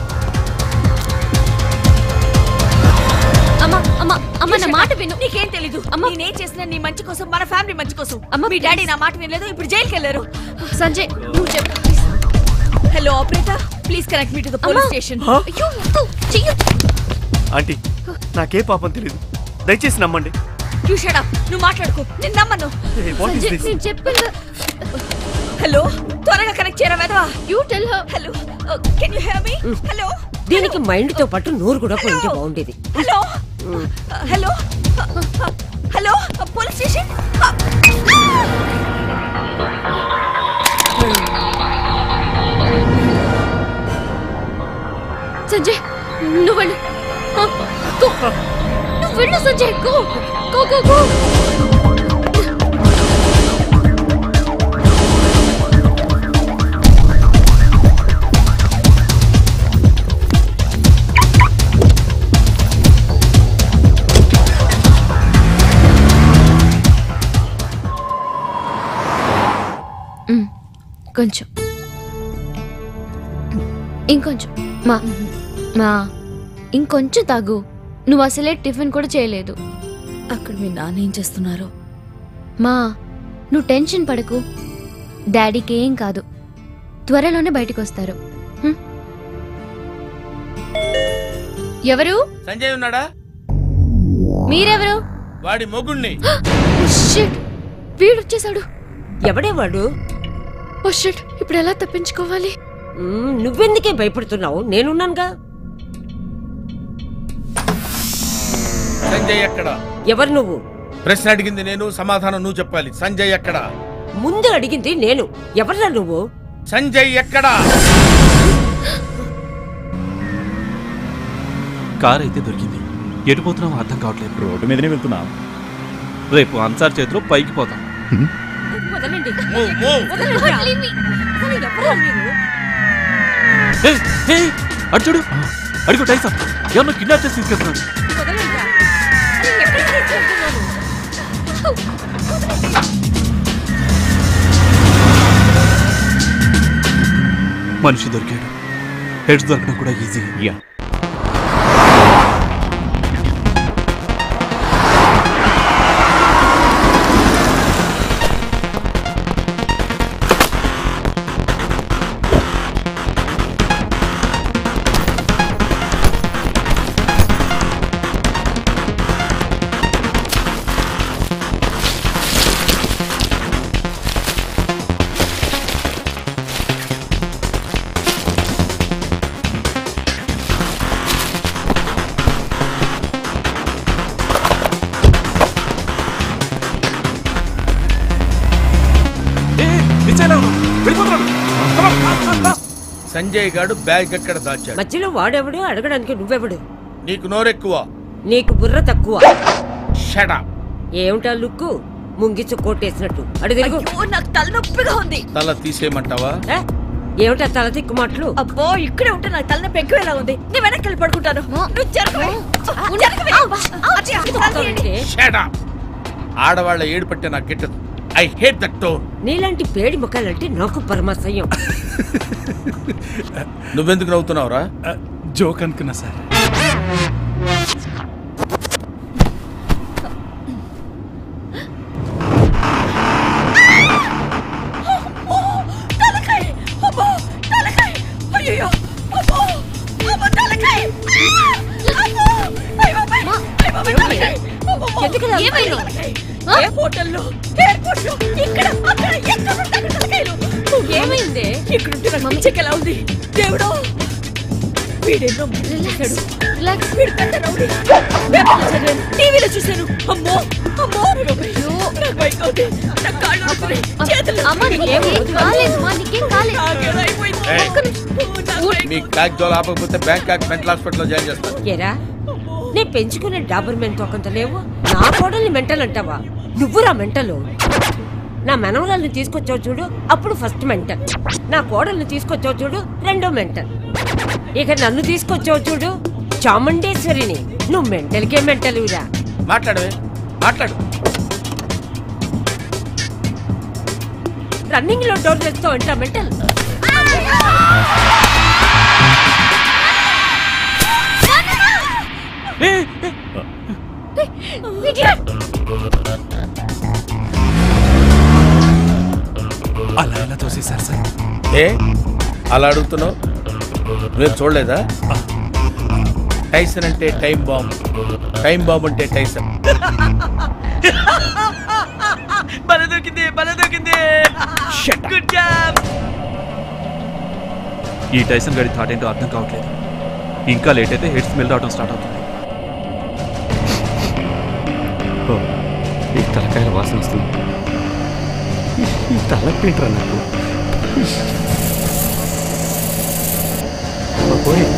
అమ్మా అమ్మా అమ్మ నా మాట విను నీకేం తెలీదు నేనేం చేసినా నీ మంచి కోసం మన ఫ్యామిలీ మంచి కోసం అమ్మ మీ డాడీ నా మాట వినలేదు ఇప్పుడు జైలుకి వెళ్ళారు సంజయ్ నువ్వు చెప్పు hello operator please connect me to the police station Huh? అయ్యో వద్దు, చెయ్యొద్దు. ఆంటీ నాకే పాపం తెలియదు దయచేసి నమ్మండి యూ షట్ అప్ నువ్వు మాట్లాడుకో నేను నమ్మను Hey, what is Sanjay this? నేను చెప్పింది హలో త్వరగా కనెక్ట్ చేయరా వెదవా you tell her hello can you hear me hello దీనికి మైండ్ తో పాటు నోరు కూడా పోయింటే బాగుండేది hello hello hello police station Sanjay నువ్వు వెళ్ళు ఆ, go. నువ్వు వెళ్ళు Sanjay go go go go మ్, కొంచెం ఇంకొంచెం మా మా ఇంకొంచెం తాగు నువ్వు అసలే టిఫిన్ కూడా చేయలేదు అక్కడ మీ నాన్న ఏం చేస్తున్నారు మా నువ్వు టెన్షన్ పడకు డాడీకి ఏం కాదు త్వరలోనే బయటకు వస్తారు హ్మ్? ఎవరు సంజయ్ ఉన్నాడా మీరెవరు వాడి మొగుణ్ణి షిట్ వీడు వచ్చేసాడు ఎవడే వాడు ఓ షిట్ ఇప్పుడు ఎలా తప్పించుకోవాలి మ్మ్, నువ్వెందుకే భయపడుతున్నావు నేనున్నానుగా సంజయ్ ఎక్కడ ఎవరు నువ్వు ప్రశ్న అడిగింది నేను సమాధానం నువ్వు చెప్పాలి సంజయ్ ఎక్కడ ముందు అడిగింది నేను ఎవర్రా నువ్వు సంజయ్ ఎక్కడ కార్ అయితే దొరికింది ఎటు పోతున్నామో అర్థం కావట్లేదు రోడ్డు మీదనే వెళ్తున్నాం రేపు అన్సార్ చేతిలో పైకి పోతాం వదలండి Move, move. వదలండి. అసలు ఎవరురా మీరు హే, హే, అటు చూడు అడుగు టైసా ఎవరినో కిడ్నాప్ చేసి తీసుకెళ్తున్నాడు వదలండి. అరే, ఎక్కడికి తీసుకెళ్తున్నారు? మనిషి దొరికాడు హెడ్స్ దొరకడం కూడా ఈజీ యా సంజయ్ గాడు బ్యాగ్ ఎక్కడ దాచాడు మధ్యలో వాడెవడు అడగడానికి నువ్వెవడు నీకు నోరెక్కువ నీకు బుర్ర తక్కువ షడా ఏమిటా లుక్కు ముంగిచ్చు కొట్టేసినట్టు అడు తిరుగు నాకు తలనొప్పిగా ఉంది తల తీసేయమంటావా ఏ? ఏమిటా తల తిక్కు మాటలు అబ్బో ఇక్కడే ఉంటే నాకు తలనొప్పి ఎక్కువేలా ఉంది నేను వెనక్కి వెళ్ళి పడుకుంటాను నువ్వు జరగవే. జరగవే. అది ఆగుతానండి. షడా ఆడవాళ్ళ ఏడు పట్టే నాకు గిట్టదు ఐ హేట్ దట్ టోన్ నీలాంటి పేడి ముఖాలంటే నాకు పరమాశయం నువ్వెందుకు నవ్వుతున్నావురా జోక్ అనుకున్నా సార్ తలకాయ అబ్బో తలకాయ అయ్యో అబ్బో అబ్బో తలకాయ అబ్బో అయ్యో అయ్యో అయ్యో తలకాయ ఎందుకు ఇలా ఏమైంది ఏ హోటల్లో ఎయిర్పోర్ట్లో ఇక్కడ అక్కడ ఎక్కడ పడితే అక్కడ తలకాయలు ఏమైంది? ఇక్కడ ఉంటే నాకు పిచ్చెక్కి ఎలా ఉంది దేవుడు వీడెన్నో మోసాలు చేశాడు వీడు పెద్ద రౌడీ పేపర్లో చదివాను టీవీలో చూశాను అమ్మో అమ్మో అయ్యో నాకు భయం అవుతుంది నా కాళ్ళు నొప్పులు, చేతులు అమ్మ నీకేం కాలేదు మా నీకేం కాలేదు నాకేదో అయిపోయింది. ఏయ్. ఒక్క నిమిషం. మీకు బ్యాగ్ జోలు ఆపకపోతే బ్యాంకాక్ మెంటల్ హాస్పిటల్లో జాయిన్ చేస్తాను ఏరా నే పెంచుకునే డాబర్ మెంట్ ఒకంత లేవు నా కోడల్ని మెంటల్ అంటావా నువ్వురా మెంటలు నా మనవరాల్ని తీసుకొచ్చావు చూడు అప్పుడు ఫస్ట్ మెంటల్ నా కోడల్ని తీసుకొచ్చావు చూడు రెండో మెంటల్ ఇక నన్ను తీసుకొచ్చావు చూడు చాముండేశ్వరిని నువ్వు మెంటల్కే మెంటలురా మాట్లాడవే మాట్లాడు రన్నింగ్ లో డోర్ తెస్తావు అంటా మెంటల్ అలా ఎలా తోసేశారు సార్ ఏ అలా అడుగుతున్నావు మీరు చూడలేదా టైసన్ అంటే టైం బాంబ్ టైం బాంబ్ అంటే టైసన్ బల దొరికింది బల దొరికింది గుడ్ జాబ్ ఈ టైసన్ గడి థాట్ ఏంటో అర్థం కావట్లేదు ఇంకా లేట్ అయితే హెడ్ స్మెల్ రావడం స్టార్ట్ అవుతుంది ఓ, ఈ తలకాయల వాసన వస్తుంది ఈ తలపేంట్రా నాకు ఓ, పోయి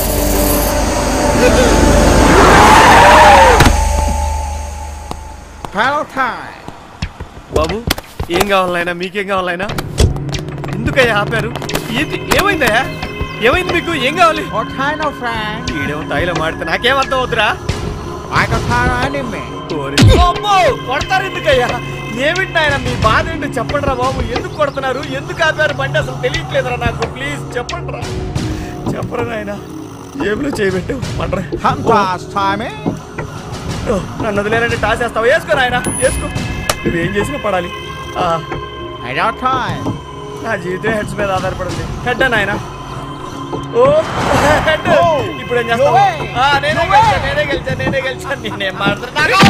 బాబు ఏం కావాలైనా మీకేం కావాలైనా ఎందుకయ్యా ఆపారు ఏంటి ఏమైందయ్యా ఏమైంది మీకు ఏం కావాలి ఈడేమో తాయిలో మాడితే నాకేం అర్థం అవుతురా అమ్మో, కొడతారు ఎందుకయ్యా ఏమిటి ఆయన మీ బాధ ఏంటో చెప్పండి రా బాబు ఎందుకు కొడుతున్నారు ఎందుకు ఆపారు బండి అసలు తెలియట్లేదురా నాకు ప్లీజ్ చెప్పండి రా చెప్పరా నాయన జేబులో చేయబెట్టావు పండ్రా ఓ, నన్ను వదిలేనంటే టాస్ వేస్తావు వేసుకో నాయన వేసుకో నువ్వేం చేసినా పడాలి ఆ. నా జీవితం హెడ్స్ మీద ఆధారపడింది హెడ్ నాయన ఓ హెడ్ ఇప్పుడు ఏం చేస్తావు ఆ, నేనే గెలిచా నేనే గెలిచా నేనే గెలిచా నేనేం మాట్లాడుతున్నా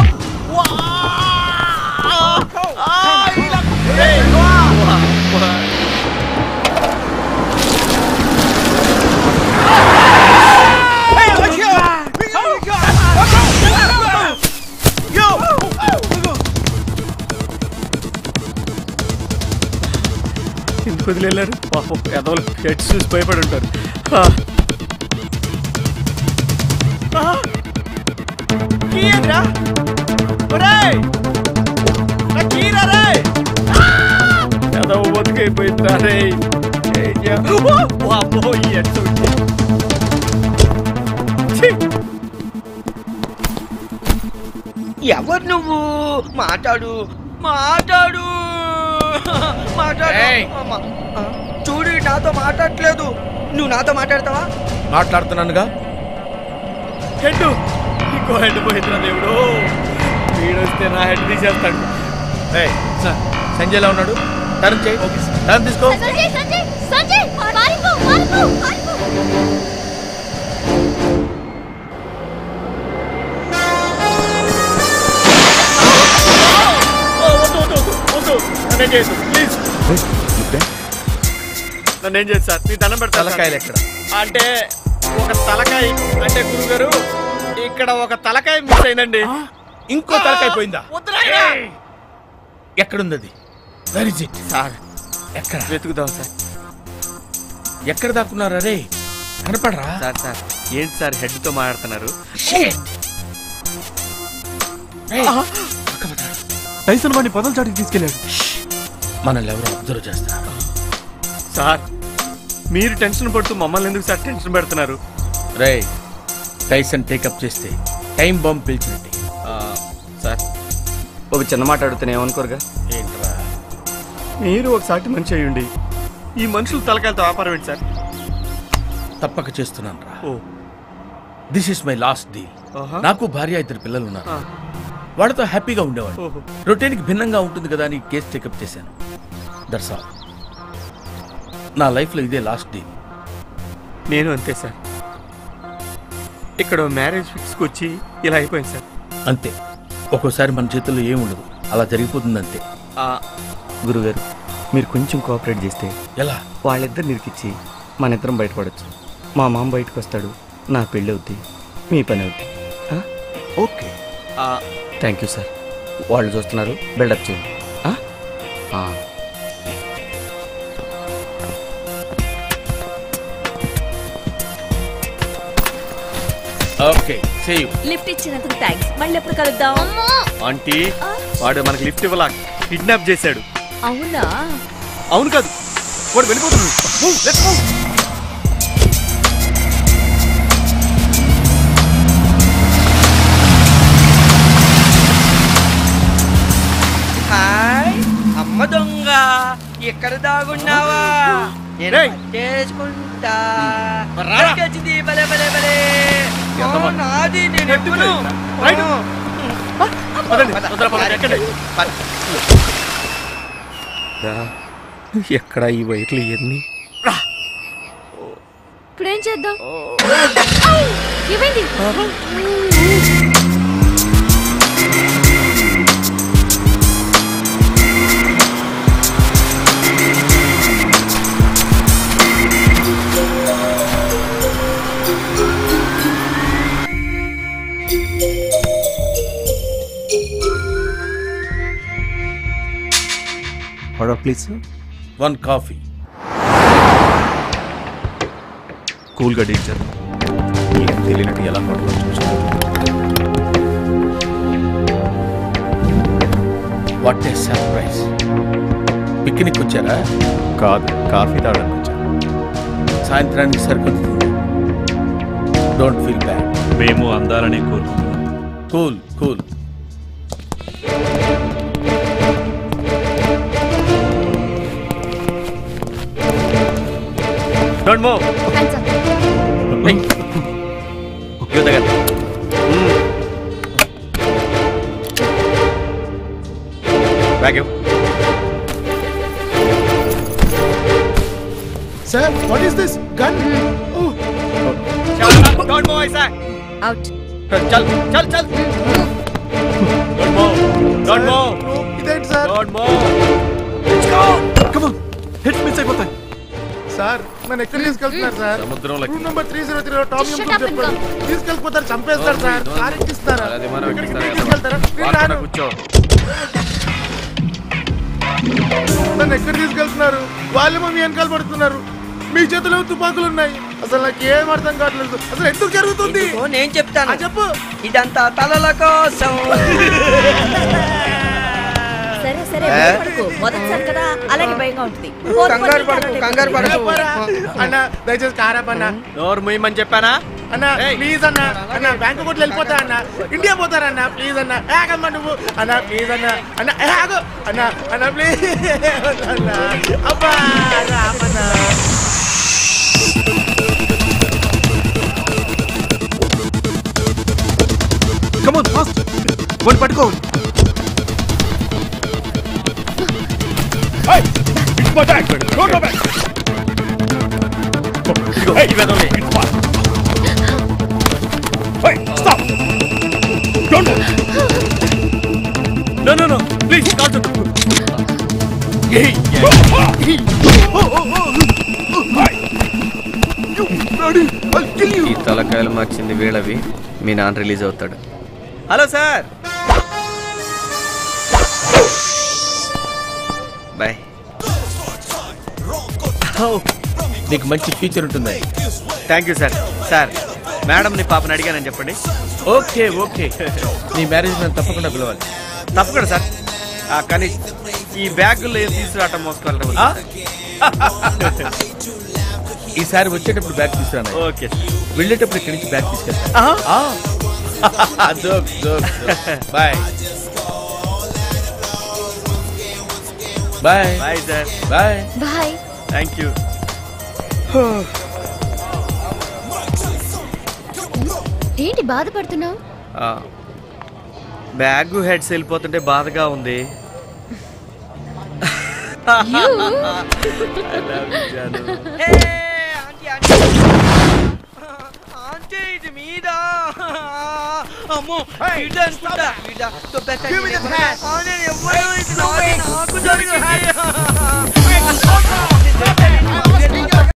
ఎందుకు వదిలేరు పాపం ఎదవలు హెడ్స్ చూసి భయపడి ఉంటారు ఆ. ఆ. కీయరా? ఒరేయ్! నా కీరా రేయ్! ఎదవ బతుకైపోయిందిరా రేయ్. ఏం చే- ఓ! వామ్మో, ఈ హెడ్స్ వచ్చి. ఛీ! ఎవరు నువ్వు మాట్లాడు మాట్లాడు మాట్లాడు ఏయ్. అమ్మ. ఆ, చూడు ఈడు నాతో మాట్లాడట్లేదు నువ్వు నాతో మాట్లాడతావా మాట్లాడుతున్నానుగా హెడ్ ఇంకో హెడ్ పోయిందిరా దేవుడు వీడొస్తే నా హెడ్ తీసేస్తాడు ఏయ్, సంజయ్లా ఉన్నాడు టర్న్ చేయి టర్న్ తీసుకో సంజయ్ సంజయ్ సంజయ్ పారిపో పారిపో పారిపో నన్నేం చేయొద్దు ప్లీజ్ నన్నేం చేయదు సార్ మీ దండం పెడతా తలకాయలు ఎక్కడ అంటే ఒక తలకాయ అంటే గురుగారు ఇక్కడ ఒక తలకాయ మిస్ అయిందండి ఇంకో తలకాయ పోయిందా వద్దురాయనా. ఎక్కడుంది అది వెర్ ఇస్ ఇట్ సార్ ఎక్కడ వెతుకుదాం సార్ ఎక్కడ దాక్కున్నారా రే కనపడరా సార్ సార్ ఏంటి సార్ హెడ్ తో మాట్లాడుతున్నారు టైసన్ వాడిని పదల చాటికి తీసుకెళ్ళాడు మనల్ని ఎవరు అబ్జర్వ్ చేస్తారు సార్ మీరు టెన్షన్ పడుతూ మమ్మల్ని ఎందుకు సార్ టెన్షన్ పెడుతున్నారు రే టైసన్ టేకప్ చేస్తే టైం బాంబ్ పిలిచినట్టే ఆ, సార్ ఒక చిన్న మాట అడుగుతానే ఏమనుకోరుగా ఏంట్రా మీరు ఒకసారి మంచి అయ్యండి ఈ మనుషులు తలకాయలతో వ్యాపారం ఏంటి సార్ తప్పక చేస్తున్నాను రా oh this is my last deal ఆహా. నాకు భార్య ఇద్దరు పిల్లలు ఉన్నారు ఆ. వాళ్ళతో హ్యాపీగా ఉండేవాడు ఓహో. రొటీన్కి భిన్నంగా ఉంటుంది కదా అని కేసు టేకప్ చేశాను దట్స్ ఆల్ నా లైఫ్లో ఇదే లాస్ట్ డీల్ నేను అంతే సార్ ఇక్కడ మ్యారేజ్ ఫిక్స్కి వచ్చి ఇలా అయిపోయింది సార్ అంతే ఒక్కోసారి మన చేతుల్లో ఏం ఉండదు అలా జరిగిపోతుంది అంతే ఆ, గురుగారు మీరు కొంచెం కోఆపరేట్ చేస్తే ఎలా వాళ్ళిద్దరు నిరికిచ్చి మన ఇద్దరం బయటపడచ్చు మా మామ బయటకు వస్తాడు నా పెళ్ళి అవుద్ది మీ పని అవుద్ది ఓకే థ్యాంక్ యూ సార్ వాళ్ళు చూస్తున్నారు బిల్డప్ చేయండి ఆ? ఆ. ఓకే సేవ్ లిఫ్ట్ ఇచ్చినందుకు థ్యాంక్స్ మళ్ళీ ఎప్పుడు కలుద్దాం ఆంటీ వాడు మనకి లిఫ్ట్ ఇవ్వాల కిడ్నాప్ చేశాడు అవునా అవును కాదు వాడు వెళ్ళిపోతుంది Move, let's move. హాయ్ అమ్మ దొంగ ఎక్కడ దాగున్నావా నేను రేయ్. చేసుకుంటా రారా. వచ్చింది భలే భలే భలే ఓ, ఎంతమంది? నాది నేను ఎప్పుడు రైట్. పదండి, తొందర పదండి, ఎక్కండి. రా. ఎక్కడ ఈ వైర్లు ఎన్ని ఇప్పుడు ఏం చేద్దాం ఏమైంది ఆర్డర్ ప్లీజ్ వన్ కాఫీ కూల్గా డీల్ చేద్దాం ఏం తెలియనట్టు ఎలా హోటల్లో చూసుకో వాట్ ఏ సర్ప్రైజ్ పిక్నిక్ వచ్చారా కాదు కాఫీ తాగడానికి వచ్చాను సాయంత్రానికి సరిపోతుంది డోంట్ ఫీల్ బ్యాడ్ మేము అందాలనే కోరుకుంటున్నాం cool cool don't move hands up యువత గారు bag sir what is this gun don't move ఐసా అవుట్ చల్ చల్ చల్ డోంట్ మూవ్ డోంట్ మూవ్ ఇదేంటి sir don't move come on head miss అయిపోతాయి సార్ నన్ను ఎక్కడ తీసుకెళ్తున్నారు సార్ సముద్రంలోకి. Room number three zero three Tom Shut యూమ్ up and చెప్పారు తీసుకెళ్ళిపోతారు చంపేస్తారు సార్ కార్ ఎక్కిస్తారా అది మనం ఎక్కడికి ఎక్కిస్తారా? తీసుకెళ్తారా నేను వాకన్నా రాను. కూర్చో నన్ను ఎక్కడ తీసుకెళ్తున్నారు వాళ్ళేమో మీ వెనకాల పడుతున్నారు మీ చేతిలో తుపాకులు ఉన్నాయి అసలు నాకు ఏం అర్థం కావట్లేదు అసలు ఎందుకు జరుగుతుంది ఓ, నేను చెప్తాను చెప్పు ఇదంతా తలల కోసం సరే సరే ఏ? భయపడకు. మొదటిసారి కదా అలాగే భయంగా ఉంటుంది పోతు కంగారు పోతు పడకు తర్వాత కంగారు పడకు అన్న దయచేసి కారాపన్న నోరు ముయ్యమని చెప్పానా అన్న ప్లీజ్ అన్న అన్న బ్యాంక్ కొట్లు వెళ్ళిపోతా అన్న ఇండియా పోతారన్న ప్లీజ్ అన్న ఆగమ్మ నువ్వు అన్న ప్లీజ్ అన్న అన్న ఏ, ఆగు అన్న అన్న ప్లీజ్ అన్న అబ్బా అన్న, ఆపన్న. కమన్ ఫాస్ట్ వాడిని పట్టుకో no no no please call ఈ తలకాయలు మార్చింది వీళ్ళవి మీ నాన్న రిలీజ్ అవుతాడు హలో సార్ బాయ్ నీకు మంచి ఫ్యూచర్ ఉంటుంది thank you sir sir madam నీ పాపని అడిగానని చెప్పండి ఓకే ఓకే నీ మ్యారేజ్ నేను తప్పకుండా పిలవాలి తప్పకుండా సార్ ఆ, కానీ ఈ బ్యాగుల్లో ఏం తీసుకురావటం మోసుకోగలరా ఈసారి వచ్చేటప్పుడు బ్యాగ్ తీసుకురాను ఓకే వెళ్ళేటప్పుడు ఇక్కడి నుంచి బ్యాగ్ తీసుకెళ్తా joke joke bye bye bye sir bye bye thank you ఏంటి బాధపడుతున్నావు బ్యాగ్ హెడ్స్ వెళ్ళిపోతుంటే బాధగా ఉంది You. I love you, Janu. అమ్మో వీడ అనుకుంటా వీడ ఎవ్వరూ ఇది నాది, నాకు జరిగింది.